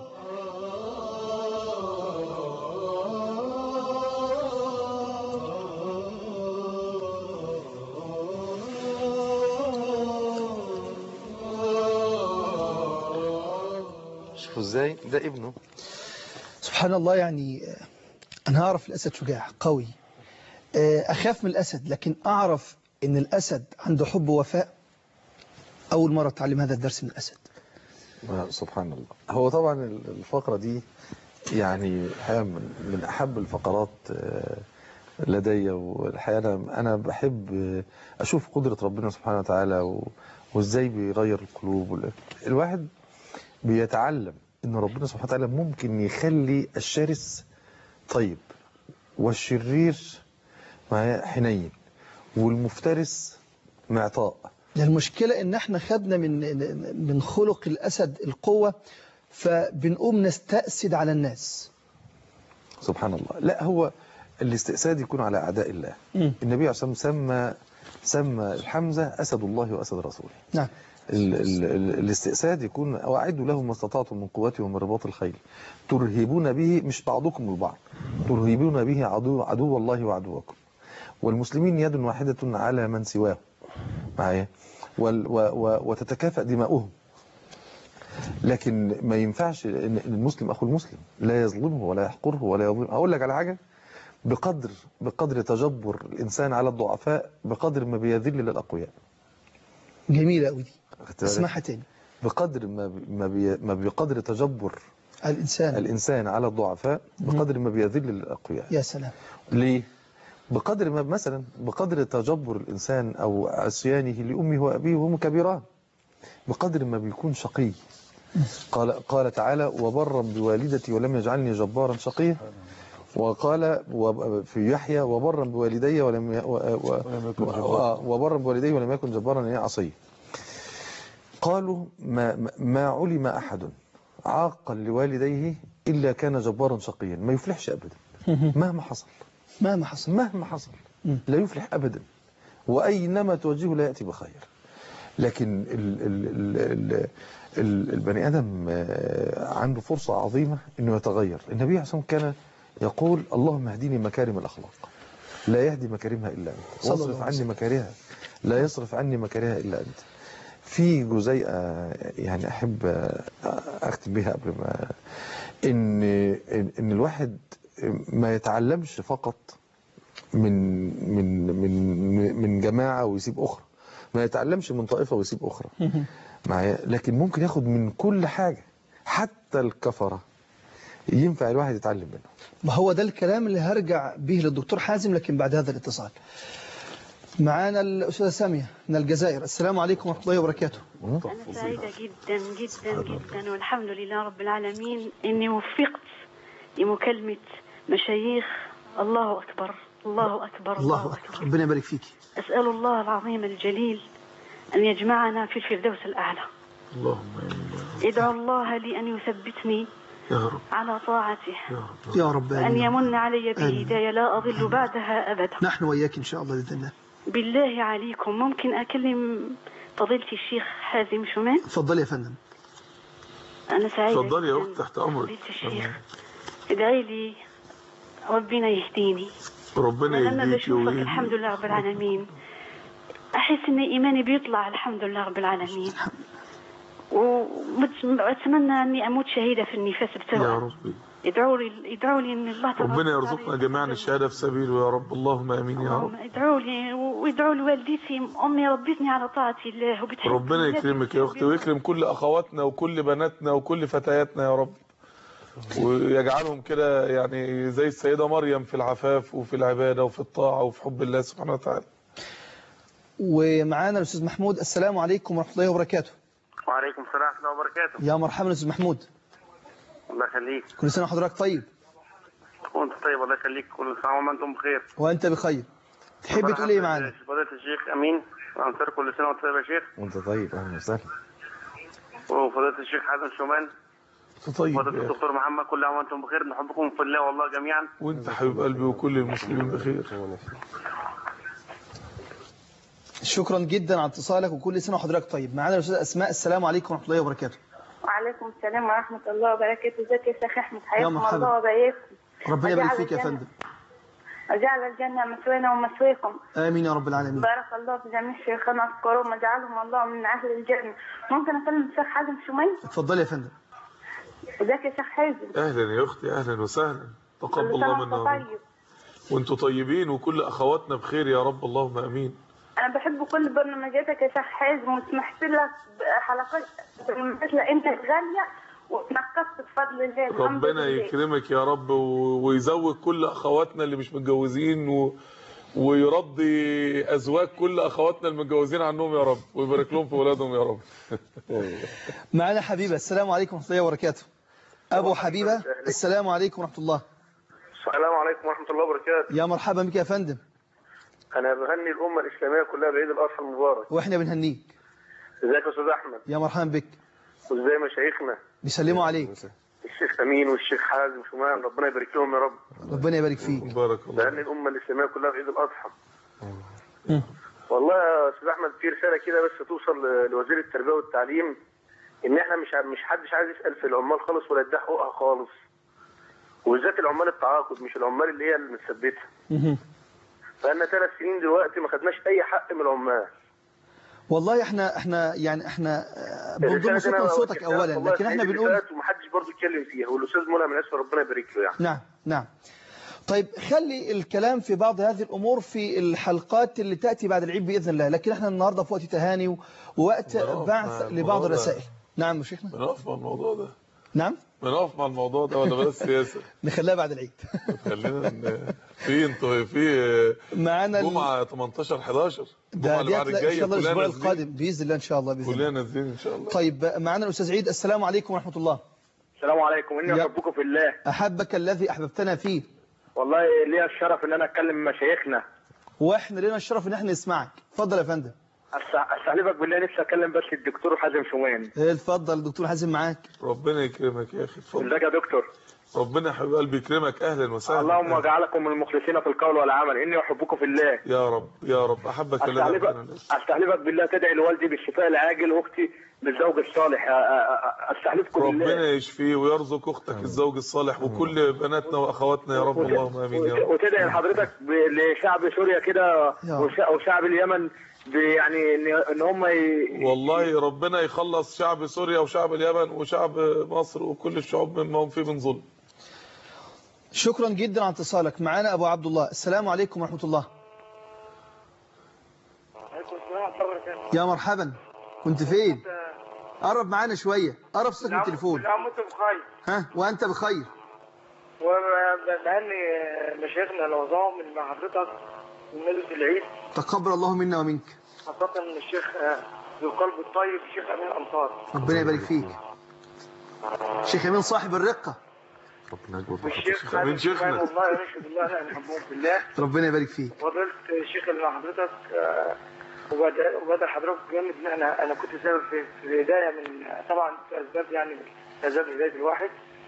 شوفوا ازاي ده ابنه سبحان الله يعني آه، أنا أعرف الأسد شجاع قوي آه، أخاف من الأسد لكن أعرف إن الأسد عنده حب ووفاء أول مرة أتعلم هذا الدرس من الأسد سبحان الله هو طبعا الفقرة دي يعني الحقيقة من من أحب الفقرات آه، لدي والحقيقة أنا أنا بحب آه، أشوف قدرة ربنا سبحانه وتعالى و- وإزاي بيغير القلوب وال- الواحد بيتعلم إن ربنا سبحانه وتعالى ممكن يخلي الشرس طيب والشرير معاه حنين والمفترس معطاء ده المشكلة إن إحنا خدنا من من خلق الأسد القوة فبنقوم نستأسد على الناس سبحان الله لا هو الاستئساد يكون على أعداء الله مم. النبي عليه الصلاة والسلام سمى سمى الحمزة أسد الله وأسد رسوله نعم ال ال ال الاستئساد يكون وأعدوا لهم ما استطعتم من قوة ومن رباط الخيل ترهبون به مش بعضكم البعض ترهبون به عدو, عدو الله وعدوكم والمسلمين يد واحدة على من سواه معايا وال- و و وتتكافأ دماؤهم لكن ما ينفعش ان المسلم اخو المسلم لا يظلمه ولا يحقره ولا يظلمه هقول لك على حاجه بقدر بقدر تجبر الانسان على الضعفاء بقدر ما بيذل للاقوياء جميلة قوي دي واخد بالك؟ اسمعها تاني بقدر ما بي- ما, بي ما بقدر تجبر الإنسان الانسان على الضعفاء بقدر ما بيذل للاقوياء يا سلام ليه بقدر ما مثلا بقدر تجبر الإنسان أو عصيانه لأمه وأبيه وهم كبيران بقدر ما بيكون شقي قال, قال تعالى وبرا بوالدتي ولم يجعلني جبارا شقيا وقال وب- في يحيى وبرا بوالدي ولم ي... و... و... و... وبرا بوالدي ولم يكن جبارا يعني عصيا قالوا ما, ما- ما علم أحد عاقا لوالديه إلا كان جبارا شقيا ما يفلحش أبدا مهما حصل مهما حصل مهما حصل لا يفلح أبدا وأينما توجهه لا يأتي بخير لكن ال ال ال ال ال البني آدم آه، عنده فرصة عظيمة أنه يتغير النبي عليه الصلاة والسلام كان يقول اللهم اهديني مكارم الأخلاق لا يهدي مكارمها إلا أنت صلى الله واصرف عليه عني مكارهها لا يصرف عني مكارهها إلا أنت في جزيئة يعني أحب آه، أختم بها قبل ما إن إن الواحد ما يتعلمش فقط من من من من جماعة ويسيب أخرى ما يتعلمش من طائفة ويسيب أخرى معايا لكن ممكن ياخد من كل حاجة حتى الكفرة ينفع الواحد يتعلم منه ما هو ده الكلام اللي هرجع به للدكتور حازم لكن بعد هذا الاتصال معانا الأستاذة سامية من الجزائر السلام عليكم ورحمة الله وبركاته أنا سعيدة جدا جدا جدا والحمد لله رب العالمين إني وفقت لمكالمة مشايخ الله أكبر الله أكبر الله أكبر ربنا يبارك فيك أسأل الله العظيم الجليل أن يجمعنا في الفردوس الأعلى اللهم ادعو الله لي أن يثبتني يا رب على طاعته يا رب وأن آمين. يمن علي آمين. بهداية لا أضل بعدها أبدا نحن وإياك إن شاء الله بإذن الله بالله عليكم ممكن أكلم فضيلة الشيخ حازم شومان اتفضل يا فندم أنا سعيدة اتفضلي يا جداً. أخت تحت أمرك فضيلة الشيخ ادعي لي ربنا يهديني ربنا أنا لما يهديك بشوفك ويهديك الحمد لله رب العالمين أحس إن إيماني بيطلع الحمد لله رب العالمين وأتمنى أني أموت شهيدة في النفاس يا بتوعي ربي ادعوا لي ادعوا لي ان الله تبارك ربنا وتعالى يرزقنا جميعا الشهاده في سبيله يا رب اللهم امين يا رب اللهم ادعوا لي وادعوا لوالدتي امي ربتني على طاعه الله وبتحب ربنا الناس يكرمك يا اختي ويكرم كل اخواتنا وكل بناتنا وكل فتياتنا يا رب ويجعلهم كده يعني زي السيده مريم في العفاف وفي العباده وفي الطاعه وفي حب الله سبحانه وتعالى ومعانا الاستاذ محمود السلام عليكم ورحمه الله وبركاته وعليكم السلام ورحمة الله وبركاته يا مرحبا استاذ محمود الله يخليك كل سنه وحضرتك طيب وانت طيب الله يخليك كل سنة وانتم بخير وانت بخير تحب تقول ايه معانا فضيلة الشيخ أمين وأنصار كل سنة وانت طيب يا شيخ وانت طيب اهلا وسهلا وفضيلة الشيخ حازم شومان طيب وفضيلة يا أخي. الدكتور محمد كل عام وانتم بخير نحبكم في الله والله جميعا وانت حبيب قلبي وكل المسلمين بخير شكرا جدا على اتصالك وكل سنه وحضرتك طيب معانا الاستاذ اسماء السلام عليكم ورحمه الله وبركاته وعليكم السلام ورحمة الله وبركاته ازيك يا شيخ أحمد حياكم مرحبا. الله وبياكم ربنا يبارك وجعل فيك يا الجنة- فندم وجعل الجنة مثوانا ومثواكم امين يا رب العالمين بارك الله في جميع شيخنا اذكرهم واجعلهم الله من أهل الجنة ممكن أكلم الشيخ حازم شومي اتفضلي يا فندم ازيك يا شيخ حازم اهلا يا اختي اهلا وسهلا تقبل كل الله سنة منا وانت ومنكم. طيب وانتم طيبين وكل اخواتنا بخير يا رب اللهم امين أنا بحب كل برنامجاتك يا شيخ حازم وسمحت لك حلقات برنامجات انت غالية وتنقصت بفضل الله الحمد ربنا لله. يكرمك يا رب و- ويزوج كل اخواتنا اللي مش متجوزين و... ويرضي ازواج كل اخواتنا المتجوزين عنهم يا رب ويبارك لهم في ولادهم يا رب معانا حبيبه السلام عليكم ورحمه الله وبركاته ابو حبيبه السلام عليكم ورحمه الله السلام عليكم ورحمة الله وبركاته يا مرحبا بك يا فندم أنا بهني الأمة الإسلامية كلها بعيد الأضحى المبارك واحنا بنهنيك ازيك يا أستاذ أحمد يا مرحبا بك وازاي مشايخنا بيسلموا عليك الشيخ أمين والشيخ حازم شومان ربنا يبارك لهم يا رب ربنا يبارك فيك بارك الله بهني الأمة الإسلامية كلها بعيد الأضحى والله يا استاذ احمد في رساله كده بس توصل ل- لوزير التربيه والتعليم ان احنا مش ع- مش حدش عايز يسال في العمال خالص ولا يدي حقوقها خالص وبالذات العمال التعاقد مش العمال اللي هي المتثبته بقالنا ثلاث سنين دلوقتي ما خدناش اي حق من العمال والله احنا احنا يعني احنا آه، الرسالة بنضم دي صوتنا أنا لصوتك وجهتها اولا والله لكن احنا السنة اللي بنقول فاتت ومحدش برضه اتكلم فيها والاستاذ منى من اسف ربنا يبارك له يعني نعم نعم طيب خلي الكلام في بعض هذه الأمور في الحلقات اللي تأتي بعد العيد بإذن الله لكن احنا النهاردة في وقت تهاني و- ووقت بنقف بعث مع لبعض الموضوع ده. الرسائل نعم يا شيخنا بنقف مع الموضوع ده نعم بنقف مع الموضوع ده ولا بلاش سياسه نخليها بعد العيد خلينا ن- في انتوا في معانا ال- جمعه 18 11 ده الجمعه اللي ديت بعد لا، إن شاء الجايه الله الأسبوع كلنا نازلين القادم بإذن الله إن شاء الله بإذن الله كلنا نازلين ان شاء الله طيب معانا الأستاذ عيد السلام عليكم ورحمة الله السلام عليكم اني يا- احبكم في الله أحبك الذي أحببتنا فيه والله ليا الشرف ان انا اتكلم مشايخنا وإحنا لنا الشرف إن احنا نسمعك اتفضل يا فندم أستع- استحلفك بالله نفسي اكلم بس الدكتور حازم شومان إيه، اتفضل الدكتور حازم معاك ربنا يكرمك يا اخي اتفضل ازيك يا دكتور ربنا يا حبيب قلبي يكرمك اهلا وسهلا اللهم اجعلكم من المخلصين في القول والعمل اني احبكم في الله يا رب يا رب احبك الذي استحلفك احبنا استحلفك بالله تدعي لوالدي بالشفاء العاجل واختي بالزوج الصالح أ- أ- أ- استحلفكم بالله ربنا يشفيه ويرزق اختك الزوج الصالح وكل بناتنا واخواتنا يا رب اللهم امين يا رب وتدعي لحضرتك ب- لشعب سوريا كده يا. وش- وشعب اليمن ب- يعني ان ان هم ي... والله ربنا يخلص شعب سوريا وشعب اليمن وشعب مصر وكل الشعوب مما هم فيه من ظلم شكرا جدا على اتصالك معانا أبو عبد الله السلام عليكم ورحمة الله يا مرحبا كنت فين قرب معانا شوية قرب صوتك من التليفون نعم انت بخير ها وأنت بخير وبهني مشايخنا العظام من مع حضرتك بمناسبة العيد تقبل الله منا ومنك خاصة من الشيخ آه، ذو القلب الطيب الشيخ أمين أنصار ربنا يبارك فيك شيخ أمين صاحب الرقة ربنا يجبر والشيخ امين حازم شيخنا والله نشهد الله لا نحبهم في الله ربنا يبارك فيك فضلت الشيخ اللي مع حضرتك آه، وبدأ وبدأ حضرتك جامد ان انا انا كنت سبب في في الهدايه من طبعا في اسباب يعني من اسباب هدايه الواحد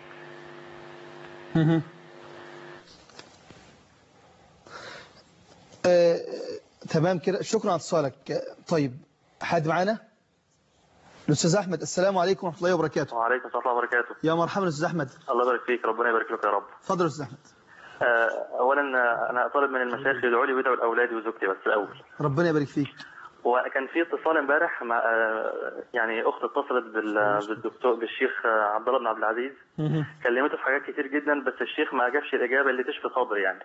آه، تمام كده شكرا على اتصالك آه، طيب حد معانا الأستاذ أحمد السلام عليكم ورحمة الله وبركاته وعليكم السلام ورحمه الله وبركاته يا مرحبا أستاذ أحمد الله يبارك فيك ربنا يبارك لك يا رب اتفضل يا أستاذ أحمد آه، اولا آه، انا طالب من المشايخ يدعوا لي ويدعوا لاولادي وزوجتي بس الاول ربنا يبارك فيك وكان في اتصال امبارح مع آه، يعني اخت اتصلت بال- بالدكتور بالشيخ آه، عبد الله بن عبد العزيز كلمته في حاجات كتير جدا بس الشيخ ما جابش الاجابه اللي تشفي صدري يعني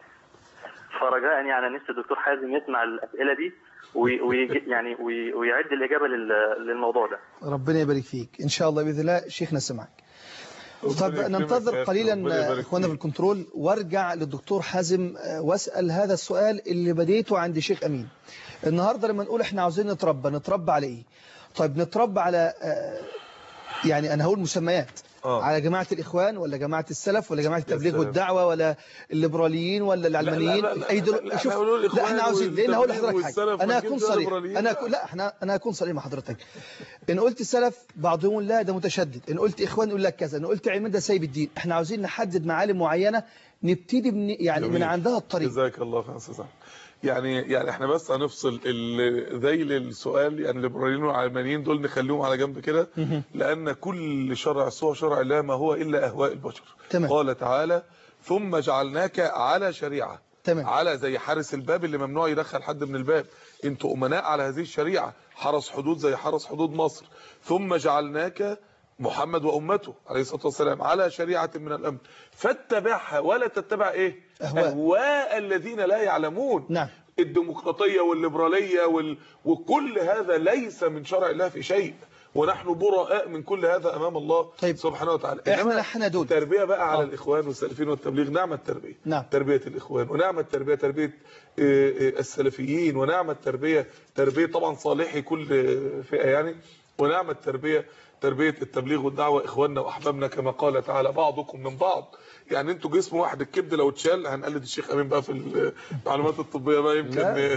فرجاء يعني نفسي الدكتور حازم يسمع الاسئله دي وي وي يعني وي ويعد الاجابه لل- للموضوع ده ربنا يبارك فيك ان شاء الله باذن الله شيخنا سمعك طب يكرمك يا ننتظر أخي، قليلا ربنا يبارك اخواننا في الكنترول وارجع للدكتور حازم آه، واسال هذا السؤال اللي بديته عند شيخ امين النهارده لما نقول احنا عاوزين نتربى نتربى على ايه طيب نتربى على آه، يعني انا هقول مسميات على جماعه الاخوان ولا جماعه السلف ولا جماعه التبليغ سلام. والدعوه ولا الليبراليين ولا العلمانيين لا، لا، اي دول لا، شوف احنا هنقول لا الإخوان احنا عاوزين لان هقول والتبليغ لحضرتك حاجه والسلف انا ما هكون تجيبش صريح الليبراليين. انا هكون لا احنا انا هكون صريح مع حضرتك ان قلت السلف بعضهم لا ده متشدد ان قلت اخوان يقول لك كذا ان قلت علمان ده سايب الدين احنا عاوزين نحدد معالم معينه نبتدي من يعني من جميل. عندها الطريق جزاك الله خير استاذ أحمد. يعني يعني احنا بس هنفصل ال- ذيل السؤال يعني الليبراليين والعلمانيين دول نخليهم على جنب كده لان كل شرع سوى شرع الله ما هو الا اهواء البشر تمام. قال تعالى ثم جعلناك على شريعه تمام. على زي حارس الباب اللي ممنوع يدخل حد من الباب انتوا امناء على هذه الشريعه حرس حدود زي حرس حدود مصر ثم جعلناك محمد وامته عليه الصلاه والسلام على شريعه من الامر فاتبعها ولا تتبع ايه أهواء. اهواء الذين لا يعلمون نعم الديمقراطيه والليبراليه وال... وكل هذا ليس من شرع الله في شيء ونحن براء من كل هذا امام الله طيب. سبحانه وتعالى احنا إنما نحن دول التربيه بقى على آه. الاخوان والسلفيين والتبليغ نعم التربيه نعم. تربيه الاخوان ونعم التربيه تربيه آه، آه، السلفيين ونعم التربيه تربيه طبعا صالحي كل فئه يعني ونعم التربيه تربيه التبليغ والدعوه اخواننا واحبابنا كما قال تعالى بعضكم من بعض يعني انتوا جسم واحد الكبد لو اتشال هنقلد الشيخ امين بقى في المعلومات الطبيه بقى يمكن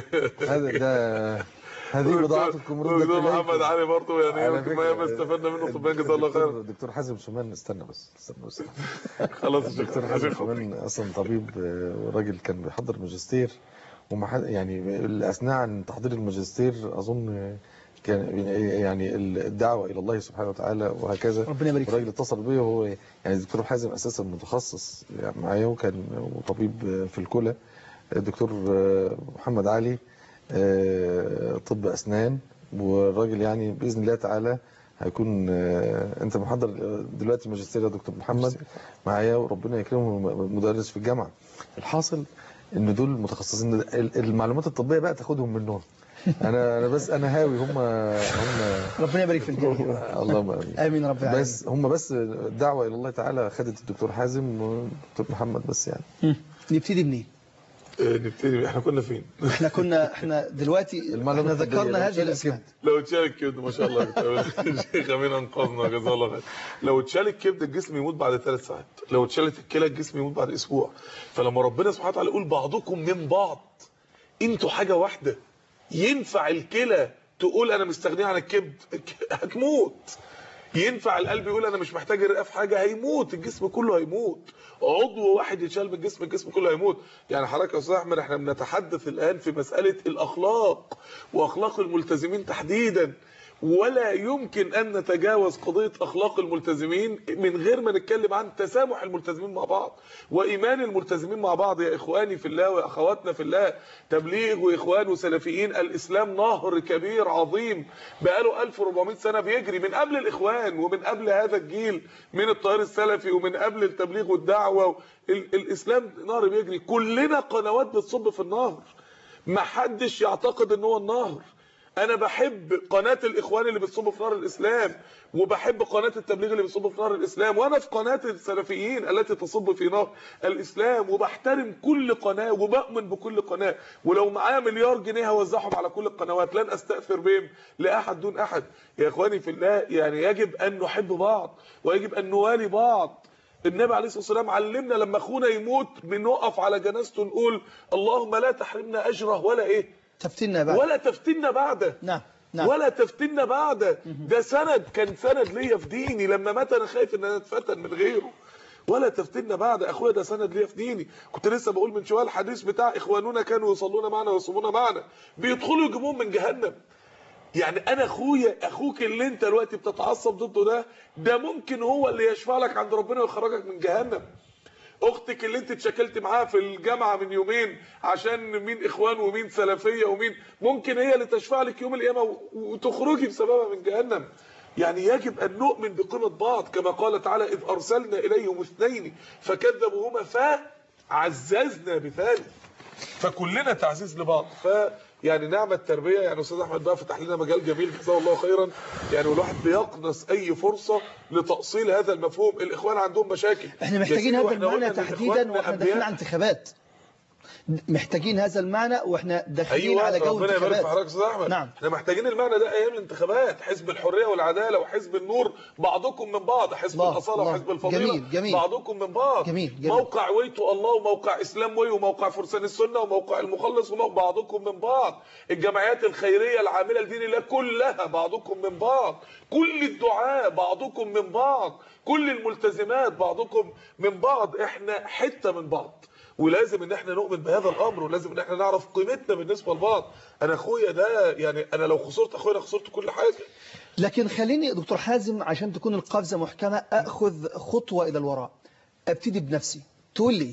هذا ده هذه بضاعتكم ردت دكتور إليكم. محمد علي برضه يعني على يمكن فكرة، ما ياما استفدنا منه طبيا جزاه الله خير دكتور- دكتور حازم شومان استنى بس استنى بس خلاص يا شيخ. دكتور حازم شومان اصلا طبيب آه، وراجل كان بيحضر ماجستير وما حد يعني الاثناء عن تحضير الماجستير اظن آه، كان يعني الدعوه الى الله سبحانه وتعالى وهكذا ربنا يبارك فيك. الراجل اتصل بيا وهو يعني الدكتور حازم اساسا متخصص يعني معايا وكان وطبيب آه، في الكلى الدكتور آه، محمد علي آه، طب اسنان والراجل يعني باذن الله تعالى هيكون آه، انت محضر دلوقتي ماجستير يا دكتور محمد معايا وربنا يكرمه مدرس في الجامعه الحاصل ان دول متخصصين ال- المعلومات الطبيه بقى تاخدهم منهم انا انا بس انا هاوي هم هم ربنا يبارك في الجميع اللهم امين امين رب العالمين بس هم بس الدعوه الى الله تعالى خدت الدكتور حازم والدكتور محمد بس يعني نبتدي منين نبتدي احنا كنا فين احنا كنا احنا دلوقتي احنا ذكرنا هذه الاسماء لو اتشال الكبد ما شاء الله الشيخ امين انقذنا جزاه الله خير لو اتشال الكبد الجسم يموت بعد ثلاث ساعات لو اتشالت الكلى الجسم يموت بعد اسبوع فلما ربنا سبحانه وتعالى يقول بعضكم من بعض انتوا حاجه واحده ينفع الكلى تقول انا مستغنيه عن الكبد هتموت ينفع القلب يقول انا مش محتاج الرئه في حاجه هيموت الجسم كله هيموت عضو واحد يتشال من الجسم الجسم كله هيموت يعني حضرتك يا استاذ احمد احنا بنتحدث الان في مساله الاخلاق واخلاق الملتزمين تحديدا ولا يمكن ان نتجاوز قضيه اخلاق الملتزمين من غير ما نتكلم عن تسامح الملتزمين مع بعض وايمان الملتزمين مع بعض يا اخواني في الله واخواتنا في الله تبليغ واخوان وسلفيين الاسلام نهر كبير عظيم بقاله 1400 سنه بيجري من قبل الاخوان ومن قبل هذا الجيل من التيار السلفي ومن قبل التبليغ والدعوه ال- الاسلام نهر بيجري كلنا قنوات بتصب في النهر ما حدش يعتقد ان هو النهر انا بحب قناه الاخوان اللي بتصب في نار الاسلام وبحب قناه التبليغ اللي بتصب في نار الاسلام وانا في قناه السلفيين التي تصب في نار الاسلام وبحترم كل قناه وبؤمن بكل قناه ولو معايا مليار جنيه هوزعهم على كل القنوات لن استاثر بهم لاحد دون احد يا اخواني في الله يعني يجب ان نحب بعض ويجب ان نوالي بعض النبي عليه الصلاه والسلام علمنا لما اخونا يموت بنقف على جنازته نقول اللهم لا تحرمنا اجره ولا ايه تفتنا بعد ولا تفتنا بعده نعم نعم ولا تفتنا بعده ده سند كان سند ليا في ديني لما مات انا خايف ان انا اتفتن من غيره ولا تفتنا بعد اخويا ده سند ليا في ديني كنت لسه بقول من شويه الحديث بتاع اخواننا كانوا يصلون معنا ويصومون معنا بيدخلوا يجيبوهم من جهنم يعني انا اخويا اخوك اللي انت دلوقتي بتتعصب ضده ده ده ممكن هو اللي يشفع لك عند ربنا ويخرجك من جهنم اختك اللي انت اتشكلت معاها في الجامعه من يومين عشان مين اخوان ومين سلفيه ومين ممكن هي اللي تشفع لك يوم القيامه و- وتخرجي بسببها من جهنم يعني يجب ان نؤمن بقيمه بعض كما قال تعالى اذ ارسلنا اليهم اثنين فكذبوهما فعززنا بثالث فكلنا تعزيز لبعض ف يعني نعمة التربية يعني أستاذ أحمد بقى فتح لنا مجال جميل جزاه الله خيرا يعني والواحد بيقنص أي فرصة لتأصيل هذا المفهوم الإخوان عندهم مشاكل احنا يا محتاجين سيدي هذا وإحنا المعنى قلنا إن تحديدا الإخوان واحنا أنبياء. داخلين على انتخابات محتاجين هذا المعنى واحنا داخلين ايوه على جو ربنا يبارك في انتخابات حضرتك يا استاذ احمد نعم. احنا محتاجين المعنى ده ايام الانتخابات حزب الحريه والعداله وحزب النور بعضكم من بعض حزب الله، الاصاله الله. وحزب الفضيله جميل، جميل. بعضكم من بعض جميل، جميل. موقع ويتو الله وموقع اسلام وي وموقع فرسان السنه وموقع المخلص وموقع بعضكم من بعض الجمعيات الخيريه العامله لدين الله كلها بعضكم من بعض كل الدعاء بعضكم من بعض كل الملتزمات بعضكم من بعض احنا حته من بعض ولازم ان احنا نؤمن بهذا الامر ولازم ان احنا نعرف قيمتنا بالنسبه لبعض انا اخويا ده يعني انا لو خسرت اخويا انا خسرت كل حاجه لكن خليني دكتور حازم عشان تكون القفزة محكمة أخذ خطوة إلى الوراء أبتدي بنفسي تقول لي إيه؟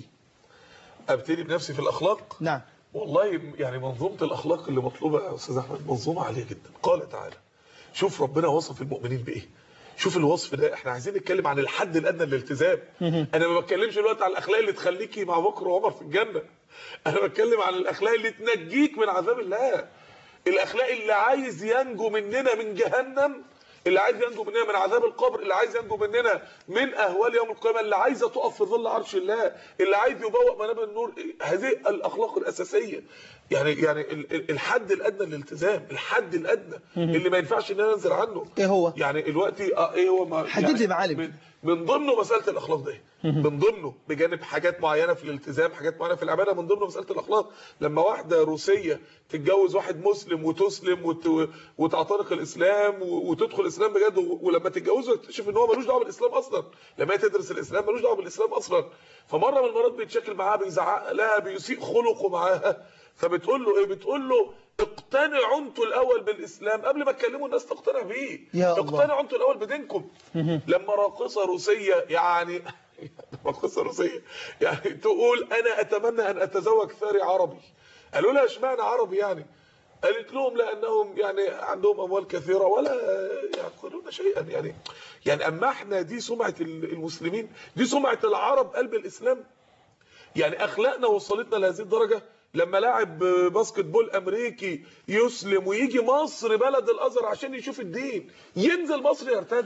ابتدي بنفسي في الاخلاق نعم والله يعني منظومه الاخلاق اللي مطلوبه يا استاذ احمد منظومه عاليه جدا قال تعالى شوف ربنا وصف المؤمنين بايه شوف الوصف ده احنا عايزين نتكلم عن الحد الادنى للالتزام انا ما بتكلمش دلوقتي على الاخلاق اللي تخليكي مع بكر وعمر في الجنه انا بتكلم عن الاخلاق اللي تنجيك من عذاب الله الاخلاق اللي عايز ينجو مننا من جهنم اللي عايز ينجو مننا من عذاب القبر اللي عايز ينجو مننا من اهوال يوم القيامه اللي عايزه تقف في ظل عرش الله اللي عايز يبوأ منابر النور هذه الاخلاق الاساسيه يعني يعني ال- ال- الحد الادنى للالتزام الحد الادنى اللي ما ينفعش ان انا انزل عنه ايه هو يعني دلوقتي اه ايه هو ما حدد لي معالم. من, من ضمنه مساله الاخلاق ده من ضمنه بجانب حاجات معينه في الالتزام حاجات معينه في العباده من ضمنه مساله الاخلاق لما واحده روسيه تتجوز واحد مسلم وتسلم وت... وتعتنق الاسلام و... وتدخل الاسلام بجد و... ولما تتجوزه تكتشف ان هو ملوش دعوه بالاسلام اصلا لما هي تدرس الاسلام ملوش دعوه بالاسلام اصلا فمره من المرات بيتشكل معاها بيزعق لها بيسيء خلقه معاها فبتقول له ايه بتقول له اقتنعوا انتوا الاول بالاسلام قبل ما تكلموا الناس تقتنع بيه يا الله. اقتنعوا انتوا الاول بدينكم لما راقصه روسيه يعني راقصه روسيه يعني تقول انا اتمنى ان اتزوج ثري عربي قالوا لها اشمعنى عربي يعني قالت لهم لانهم يعني عندهم اموال كثيره ولا يعقلون شيئا يعني يعني اما احنا دي سمعه المسلمين دي سمعه العرب قلب الاسلام يعني اخلاقنا وصلتنا لهذه الدرجه لما لاعب باسكت بول امريكي يسلم ويجي مصر بلد الازهر عشان يشوف الدين ينزل مصر يرتد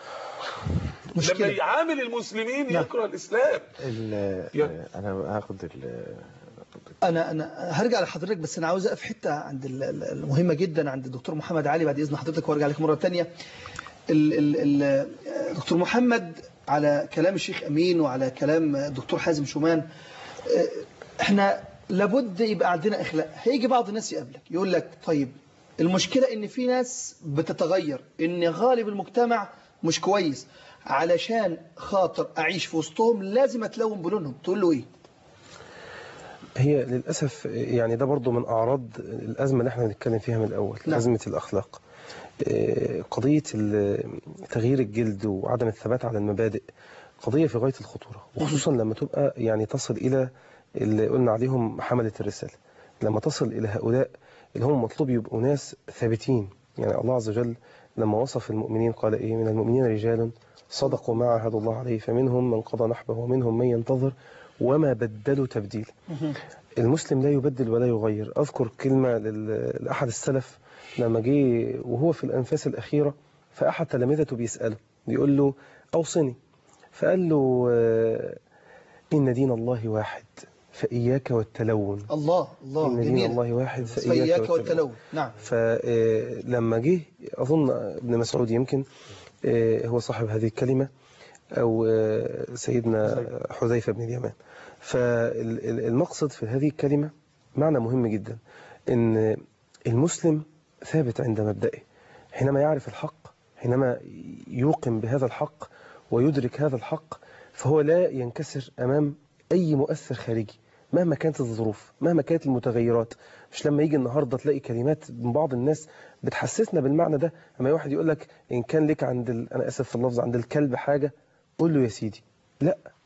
لما يعامل المسلمين يكره الاسلام ال- انا هاخد ال- انا انا هرجع لحضرتك بس انا عاوز اقف حته عند ال- ال- المهمه جدا عند الدكتور محمد علي بعد اذن حضرتك وارجع لك مره ثانيه دكتور محمد على كلام الشيخ امين وعلى كلام الدكتور حازم شومان آه، احنا لابد يبقى عندنا اخلاق هيجي بعض الناس يقابلك يقول لك طيب المشكله ان في ناس بتتغير ان غالب المجتمع مش كويس علشان خاطر اعيش في وسطهم لازم اتلون بلونهم تقول له ايه هي للأسف يعني ده برضو من أعراض الأزمة اللي احنا بنتكلم فيها من الأول نعم. أزمة الأخلاق آه، قضية ال- تغيير الجلد وعدم الثبات على المبادئ قضية في غاية الخطورة وخصوصا لما تبقى يعني تصل إلى اللي قلنا عليهم حملة الرسالة لما تصل إلى هؤلاء اللي هم مطلوب يبقوا ناس ثابتين يعني الله عز وجل لما وصف المؤمنين قال إيه من المؤمنين رجال صدقوا ما عاهدوا الله عليه فمنهم من قضى نحبه ومنهم من ينتظر وما بدلوا تبديل المسلم لا يبدل ولا يغير أذكر كلمة لل- لأحد السلف لما جه وهو في الأنفاس الأخيرة فأحد تلامذته بيسأله بيقول له أوصني فقال له آه، إن دين الله واحد فإياك والتلون الله الله إن دين جميل الله واحد فإياك فإياك والتلون والتلون نعم فلما جه أظن ابن مسعود يمكن آه، هو صاحب هذه الكلمة أو آه، سيدنا حذيفة بن اليمان فالمقصد في هذه الكلمة معنى مهم جدا إن المسلم ثابت عند مبدئه حينما يعرف الحق حينما يوقن بهذا الحق ويدرك هذا الحق فهو لا ينكسر أمام أي مؤثر خارجي مهما كانت الظروف مهما كانت المتغيرات مش لما يجي النهاردة تلاقي كلمات من بعض الناس بتحسسنا بالمعنى ده اما واحد يقول لك إن كان لك عند ال... أنا أسف في اللفظ عند الكلب حاجة قول له يا سيدي لا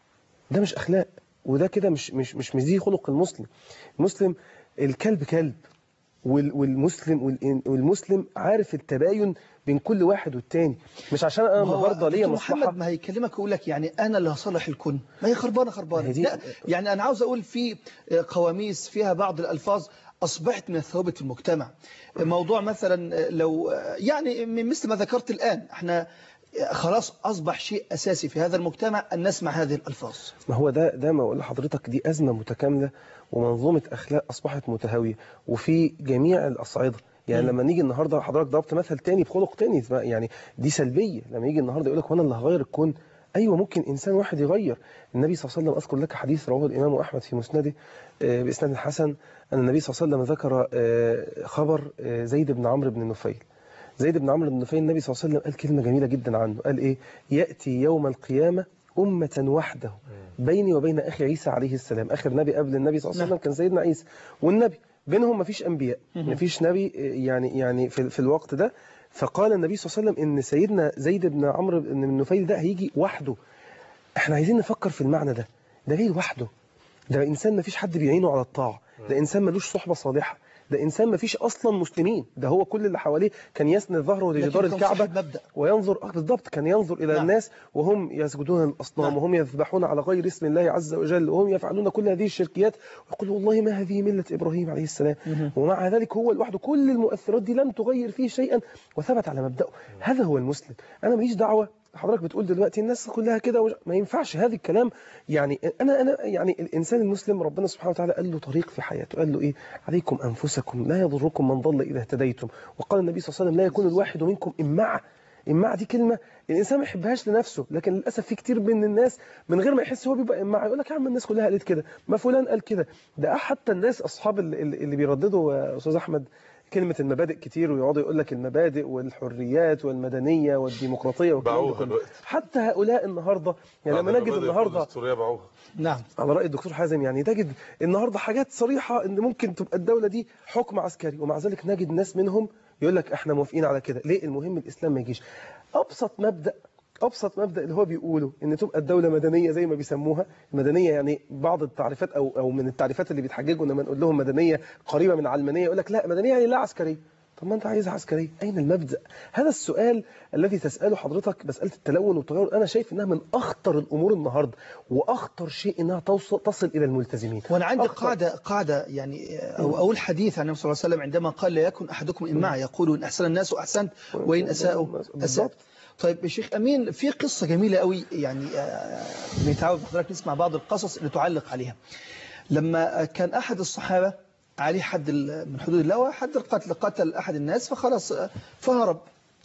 ده مش اخلاق وده كده مش مش مش مش دي خلق المسلم المسلم الكلب كلب وال- والمسلم والإن- والمسلم عارف التباين بين كل واحد والتاني مش عشان انا ما هو النهارده ليا دكتور مصلحه محمد ما هيكلمك ويقول لك يعني انا اللي هصلح الكون ما هي خربانه خربانه هي دي- لا يعني انا عاوز اقول في قواميس فيها بعض الالفاظ اصبحت من الثوابت المجتمع موضوع مثلا لو يعني مثل ما ذكرت الان احنا خلاص اصبح شيء اساسي في هذا المجتمع ان نسمع هذه الالفاظ ما هو ده ده ما اقول لحضرتك دي ازمه متكامله ومنظومه اخلاق اصبحت متهاويه وفي جميع الاصعده يعني مم. لما نيجي النهارده حضرتك ضربت مثل تاني بخلق تاني يعني دي سلبيه لما يجي النهارده يقول لك وانا اللي هغير الكون ايوه ممكن انسان واحد يغير النبي صلى الله عليه وسلم اذكر لك حديث رواه الامام احمد في مسنده آه، باسناد حسن ان النبي صلى الله عليه وسلم ذكر آه، خبر آه، زيد بن عمرو بن نفيل زيد بن عمرو بن نفيل النبي صلى الله عليه وسلم قال كلمه جميله جدا عنه قال ايه ياتي يوم القيامه أمة وحده بيني وبين أخي عيسى عليه السلام آخر نبي قبل النبي صلى الله عليه وسلم كان سيدنا عيسى والنبي بينهم مفيش أنبياء مهم. مفيش نبي يعني يعني في, في الوقت ده فقال النبي صلى الله عليه وسلم إن سيدنا زيد بن عمرو بن نفيل ده هيجي وحده احنا عايزين نفكر في المعنى ده ده جاي لوحده ده انسان ما فيش حد بيعينه على الطاعه ده انسان ملوش صحبه صالحه ده انسان ما فيش اصلا مسلمين ده هو كل اللي حواليه كان يسند ظهره لكن لجدار كان الكعبه صاحب مبدأ. وينظر آه بالضبط كان ينظر الى نعم. الناس وهم يسجدون للاصنام نعم. وهم يذبحون على غير اسم الله عز وجل وهم يفعلون كل هذه الشركيات ويقول والله ما هذه مله ابراهيم عليه السلام مهم. ومع ذلك هو لوحده كل المؤثرات دي لم تغير فيه شيئا وثبت على مبدأه هذا هو المسلم انا ماليش دعوه حضرتك بتقول دلوقتي الناس كلها كده ومش- ما ينفعش هذا الكلام يعني انا انا يعني الانسان المسلم ربنا سبحانه وتعالى قال له طريق في حياته قال له ايه عليكم انفسكم لا يضركم من ضل اذا اهتديتم وقال النبي صلى الله عليه وسلم لا يكون الواحد منكم امعه امعه دي كلمه الانسان ما يحبهاش لنفسه لكن للاسف في كتير من الناس من غير ما يحس هو بيبقى امعه يقول لك يا عم الناس كلها قالت كده ما فلان قال كده ده حتى الناس اصحاب اللي, اللي بيرددوا يا استاذ احمد كلمة المبادئ كتير ويقعدوا يقول لك المبادئ والحريات والمدنية والديمقراطية والكلام ده باعوها كله. دلوقتي حتى هؤلاء النهاردة يعني لما بعد نجد المبادئ النهاردة الدستورية باعوها نعم على رأي الدكتور حازم يعني تجد النهاردة حاجات صريحة ان ممكن تبقى الدولة دي حكم عسكري ومع ذلك نجد ناس منهم يقول لك احنا موافقين على كده ليه المهم الاسلام ما يجيش ابسط مبدأ ابسط مبدأ اللي هو بيقوله ان تبقى الدولة مدنية زي ما بيسموها مدنية يعني بعض التعريفات او او من التعريفات اللي بيتحججوا لما نقول لهم مدنية قريبة من علمانية يقول لك لا مدنية يعني لا عسكرية طب ما انت عايزها عسكريه اين المبدا هذا السؤال الذي تساله حضرتك مساله التلون والتغير انا شايف انها من اخطر الامور النهارده واخطر شيء انها توصل تصل الى الملتزمين وانا عندي أخطر. قاعده قاعده يعني او اقول حديث عن النبي صلى الله عليه وسلم عندما قال لا يكن احدكم امعا يقول ان احسن الناس احسنت وان اساءوا اسات طيب يا شيخ امين في قصه جميله قوي يعني آه، بنتعود حضرتك نسمع بعض القصص اللي تعلق عليها لما كان احد الصحابه عليه حد ال- من حدود الله وحد القتل قتل احد الناس فخلاص آه، فهرب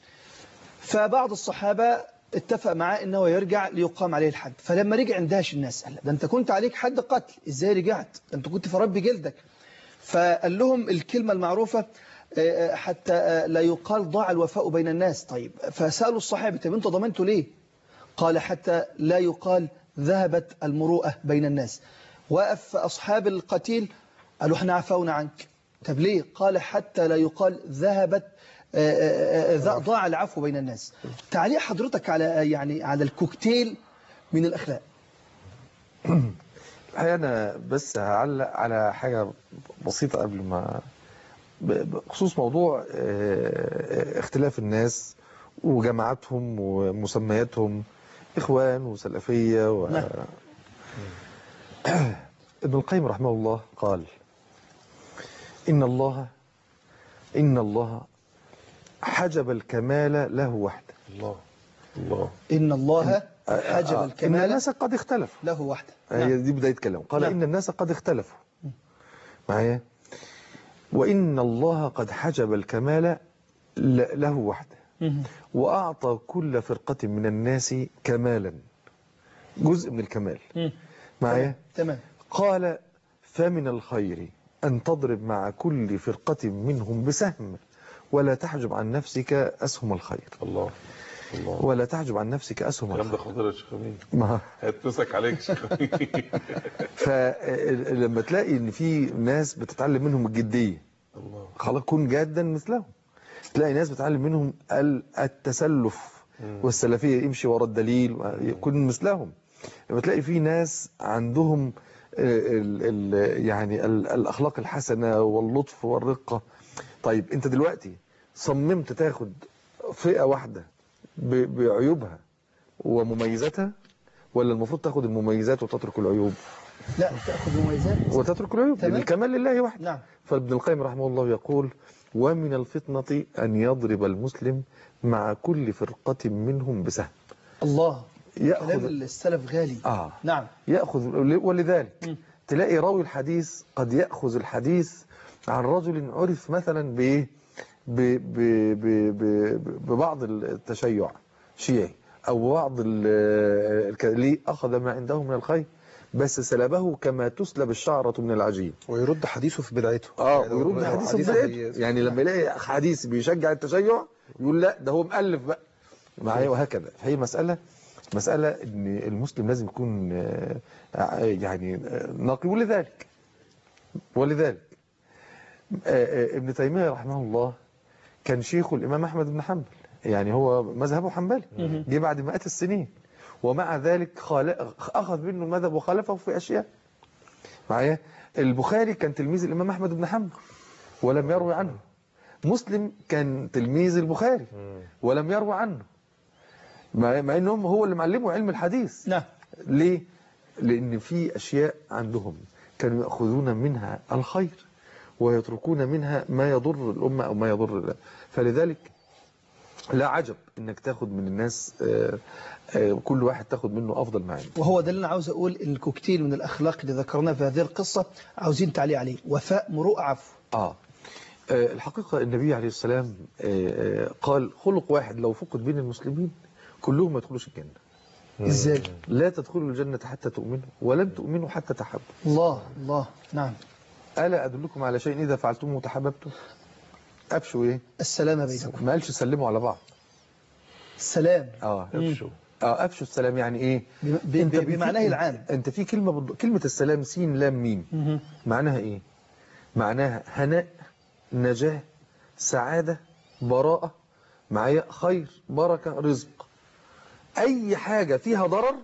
فبعض الصحابة اتفق معاه انه يرجع ليقام عليه الحد فلما رجع اندهش الناس قال ده انت كنت عليك حد قتل ازاي رجعت ده انت كنت في رب جلدك فقال لهم الكلمة المعروفة آه، حتى آه، لا يقال ضاع الوفاء بين الناس طيب فسألوا الصحابة طب انتوا ضمنتوا ليه قال حتى لا يقال ذهبت المروءة بين الناس وقف أصحاب القتيل قالوا احنا عفونا عنك طب ليه قال حتى لا يقال ذهبت آه، آه، آه، ضاع العفو بين الناس تعليق حضرتك على يعني على الكوكتيل من الأخلاق الحقيقة أنا بس هعلق على حاجة بسيطة قبل ما ب- بخصوص موضوع آه، اختلاف الناس وجماعاتهم ومسمياتهم إخوان وسلفية و... نعم. ابن القيم رحمه الله قال إن الله إن الله حجب الكمال له وحده الله الله إن الله حجب إن الكمال الناس قد اختلفوا له وحده هي دي بداية كلام قال نعم. إن الناس قد اختلفوا معايا وإن الله قد حجب الكمال ل- له وحده مهم. وأعطى كل فرقة من الناس كمالا جزء من الكمال مم. معايا تمام قال فمن الخير أن تضرب مع كل فرقة منهم بسهم ولا تحجب عن نفسك أسهم الخير الله الله ولا تحجب عن نفسك أسهم الكلام ده الخير خطير يا شيخ امين ما هيتمسك عليك يا شيخ امين فلما تلاقي ان في ناس بتتعلم منهم الجديه الله خلاص كن جادا مثلهم تلاقي ناس بتتعلم منهم ال- التسلف والسلفيه يمشي ورا الدليل كن مثلهم لما تلاقي في ناس عندهم ال ال يعني ال الاخلاق الحسنه واللطف والرقه طيب انت دلوقتي صممت تاخد فئه واحده ب- بعيوبها ومميزاتها ولا المفروض تاخد المميزات وتترك العيوب لا تاخذ مميزات وتترك العيوب تمام. لأن الكمال لله وحده نعم فابن القيم رحمه الله يقول ومن الفطنة أن يضرب المسلم مع كل فرقة منهم بسهم الله يأخذ كلام السلف غالي آه نعم يأخذ ولذلك تلاقي راوي الحديث قد يأخذ الحديث عن رجل عرف مثلا بإيه ب- ب- ب- ب- ببعض التشيع شيعي أو بعض ال- الك- ليه أخذ ما عنده من الخير بس سلبه كما تسلب الشعرة من العجين ويرد حديثه في بدايته اه يعني ويرد لو حديث حديث بدايته هي- يعني لما يلاقي حديث بيشجع التشيع يقول لا ده هو مؤلف بقى معايا وهكذا فهي مسألة مسألة ان المسلم لازم يكون آه، آه، يعني آه، نقي ولذلك ولذلك آه، آه، ابن تيمية رحمه الله كان شيخ الإمام أحمد بن حنبل يعني هو مذهبه حنبلي مهم. جه بعد مئات السنين ومع ذلك خال... أخذ منه المذهب وخالفه في أشياء معايا البخاري كان تلميذ الإمام أحمد بن حنبل ولم يروي عنه مسلم كان تلميذ البخاري ولم يروي عنه مع مع انهم هو اللي معلمه علم الحديث نعم ليه لان في اشياء عندهم كانوا ياخذون منها الخير ويتركون منها ما يضر الامه او ما يضر الله فلذلك لا عجب انك تاخد من الناس آه، آه، كل واحد تاخد منه افضل ما عنده وهو ده اللي انا عاوز اقول الكوكتيل من الاخلاق اللي ذكرناه في هذه القصه عاوزين تعليق عليه وفاء مروءه عفو آه. آه الحقيقة النبي عليه السلام آه آه، قال خلق واحد لو فقد بين المسلمين كلهم ما يدخلوش الجنة ازاي لا تدخلوا الجنة حتى تؤمنوا ولن تؤمنوا حتى تحبوا الله الله نعم ألا أدلكم على شيء إذا فعلتموه تحببتم أفشوا إيه السلام بينكم ما قالش سلموا على بعض السلام اه مم. افشوا اه افشوا السلام يعني ايه ب- ب- انت ب- بمعناه في- العام. انت في كلمه بض... كلمه السلام سين لام ميم مهم. معناها ايه معناها هناء نجاه سعاده براءه معايا خير بركه رزق اي حاجه فيها ضرر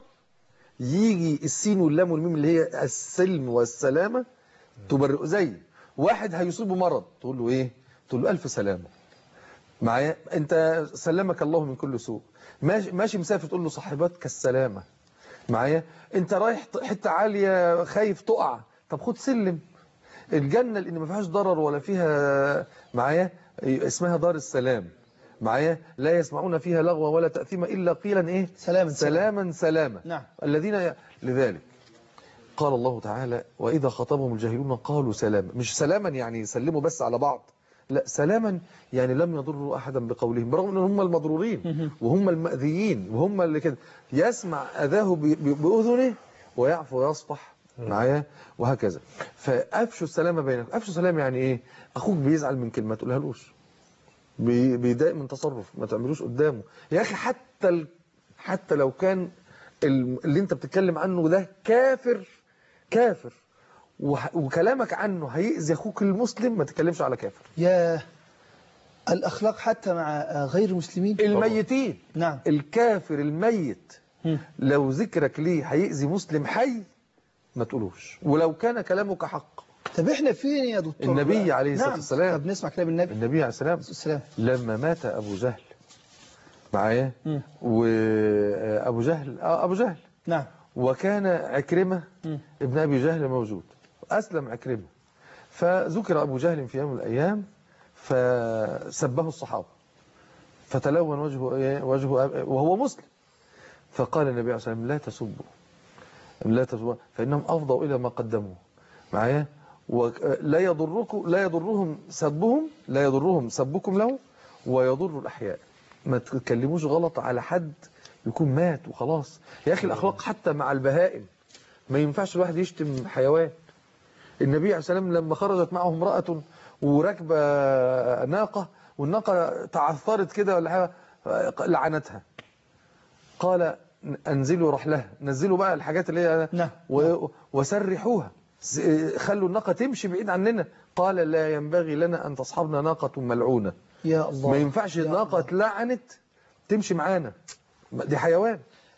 يجي السين واللام والميم اللي هي السلم والسلامه تبرئ زي واحد هيصيبه مرض تقول له ايه تقول له الف سلامه معايا انت سلمك الله من كل سوء ماشي, ماشي مسافر تقول له صاحباتك السلامة معايا انت رايح ط- حتة عالية خايف تقع طب خد سلم الجنة اللي ما فيهاش ضرر ولا فيها معايا اسمها دار السلام معايا لا يسمعون فيها لغوا ولا تأثيما إلا قيلا إيه سلاما سلاما سلاما نعم الذين ي- لذلك قال الله تعالى وإذا خطبهم الجاهلون قالوا سلاما مش سلاما يعني يسلموا بس على بعض لا سلاما يعني لم يضروا أحدا بقولهم برغم أن هم المضرورين وهم المأذيين وهم اللي كده يسمع أذاه ب- ب- بأذنه ويعفو ويصفح معايا وهكذا فأفشوا السلام بينكم أفشوا السلام يعني إيه أخوك بيزعل من كلمة تقولهالوش بي- بيضايق من تصرف ما تعملوش قدامه يا أخي حتى ال... حتى لو كان ال- اللي انت بتتكلم عنه ده كافر كافر وح- وكلامك عنه هيأذي اخوك المسلم ما تتكلمش على كافر يا الأخلاق حتى مع آه، غير المسلمين الميتين نعم الكافر الميت مم. لو ذكرك ليه هيأذي مسلم حي ما تقولوش ولو كان كلامك حق طب احنا فين يا دكتور النبي عليه الصلاة نعم. والسلام طب نسمع كلام النبي النبي عليه السلام السلام لما مات أبو جهل معايا مم. وأبو جهل آه أبو جهل نعم وكان عكرمة مم. ابن أبي جهل موجود أسلم عكرمة فذكر أبو جهل في يوم من الأيام فسبه الصحابة فتلون وجهه إيه؟ وجهه أب- وهو مسلم فقال النبي عليه الصلاة والسلام لا تسبوا لا تسبوا فإنهم أفضوا إلى ما قدموا معايا ولا يضركم لا يضرهم سبهم لا يضرهم سبكم له ويضر الأحياء ما تتكلموش غلط على حد يكون مات وخلاص يا أخي الأخلاق حتى مع البهائم ما ينفعش الواحد يشتم حيوان النبي عليه الصلاة والسلام لما خرجت معه امرأة وراكبة ناقة والناقة تعثرت كده ولا حاجة لعنتها قال انزلوا رحلها نزلوا بقى الحاجات اللي هي نعم. و- وسرحوها س- خلوا الناقة تمشي بعيد عننا قال لا ينبغي لنا أن تصحبنا ناقة ملعونة يا الله ما ينفعش الناقة اتلعنت تمشي معانا دي حيوان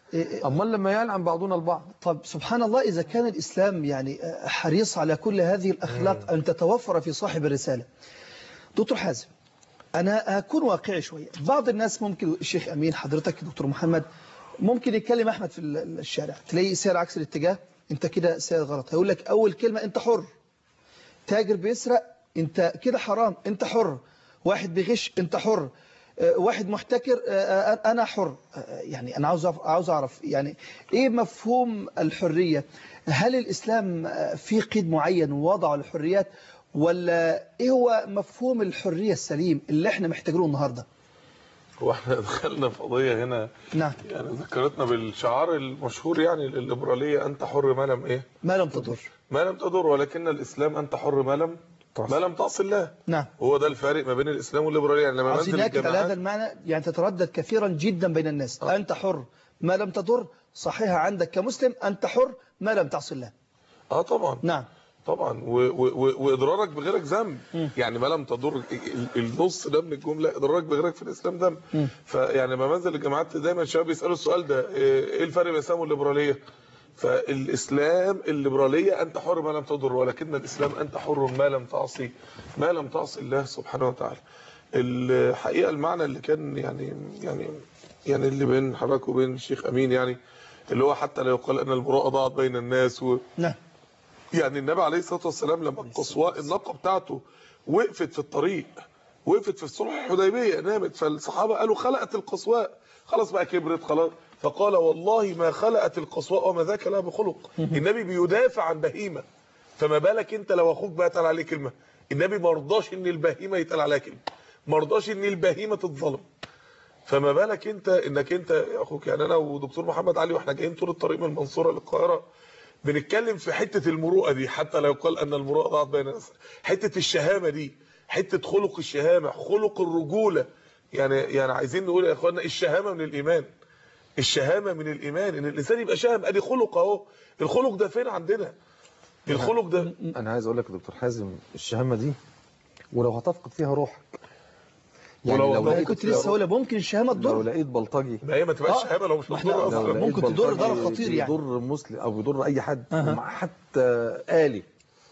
امال لما يلعن بعضنا البعض طب سبحان الله إذا كان الإسلام يعني حريص على كل هذه الأخلاق أن تتوفر في صاحب الرسالة دكتور حازم أنا هكون واقعي شوية بعض الناس ممكن الشيخ أمين حضرتك دكتور محمد ممكن يتكلم أحمد في ال- الشارع تلاقيه سير عكس الاتجاه أنت كده سير غلط هيقول لك أول كلمة أنت حر تاجر بيسرق أنت كده حرام أنت حر واحد بيغش أنت حر آه، واحد محتكر آه، آه، أنا حر آه، يعني أنا عاوز أعرف- عاوز أعرف يعني إيه مفهوم الحرية هل الإسلام آه، في قيد معين وضعه للحريات ولا إيه هو مفهوم الحرية السليم اللي إحنا محتاجينه النهاردة هو احنا دخلنا في قضيه هنا نعم يعني ذكرتنا بالشعار المشهور يعني الليبراليه انت حر ما لم ايه ما لم تضر ما لم تضر ولكن الاسلام انت حر ما لم ما لم تعصي الله نعم هو ده الفارق ما بين الاسلام والليبراليه يعني لما عاوزين منزل نأكد على هذا الجامعات المعنى يعني تتردد كثيرا جدا بين الناس أنت حر ما لم تضر صحيحة عندك كمسلم أنت حر ما لم تعصي الله اه طبعا نعم طبعا و و و واضرارك بغيرك ذنب يعني ما لم تضر ال- ال- النص ده من الجمله اضرارك بغيرك في الاسلام ذنب فيعني لما منزل الجامعات دايما الشباب بيسالوا السؤال ده ايه إيه الفرق بين الاسلام والليبراليه فالاسلام الليبراليه انت حر ما لم تضر ولكن الاسلام انت حر ما لم تعصي ما لم تعصي الله سبحانه وتعالى الحقيقه المعنى اللي كان يعني يعني يعني اللي بين حضرتك وبين الشيخ امين يعني اللي هو حتى لا يقال ان المروءه ضاعت بين الناس و نعم يعني النبي عليه الصلاه والسلام لما القصواء الناقه بتاعته وقفت في الطريق وقفت في الصلح الحديبيه نامت فالصحابه قالوا خلقت القصواء خلاص بقى كبرت خلاص فقال والله ما خلقت القصواء وما ذاك لها بخلق النبي بيدافع عن بهيمه فما بالك انت لو اخوك بقى اتقال عليه كلمه النبي ما رضاش ان البهيمه يتقال عليها كلمه ما رضاش ان البهيمه تتظلم فما بالك انت انك انت يا اخوك يعني انا ودكتور محمد علي واحنا جايين طول الطريق من المنصوره للقاهره بنتكلم في حته المروءه دي حتى لا يقال ان المروءه ضاعت بين الناس حته الشهامه دي حته خلق الشهامه خلق الرجوله يعني يعني عايزين نقول يا اخوانا الشهامه من الايمان الشهامه من الايمان ان الانسان يبقى شهم ادي خلق اهو الخلق ده فين عندنا الخلق ده انا عايز اقول لك يا دكتور حازم الشهامه دي ولو هتفقد فيها روحك يعني ولو لو أنا لقيت كنت لسه هقول ممكن الشهامة تضر لو لقيت بلطجي ما هي ما تبقاش آه. شهامه لو مش ما احنا مضطر لو اصلا لقيت ممكن تضر بلطجي ضرر خطير يعني. بيضر مسلم او بيضر اي حد أها. مع حتى آلي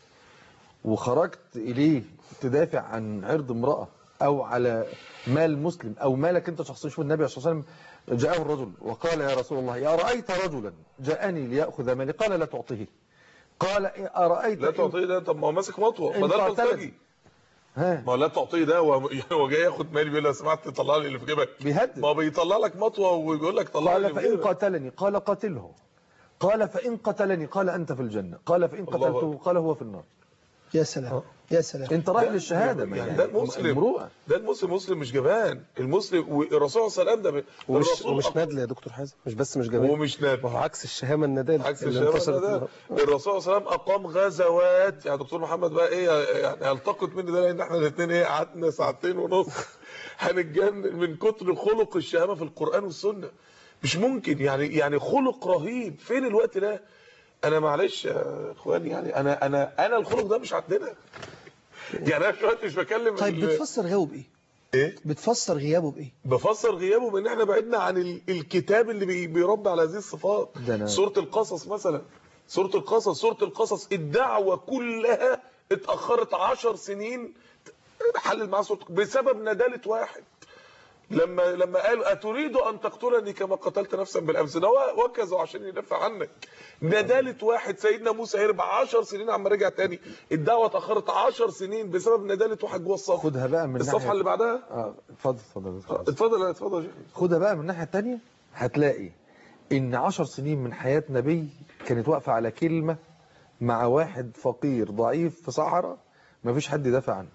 وخرجت اليه تدافع عن عرض امراه او على مال مسلم او مالك انت شخصيا شوف النبي صلى الله عليه وسلم جاءه الرجل وقال يا رسول الله يا رايت رجلا جاءني لياخذ مالي قال لا تعطيه قال ارايت لا إن- تعطيه ده طب ما هو ماسك مطوه ما إن ده قاتلني. البلطجي ها ما هو لا تعطيه ده هو يعني هو جاي ياخد مالي بيقول له لو سمحت طلع لي اللي في جيبك بيهدد ما هو بيطلع لك مطوه وبيقول لك طلع لي قال اللي في فإن جيبك قاتلني قال قاتله قال فإن قتلني قال أنت في الجنة قال فإن الله قتلته قال هو في النار يا سلام يا سلام أنت رايح ده- للشهادة ما يعني يعني ده المسلم المروءة ده المسلم مسلم مش جبان المسلم والرسول صلى الله عليه وسلم ده ومش الرسول ومش أق- نادل يا دكتور حازم مش بس مش جبان ومش نادل ما هو عكس الشهامه الندال عكس اللي الشهامة انتشرت ده النهاردة. الرسول صلى الله عليه وسلم اقام غزوات يعني دكتور محمد بقى ايه يعني هلتقط مني ده لان احنا الاثنين ايه قعدنا ساعتين ونص هنتجنن من كتر خلق الشهامه في القران والسنه مش ممكن يعني يعني خلق رهيب فين الوقت ده انا معلش يا اخواني يعني انا انا انا الخلق ده مش عندنا يعني انا دلوقتي مش بكلم طيب ال- بتفسر غيابه بإيه ايه بتفسر غيابه بإيه بفسر غيابه بان احنا بعدنا عن ال- الكتاب اللي بي- بيربي على هذه الصفات ده أنا- سوره القصص مثلا سوره القصص سوره القصص الدعوه كلها اتاخرت عشر سنين حلل معاه سوره بسبب نداله واحد لما لما قالوا اتريد ان تقتلني كما قتلت نفسا بالامس ده هو وكزوا عشان يدافع عنك نداله واحد سيدنا موسى هرب 10 سنين عما رجع تاني الدعوه اتاخرت 10 سنين بسبب نداله واحد جوه الصف خدها بقى من الصفحه ناحية- اللي بعدها اه اتفضل اتفضل اتفضل. اتفضل اتفضل يا شيخ خدها بقى من الناحية التانية هتلاقي إن عشر سنين من حياة نبي كانت واقفة على كلمة مع واحد فقير ضعيف في صحراء ما فيش حد يدافع عنه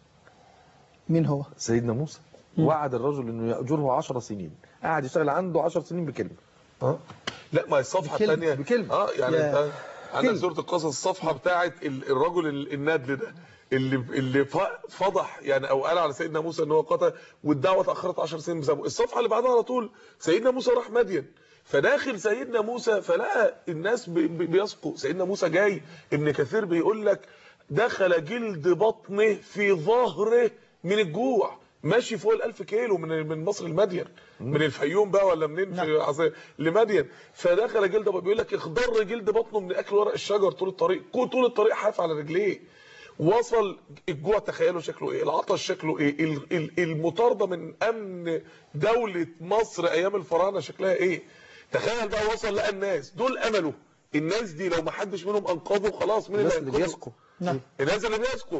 مين هو سيدنا موسى وعد الرجل انه يأجره عشر سنين قاعد يشتغل عنده عشر سنين بكلمة اه لا ما هي الصفحه بكلمة- الثانيه بكلمة. اه يعني يا- انت عندك كلمة. سوره القصص الصفحه بتاعت ال- الرجل ال- النادل ده اللي اللي ف- فضح يعني او قال على سيدنا موسى ان هو قتل والدعوه اتاخرت 10 سنين بسببه الصفحه اللي بعدها على طول سيدنا موسى راح مدين فداخل سيدنا موسى فلقى الناس بي- بي- بيسقوا سيدنا موسى جاي ابن كثير بيقول لك دخل جلد بطنه في ظهره من الجوع ماشي فوق الألف كيلو من من مصر لمدين من الفيوم بقى ولا منين في عزي لمدين فدخل جلد بيقول لك اخضر جلد بطنه من اكل ورق الشجر طول الطريق كو- طول الطريق حاف على رجليه وصل الجوع تخيلوا شكله ايه العطش شكله ايه ال- ال- المطارده من امن دوله مصر ايام الفراعنه شكلها ايه تخيل بقى وصل لقى الناس دول امله الناس دي لو ما حدش منهم انقذه خلاص مين الناس اللي اللي هينقذه؟ بيسقوا نعم الناس اللي بيسقوا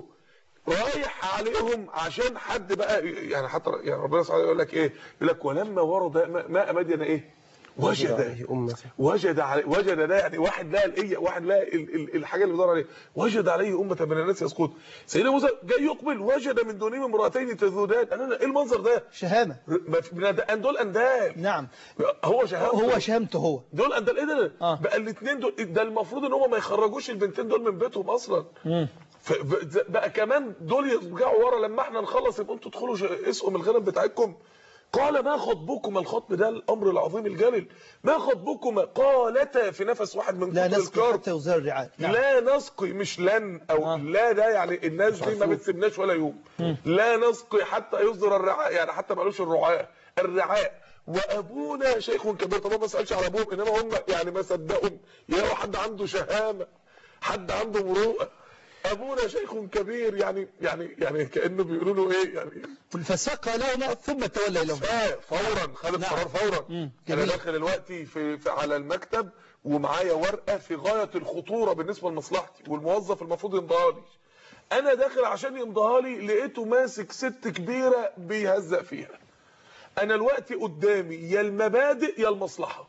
رايح عليهم عشان حد بقى يعني حتى يعني ربنا سبحانه يقول لك ايه يقول لك ولما ورد ماء- ماء مدين ايه وجد عليه أمة وجد عليه وجد ده يعني واحد لقى الايه واحد لقى ال- ال- الحاجه اللي بيدور عليها وجد عليه امه من الناس يسقط سيدنا موسى جاي يقبل وجد من دونهم امراتين تذودان انا أنا- ايه المنظر ده شهامه ما في- من ده- دول اندال نعم هو شهامته هو شهامته هو دول اندال ايه ده بقى الاثنين دول ده المفروض ان هم ما يخرجوش البنتين دول من بيتهم اصلا ف- ب- بقى كمان دول يرجعوا ورا لما احنا نخلص يبقوا انتوا تدخلوا ش- اسقوا من الغنم بتاعتكم قال ما خطبكما الخطب ده الامر العظيم الجليل ما خطبكما قالتا في نفس واحد من لا كتر نسقي الكار حتى يزال الرعاء نعم. لا نسقي مش لن او لا ده يعني الناس دي ما بتسيبناش ولا يوم لا نسقي حتى يصدر الرعاء يعني حتى مالوش الرعاء الرعاء وابونا شيخ كبير طبعا ما سالش على ابوهم انما هم يعني ما صدقوا يا حد عنده شهامه حد عنده مروءه ابونا شيخ كبير يعني يعني يعني كانه بيقولوا له ايه يعني فسقى لهما ثم تولى لهم فاء فورا خد القرار فورا انا جميل. داخل دلوقتي في, في على المكتب ومعايا ورقه في غايه الخطوره بالنسبه لمصلحتي والموظف المفروض يمضيها لي انا داخل عشان يمضيها لي لقيته ماسك ست كبيره بيهزق فيها انا الوقت قدامي يا المبادئ يا المصلحه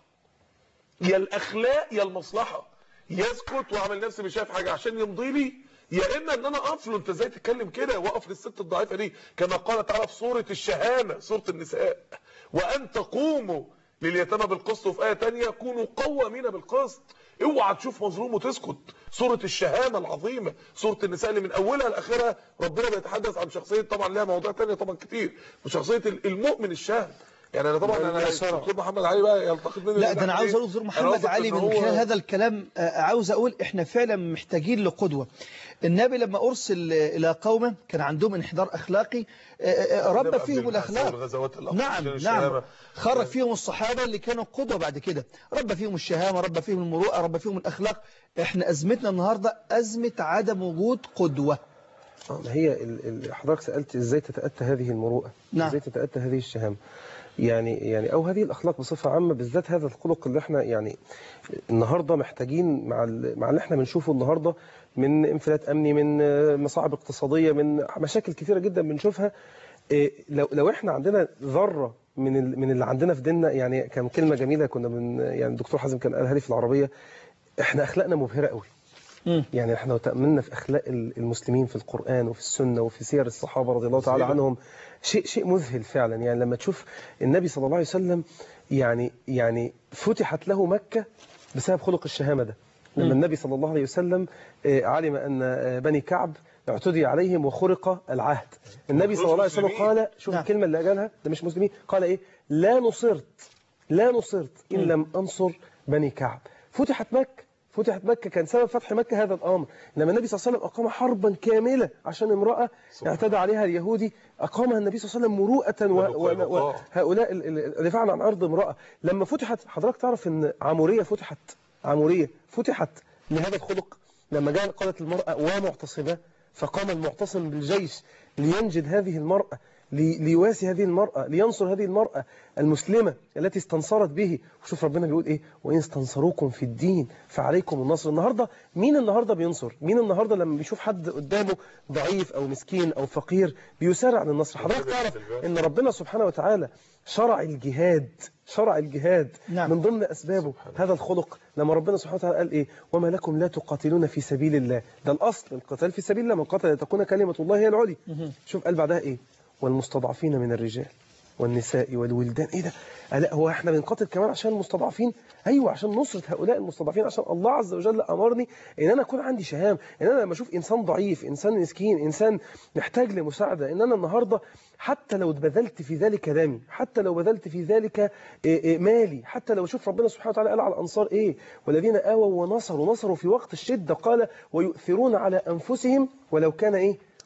يا الاخلاق يا المصلحه يسكت واعمل نفسي مش شايف حاجه عشان يمضي لي يا اما ان انا اقف له انت ازاي تتكلم كده واقف للست الضعيفه دي كما قال تعالى في سوره الشهامه سوره النساء وان تقوموا لليتامى بالقسط وفي ايه ثانيه كونوا قوامين بالقسط اوعى تشوف مظلوم وتسكت سوره الشهامه العظيمه سوره النساء اللي من اولها لاخرها ربنا بيتحدث عن شخصيه طبعا لها مواضيع ثانيه طبعا كتير وشخصيه المؤمن الشهم يعني انا طبعا انا دكتور محمد علي بقى يلتقط مني لا ده انا عاوز اقول دكتور أنا محمد واثق علي إن من هو- خلال هذا الكلام آه، عاوز اقول احنا فعلا محتاجين لقدوه النبي لما ارسل آه، الى قومه كان عندهم انحدار اخلاقي آه، آه، ربى قبل فيهم البحث الاخلاق والغزوات الأخرى نعم عشان نعم الشهامة. خرج فيهم الصحابه اللي كانوا قدوه بعد كده ربى فيهم الشهامه ربى فيهم المروءه ربى فيهم الاخلاق احنا ازمتنا النهارده ازمه عدم وجود قدوه ما هي ال- ال- حضرتك سألت ازاي تتأتى هذه المروءة نعم. ازاي تتأتى هذه الشهامة يعني يعني او هذه الاخلاق بصفه عامه بالذات هذا الخلق اللي احنا يعني النهارده محتاجين مع ال- مع اللي احنا بنشوفه النهارده من انفلات امني من آه، مصاعب اقتصاديه من مشاكل كثيره جدا بنشوفها إيه، لو لو احنا عندنا ذره من ال- من اللي عندنا في ديننا يعني كان كلمه جميله كنا من يعني الدكتور حازم كان قالها لي في العربيه احنا اخلاقنا مبهره قوي يعني احنا لو تأملنا في أخلاق ال- المسلمين في القرآن وفي السنة وفي سير الصحابة رضي الله تعالى مذهلة. عنهم شيء شيء مذهل فعلا يعني لما تشوف النبي صلى الله عليه وسلم يعني يعني فتحت له مكة بسبب خلق الشهامة ده لما مم. النبي صلى الله عليه وسلم آه، علم أن آه، بني كعب اعتدي عليهم وخرق العهد النبي صلى الله عليه وسلم مسلمين. قال شوف نعم. الكلمة اللي قالها ده مش مسلمين قال إيه لا نصرت لا نصرت إن مم. لم أنصر بني كعب فتحت مكة فتحت مكة كان سبب فتح مكة هذا الأمر لما النبي صلى الله عليه وسلم أقام حربا كاملة عشان امرأة اعتدى عليها اليهودي أقامها النبي صلى الله عليه وسلم مروءة و- بنو و- قينقاع. وهؤلاء ال- ال- دفاعا عن أرض امرأة لما فتحت حضرتك تعرف أن عمورية فتحت عمورية فتحت لهذا الخلق لما جاء قالت المرأة ومعتصمة فقام المعتصم بالجيش لينجد هذه المرأة لي- ليواسي هذه المرأة لينصر هذه المرأة المسلمة التي استنصرت به وشوف ربنا بيقول ايه وإن استنصروكم في الدين فعليكم النصر النهاردة مين النهاردة بينصر مين النهاردة لما بيشوف حد قدامه ضعيف أو مسكين أو فقير بيسارع للنصر حضرتك تعرف ان ربنا سبحانه وتعالى شرع الجهاد شرع الجهاد نعم. من ضمن أسبابه هذا الخلق لما ربنا سبحانه وتعالى قال إيه وما لكم لا تقاتلون في سبيل الله ده الأصل القتال في سبيل الله من قتل لتكون كلمة الله هي العلي شوف قال بعدها إيه والمستضعفين من الرجال والنساء والولدان ايه ده لا هو احنا بنقاتل كمان عشان المستضعفين ايوه عشان نصرة هؤلاء المستضعفين عشان الله عز وجل امرني ان انا اكون عندي شهام ان انا لما اشوف انسان ضعيف انسان مسكين انسان محتاج لمساعده ان انا النهارده حتى لو بذلت في ذلك دمي حتى لو بذلت في ذلك إيه إيه مالي حتى لو شوف ربنا سبحانه وتعالى قال على الانصار ايه والذين اووا ونصروا نصروا في وقت الشده قال ويؤثرون على انفسهم ولو كان ايه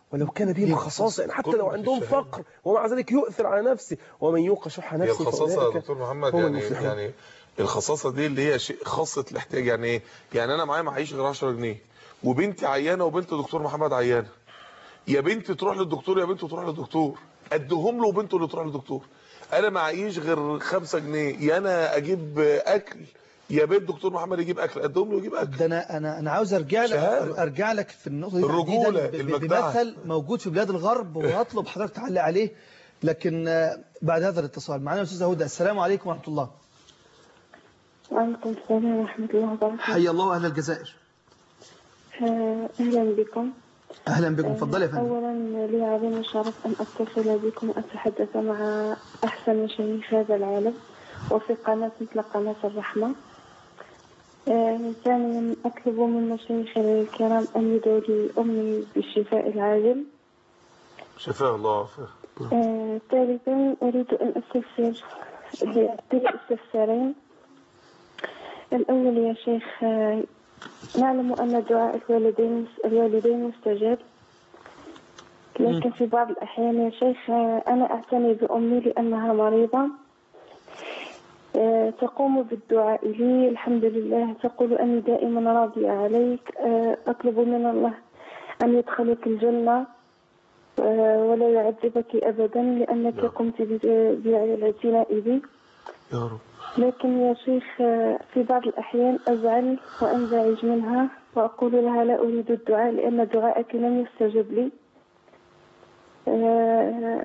ولو كان بهم خصاصة يعني حتى لو عندهم فقر ومع ذلك يؤثر على نفسه ومن يوق شح هي نفسه الخصاصة يا فأولئك دكتور محمد هم يعني المفلحون. يعني الخصاصة دي اللي هي شيء خاصة الاحتياج يعني ايه؟ يعني انا معايا معيش غير 10 جنيه وبنتي عيانة وبنت دكتور محمد عيانة يا بنتي تروح للدكتور يا بنته تروح للدكتور ادهم له وبنته اللي تروح للدكتور انا معيش غير 5 جنيه يا انا اجيب اكل يا بيت دكتور محمد يجيب اكل ادهم له يجيب اكل ده انا انا انا عاوز ارجع لك شهادة. ارجع لك في النقطه دي الرجولة، تحديداً ب- ب- المجدعة. بمثل موجود في بلاد الغرب وهطلب حضرتك تعلق عليه لكن آه، بعد هذا الاتصال معنا استاذه هدى السلام عليكم ورحمه الله وعليكم السلام ورحمة الله وبركاته حي الله اهل الجزائر آه، أهلا بكم اهلا بكم آه، اتفضلي يا فندم أولا لي عظيم الشرف أن أتصل بكم وأتحدث مع أحسن مشايخ هذا العالم وفي قناة مثل قناة الرحمة آه، ثانيا أطلب من مشايخنا الكرام أن يدعوا لي أمي بالشفاء العاجل شفاء الله وعافاه آه، ثالثا أريد أن أستفسر باستفسارين الأول يا شيخ آه، نعلم أن دعاء الوالدين الوالدين مستجاب لكن في بعض الأحيان يا شيخ آه، أنا أعتني بأمي لأنها مريضة آه، تقوم بالدعاء لي الحمد لله تقول أني دائما راضية عليك آه، أطلب من الله أن يدخلك الجنة آه، ولا يعذبك أبدا لأنك قمت ب- بالاعتناء بي يا رب لكن يا شيخ آه، في بعض الأحيان أزعل وأنزعج منها وأقول لها لا أريد الدعاء لأن دعاءك لم يستجب لي آه،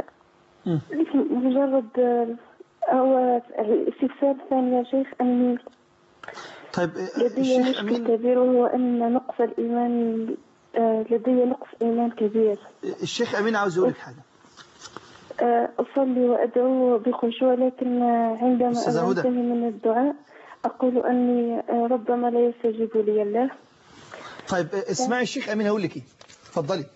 مجرد آه، أو الاستفسار الثاني يا شيخ أني طيب لدي الشيخ مشكل أمين كبير وهو أن نقص الإيمان آه، لدي نقص إيمان كبير الشيخ امين عاوز يقول لك حاجه آه، أصلي وأدعو بخشوع لكن آه، عندما أستاذة هدى. أنتهي من الدعاء أقول أني آه، ربما لا يستجيب لي الله طيب آه، اسمعي الشيخ امين هقول لك ايه اتفضلي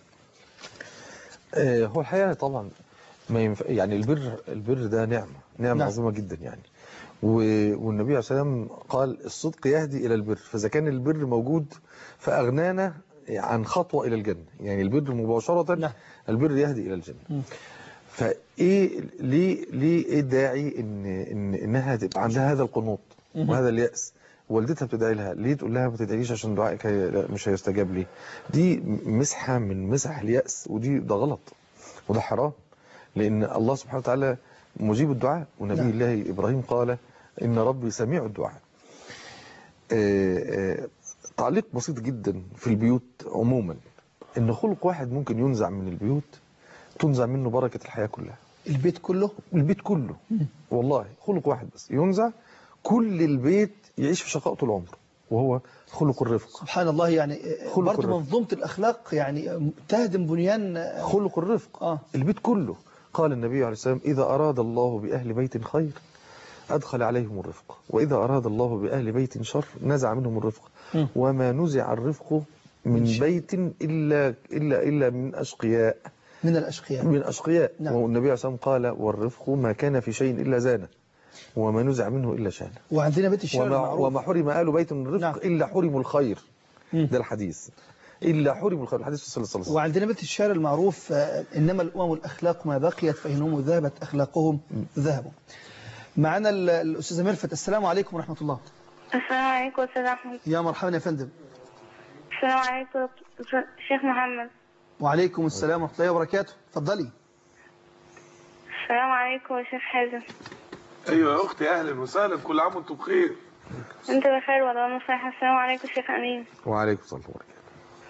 آه، هو الحقيقة طبعا ما ينفع يعني البر البر ده نعمة نعمة نعم. عظيمة جدا يعني و- والنبي عليه الصلاة والسلام قال الصدق يهدي إلى البر فإذا كان البر موجود فأغنانا عن خطوة إلى الجنة يعني البر مباشرة البر يهدي إلى الجنة فإيه ليه ليه إيه الداعي إن إن إنها تبقى عندها هذا القنوط مهم. وهذا اليأس والدتها بتدعي لها ليه تقول لها ما تدعيش عشان دعائك هي- لا، مش هيستجاب لي دي مسحة من مسح اليأس ودي ده غلط وده حرام لأن الله سبحانه وتعالى مجيب الدعاء ونبي نعم. الله إبراهيم قال إن ربي سميع الدعاء آه، آه، تعليق بسيط جدا في البيوت عموما إن خلق واحد ممكن ينزع من البيوت تنزع منه بركة الحياة كلها البيت كله البيت كله والله خلق واحد بس ينزع كل البيت يعيش في شقاء طول عمره وهو خلق الرفق سبحان الله يعني آه، خلق برضه الرفق. منظومه الاخلاق يعني آه، تهدم بنيان آه، خلق الرفق آه. البيت كله قال النبي عليه السلام إذا أراد الله بأهل بيت خير أدخل عليهم الرفق وإذا أراد الله بأهل بيت شر نزع منهم الرفق م. وما نزع الرفق من بيت إلا إلا إلا من أشقياء من الاشقياء من أشقياء نعم. والنبي عليه الصلاة والسلام قال والرفق ما كان في شيء إلا زانه وما نزع منه إلا شانه وعندنا بيت الشعر وما, المعروف وما حرم آل بيت من الرفق نعم. إلا حرموا الخير ده الحديث إلا حرموا الخير الحديث صلى الله عليه وسلم وعندنا بيت الشعر المعروف آه، إنما الأمم الأخلاق ما بقيت فإنهم ذهبت أخلاقهم ذهبوا معنا ال- الأستاذة ميرفت السلام عليكم ورحمة الله السلام عليكم أستاذ أحمد يا مرحبا يا فندم السلام عليكم شيخ محمد وعليكم السلام ورحمة الله وبركاته اتفضلي السلام عليكم يا شيخ حازم ايوه يا اختي اهلا وسهلا كل عام وانتم بخير أنت بخير والله صحيح السلام عليكم شيخ أمين وعليكم السلام ورحمة الله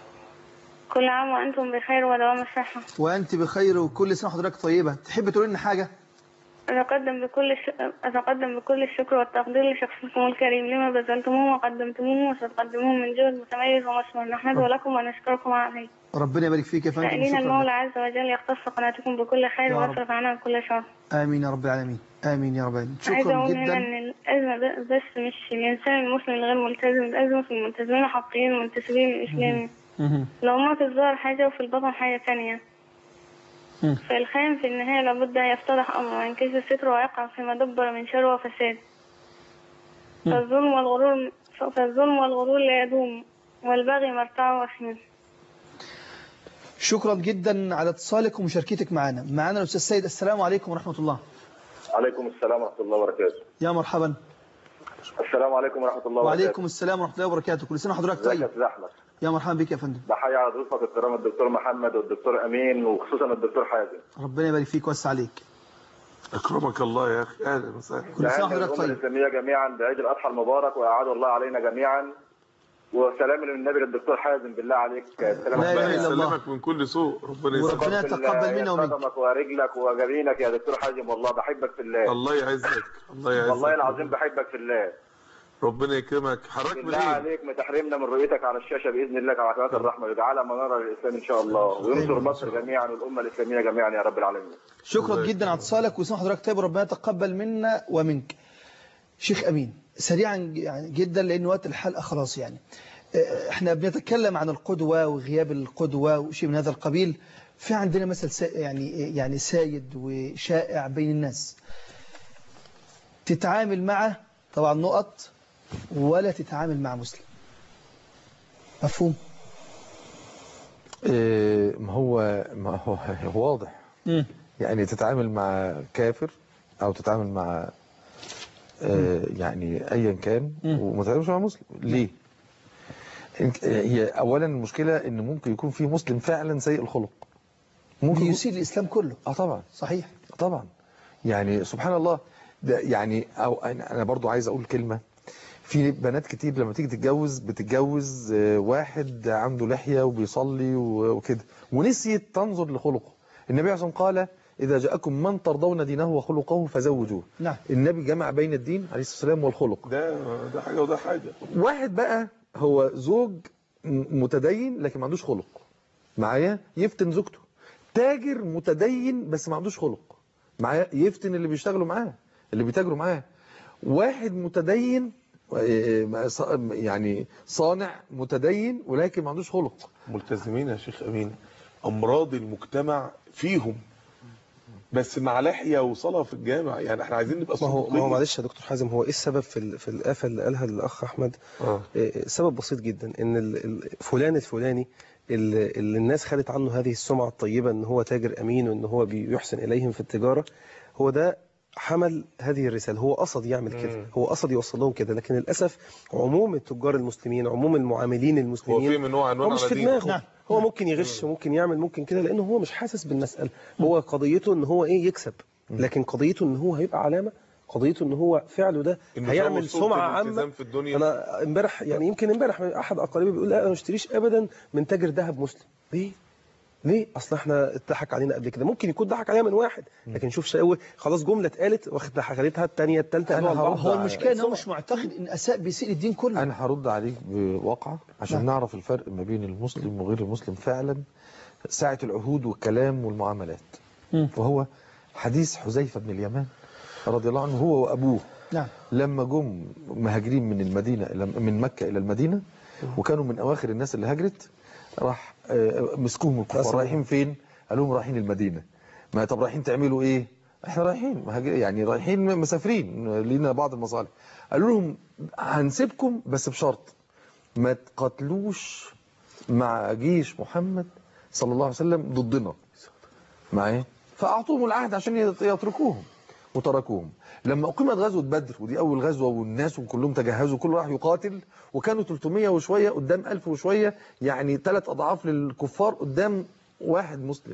كل عام وأنتم بخير ودوام الصحة وأنت بخير وكل سنة وحضرتك طيبة تحب تقول لنا حاجة أتقدم بكل الش... أتقدم بكل الشكر والتقدير لشخصكم الكريم لما بذلتموه وقدمتموه وستقدموه من جهد متميز ومشهور نحمده لكم ونشكركم عليه ربنا يبارك فيك يا فندم سائلين شكرا المولى لك. عز وجل يختص قناتكم بكل خير يا رب. ويصرف عنها كل شر آمين يا رب العالمين آمين يا رب العالمين عايزة شكرا أقول هنا جدا إن الأزمة ده بس مش الإنسان المسلم الغير ملتزم الأزمة في الملتزمين الحقيقيين المنتسبين للإسلام الأمات الظاهر حاجة وفي البطن حاجة تانية مم. فالخائن في النهاية لابد أن يفتضح أمره وينكشف ستره ويقع فيما دبر من شر وفساد فالظلم والغرور فالظلم والغرور لا يدوم والبغي مرتع وخيم شكرا جدا على اتصالك ومشاركتك معنا معنا الأستاذ سيد السلام عليكم ورحمة الله عليكم السلام ورحمة الله وبركاته يا مرحبا السلام عليكم ورحمة الله وبركاته وعليكم السلام ورحمة الله وبركاته كل سنة وحضرتك ازيك يا طيب أستاذ أحمد يا مرحبا بك يا فندم بحيي على ضيوفك الكرام الدكتور محمد والدكتور أمين وخصوصا الدكتور حازم ربنا يبارك فيك ويوسع عليك اكرمك الله يا اخي اهلا وسهلا كل سنة بهنئ وحضرتك الأمة طيب الإسلامية جميعا بعيد الأضحى المبارك وأعاد الله علينا جميعا وسلام للنبي للدكتور حازم بالله عليك سلام لا إله إلا الله. يسلمك من كل سوء ربنا وربنا يسلمك يتقبل منا ومنك. قدمك ورجلك وجبينك يا دكتور حازم والله بحبك في الله الله يعزك الله يعزك والله العظيم بحبك في الله ربنا يكرمك حضرتك بالله منين عليك ما تحرمنا من رؤيتك على الشاشه باذن الله على قناه الرحمه ويجعلها مناره للاسلام ان شاء الله وينصر مصر جميعا والامه الاسلاميه جميعا يا رب العالمين شكرا جدا على اتصالك وسمح حضرتك طيب وربنا يتقبل منا ومنك شيخ أمين سريعا يعني جدا لأن وقت الحلقة خلاص يعني آه، احنا بنتكلم عن القدوة وغياب القدوة وشيء من هذا القبيل في عندنا مثل سا يعني يعني سايد وشائع بين الناس تتعامل مع طبعا نقط ولا تتعامل مع مسلم مفهوم إيه، ما هو ما هو واضح يعني تتعامل مع كافر او تتعامل مع آه، يعني ايا كان وما تتعاملش مع مسلم ليه إنك- هي اولا المشكله ان ممكن يكون في مسلم فعلا سيء الخلق ممكن يسيء الاسلام كله اه طبعا صحيح طبعا يعني سبحان الله ده يعني او انا أنا برضو عايز اقول كلمه في بنات كتير لما تيجي تتجوز بتتجوز آه، واحد عنده لحيه وبيصلي و- وكده ونسيت تنظر لخلقه النبي عليه الصلاه والسلام قال اذا جاءكم من ترضون دينه وخلقه فزوجوه نعم النبي جمع بين الدين عليه الصلاه والسلام والخلق ده ده حاجه وده حاجه واحد بقى هو زوج م- متدين لكن ما عندوش خلق معايا يفتن زوجته تاجر متدين بس ما عندوش خلق معايا يفتن اللي بيشتغلوا معاه اللي بيتاجروا معاه واحد متدين آه، ص- يعني صانع متدين ولكن ما عندوش خلق ملتزمين يا شيخ امين امراض المجتمع فيهم بس مع لحيه وصلاه في الجامع يعني احنا عايزين نبقى ما هو ما هو صادقين. معلش يا دكتور حازم هو ايه السبب في ال- في الآفة اللي قالها الأخ أحمد آه. إيه، سبب بسيط جدا إن ال- ال- فلان الفلاني اللي اللي الناس خدت عنه هذه السمعة الطيبة إن هو تاجر أمين وإن هو بيحسن إليهم في التجارة هو ده حمل هذه الرسالة هو قصد يعمل كده مم. هو قصد يوصل لهم كده لكن للأسف عموم التجار المسلمين عموم المعاملين هو المسلمين في من نوع عنوان هو مش على في دينه. دماغه نعم. هو ممكن يغش ممكن يعمل ممكن كده لأنه هو مش حاسس بالمسألة هو قضيته إن هو إيه يكسب لكن قضيته إن هو هيبقى علامة قضيته إن هو فعله ده إنه هيعمل يسوي صورة سمعة الالتزام عامة في الدنيا. أنا امبارح يعني يمكن امبارح أحد أقاربي بيقول لا أنا ما اشتريش أبدا من تاجر ذهب مسلم ليه؟ ليه؟ اصل احنا اتضحك علينا قبل كده ممكن يكون ضحك علينا من واحد لكن شوف شقاوي خلاص جمله اتقالت واخد ضحكتها الثانيه الثالثه أنا هرد هو على- المشكلة ان هو مش معتقد ان اساء بيسيء الدين كله انا هرد عليك بواقعه عشان نعم. نعرف الفرق ما بين المسلم وغير المسلم فعلا ساعه العهود والكلام والمعاملات وهو حديث حذيفه بن اليمان رضي الله عنه هو وابوه نعم لما جم مهاجرين من المدينه إلى- من مكه الى المدينه وكانوا من اواخر الناس اللي هاجرت راح آه، مسكوهم الكفار أسلم. رايحين فين؟ قالوا لهم رايحين المدينه ما طب رايحين تعملوا ايه؟ احنا رايحين مهاجر يعني رايحين مسافرين لينا بعض المصالح قالوا لهم هنسيبكم بس بشرط ما تقاتلوش مع جيش محمد صلى الله عليه وسلم ضدنا معايا فاعطوهم العهد عشان يت- يتركوهم وتركوهم لما اقيمت غزوه بدر ودي اول غزوه والناس كلهم تجهزوا كل راح يقاتل وكانوا 300 وشويه قدام 1000 وشويه يعني ثلاث اضعاف للكفار قدام واحد مسلم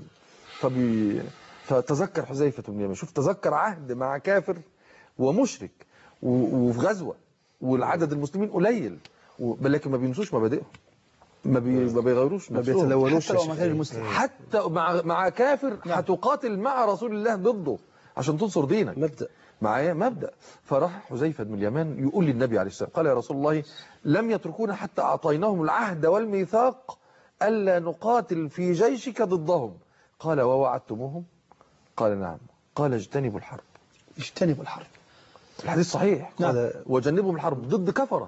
فبي فتذكر حذيفه بن اليمان شوف تذكر عهد مع كافر ومشرك و- وفي غزوه والعدد المسلمين قليل و- لكن ما بينسوش مبادئهم ما, بي... ما بيغيروش ما نفسهم. بيتلونوش حتى لو مع غير المسلم حتى مع مع كافر هتقاتل مع رسول الله ضده عشان تنصر دينك مبدا معايا مبدا فراح حذيفه بن اليمان يقول للنبي عليه السلام قال يا رسول الله لم يتركونا حتى اعطيناهم العهد والميثاق الا نقاتل في جيشك ضدهم قال ووعدتموهم قال نعم قال اجتنبوا الحرب اجتنبوا الحرب الحديث صحيح قال وجنبهم الحرب ضد كفره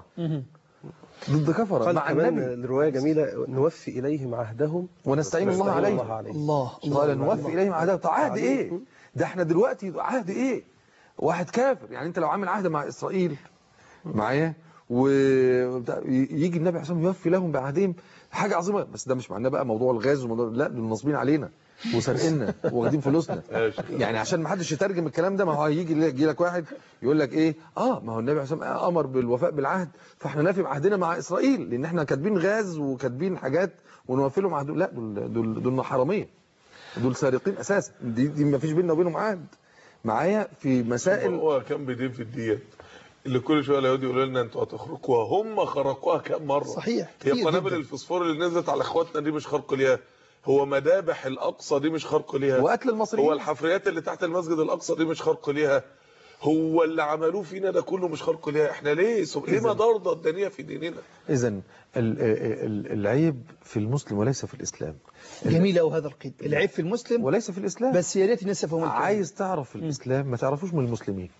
ضد كفره قال مع كمان النبي الروايه جميله نوفي اليهم عهدهم ونستعين الله عليه الله قال نوفي اليهم عهد عهد ايه ده احنا دلوقتي عهد ايه واحد كافر يعني انت لو عامل عهد مع اسرائيل معايا ويجي النبي عليه الصلاه والسلام يوفي لهم بعهدهم حاجه عظيمه بس ده مش معناه بقى موضوع الغاز وموضوع لا دول ناصبين علينا وسارقيننا واخدين فلوسنا يعني عشان ما حدش يترجم الكلام ده ما هو هيجي يجي لك واحد يقول لك ايه اه ما هو النبي عليه الصلاه والسلام امر بالوفاء بالعهد فاحنا نافي بعهدنا مع اسرائيل لان احنا كاتبين غاز وكاتبين حاجات ونوفي لهم عهد لا دول دول دول حراميه دول سارقين اساسا دي, دي ما فيش بيننا وبينهم عهد معايا في مسائل هو كان بيدين في الديات اللي كل شويه اليهود يقولوا لنا انتوا هتخرقوها هم خرقوها كام مره صحيح هي كتير قنابل جداً. الفوسفور اللي نزلت على اخواتنا دي مش خرق ليها هو مذابح الاقصى دي مش خرق ليها وقتل المصريين هو الحفريات اللي تحت المسجد الاقصى دي مش خرق ليها هو اللي عملوه فينا ده كله مش خرق ليها احنا ليه سب... ليه إذن. مضارضه الدنيا في ديننا اذا العيب في المسلم وليس في الاسلام جميل قوي هذا القيد العيب في المسلم وليس في الاسلام بس يا ريت الناس يفهموا الكلام. عايز تعرف الاسلام ما تعرفوش من المسلمين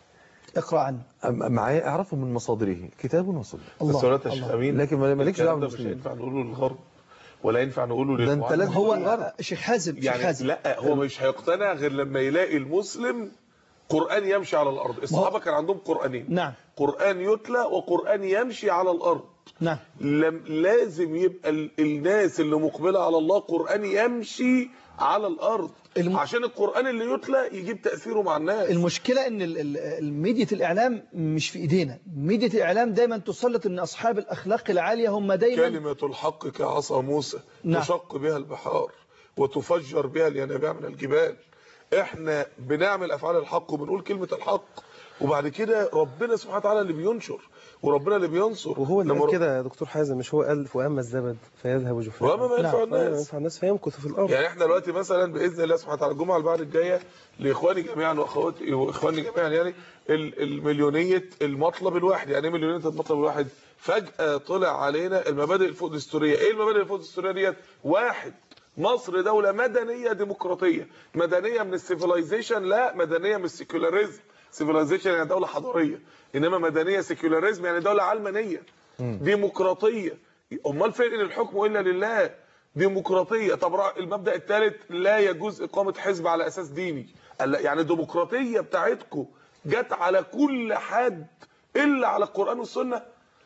اقرا عنه أم- معايا اعرفه من مصادره كتاب وسنه الله، بس ولا تشفى الله. امين لكن ما- مالكش الكلام دعوه ده مش بالمسلمين هينفع نقوله للغرب ولا ينفع نقوله ده انت للمعلم. لازم هو شيخ حازم شيخ يعني حازم لا هو مش هيقتنع غير لما يلاقي المسلم قرآن يمشي على الأرض الصحابة كان عندهم قرآنين نعم قرآن يتلى وقرآن يمشي على الأرض نعم لم لازم يبقى ال- الناس اللي مقبلة على الله قرآن يمشي على الأرض الم- عشان القرآن اللي يتلى يجيب تأثيره مع الناس المشكلة ان ال- ال- الميديا الاعلام مش في ايدينا ميديا الاعلام دايما تسلط ان اصحاب الاخلاق العالية هم دايما كلمة الحق كعصا موسى نعم. تشق بها البحار وتفجر بها الينابيع من الجبال احنا بنعمل افعال الحق وبنقول كلمة الحق وبعد كده ربنا سبحانه وتعالى اللي بينشر وربنا اللي بينصر وهو اللي لما قال كده يا دكتور حازم مش هو قال واما الزبد فيذهب جفاء وأما ما ينفع وأما ما الناس. ينفع الناس فيمكث في الارض يعني احنا دلوقتي مثلا باذن الله سبحانه وتعالى الجمعه اللي بعد الجايه لاخواني جميعا واخواتي واخواني جميعا يعني ال- المليونيه المطلب الواحد يعني ايه مليونيه المطلب الواحد فجاه طلع علينا المبادئ الفوق دستوريه ايه المبادئ الفوق دستوريه ديت واحد مصر دولة مدنية ديمقراطية مدنية من السيفيلايزيشن لا مدنية من السيكولاريزم سيفيلايزيشن يعني دولة حضارية انما مدنية سيكولاريزم يعني دولة علمانية ديمقراطية امال فين ان الحكم الا لله ديمقراطيه طب رأ- المبدا الثالث لا يجوز اقامه حزب على اساس ديني قال لا، يعني الديمقراطيه بتاعتكم جت على كل حد الا على القران والسنه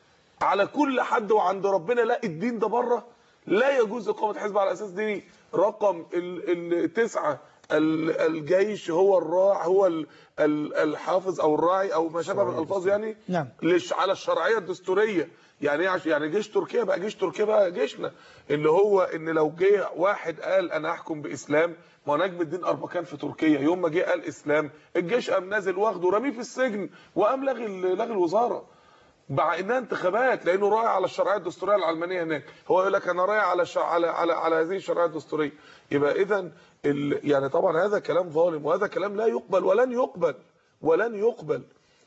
على كل حد وعند ربنا لا الدين ده بره لا يجوز اقامه حزب على اساس ديني رقم ال- التسعه ال- الجيش هو الراع هو ال- ال- الحافظ او الراعي او ما شابه من الالفاظ يعني نعم ليش على الشرعيه الدستوريه يعني ايه عش- يعني جيش تركيا بقى جيش تركيا بقى جيشنا اللي هو ان لو جه واحد قال انا احكم باسلام ما هو نجم الدين اربكان في تركيا يوم ما جه قال اسلام الجيش قام نازل واخده ورميه في السجن وقام لغي ال- لغي الوزاره مع انها انتخابات لانه رايح على الشرعيه الدستوريه العلمانيه هناك هو يقول لك انا رايح على الش... على على على هذه الشرعيه الدستوريه يبقى اذا ال... يعني طبعا هذا كلام ظالم وهذا كلام لا يقبل ولن يقبل ولن يقبل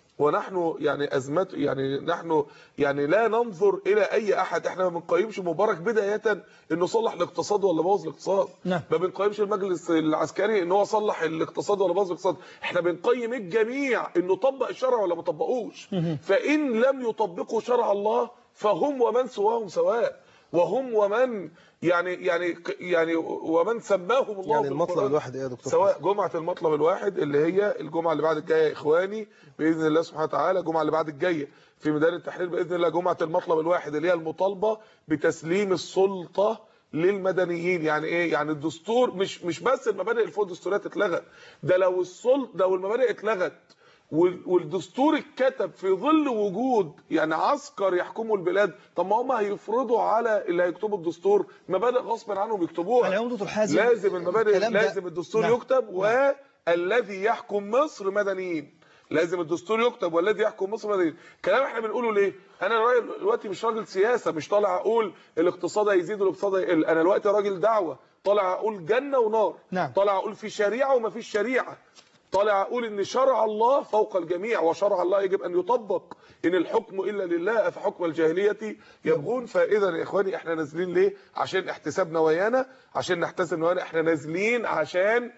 ونحن يعني ازمات يعني نحن يعني لا ننظر الى اي احد احنا ما بنقيمش مبارك بدايه انه صلح الاقتصاد ولا بوظ الاقتصاد نعم. ما بنقيمش المجلس العسكري ان هو صلح الاقتصاد ولا بوظ الاقتصاد احنا بنقيم الجميع انه طبق الشرع ولا ما طبقوش فان لم يطبقوا شرع الله فهم ومن سواهم سواء وهم ومن يعني يعني يعني ومن سماهم الله يعني المطلب بالقرآن. الواحد ايه يا دكتور سواء جمعة المطلب الواحد اللي هي الجمعة اللي بعد الجاية يا إخواني بإذن الله سبحانه وتعالى الجمعة اللي بعد الجاية في ميدان التحرير بإذن الله جمعة المطلب الواحد اللي هي المطالبة بتسليم السلطة للمدنيين يعني ايه يعني الدستور مش مش بس المبادئ الفوق الدستوريه تتلغى ده لو السلطه لو المبادئ اتلغت وال- والدستور اتكتب في ظل وجود يعني عسكر يحكموا البلاد طب ما هم هيفرضوا على اللي هيكتبوا الدستور مبادئ غصب عنهم يكتبوها على العموم دكتور حازم لازم المبادئ الكلام ده- لازم الدستور نعم. يكتب والذي يحكم مصر مدنيين لازم الدستور يكتب والذي يحكم مصر مدنيين كلام احنا بنقوله ليه انا راجل دلوقتي مش راجل سياسه مش طالع اقول الاقتصاد هيزيد والاقتصاد هيقل انا دلوقتي راجل دعوه طالع اقول جنه ونار نعم. طالع اقول في شريعه وما فيش شريعه طالع اقول ان شرع الله فوق الجميع وشرع الله يجب ان يطبق ان الحكم الا لله افحكم الجاهليه يبغون فاذا يا اخواني احنا نازلين ليه عشان احتساب نوايانا عشان نحتسب نوايانا احنا نازلين عشان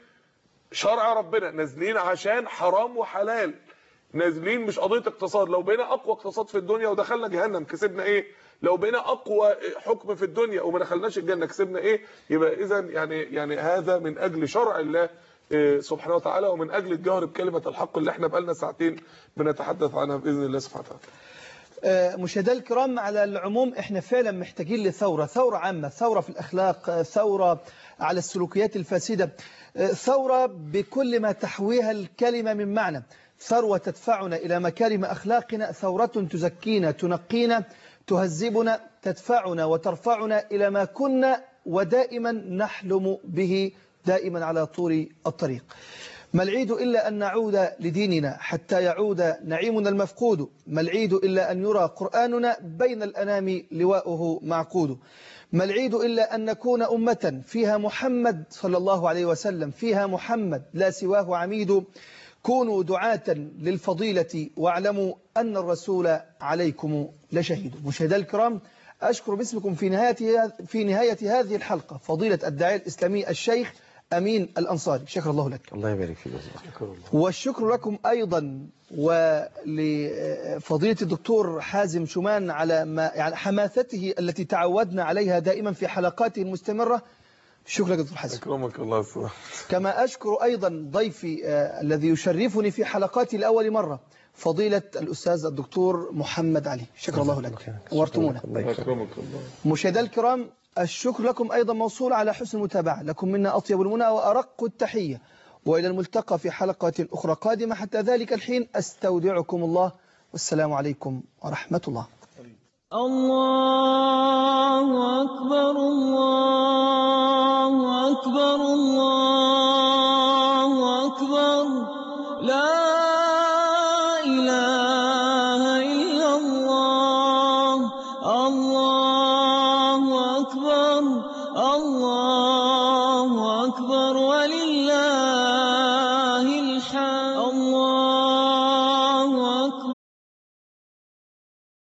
شرع ربنا نازلين عشان حرام وحلال نازلين مش قضيه اقتصاد لو بقينا اقوى اقتصاد في الدنيا ودخلنا جهنم كسبنا ايه لو بقينا اقوى حكم في الدنيا وما دخلناش الجنه كسبنا ايه يبقى اذا يعني يعني هذا من اجل شرع الله إيه، سبحانه وتعالى ومن اجل الجهر بكلمه الحق اللي احنا بقالنا ساعتين بنتحدث عنها باذن الله سبحانه وتعالى آه، مشاهدينا الكرام على العموم احنا فعلا محتاجين لثورة ثورة عامة ثورة في الأخلاق آه، ثورة على السلوكيات الفاسدة آه، ثورة بكل ما تحويها الكلمة من معنى ثروة تدفعنا إلى مكارم أخلاقنا ثورة تزكينا تنقينا تهذبنا تدفعنا وترفعنا إلى ما كنا ودائما نحلم به دائما على طول الطريق ما العيد إلا أن نعود لديننا حتى يعود نعيمنا المفقود ما العيد إلا أن يرى قرآننا بين الأنام لواؤه معقود ما العيد إلا أن نكون أمة فيها محمد صلى الله عليه وسلم فيها محمد لا سواه عميد كونوا دعاة للفضيلة واعلموا أن الرسول عليكم لشهيد مشاهدي الكرام أشكر باسمكم في نهاية في نهاية هذه الحلقة فضيلة الداعية الإسلامي الشيخ أمين الأنصاري شكر الله لك الله يبارك فيك شكر الله والشكر لكم أيضا ولفضيلة الدكتور حازم شومان على ما يعني حماثته التي تعودنا عليها دائما في حلقاته المستمرة شكرا لك دكتور حازم أكرمك الله سبحانه كما أشكر أيضا ضيفي آه، الذي يشرفني في حلقاتي لأول مرة فضيلة الأستاذ الدكتور محمد علي شكر الله لك ورتمونا أكرمك الله مشاهدينا الكرام الشكر لكم أيضا موصول على حسن المتابعة لكم منا أطيب المنى وأرق التحية وإلى الملتقى في حلقة أخرى قادمة حتى ذلك الحين أستودعكم الله والسلام عليكم ورحمة الله الله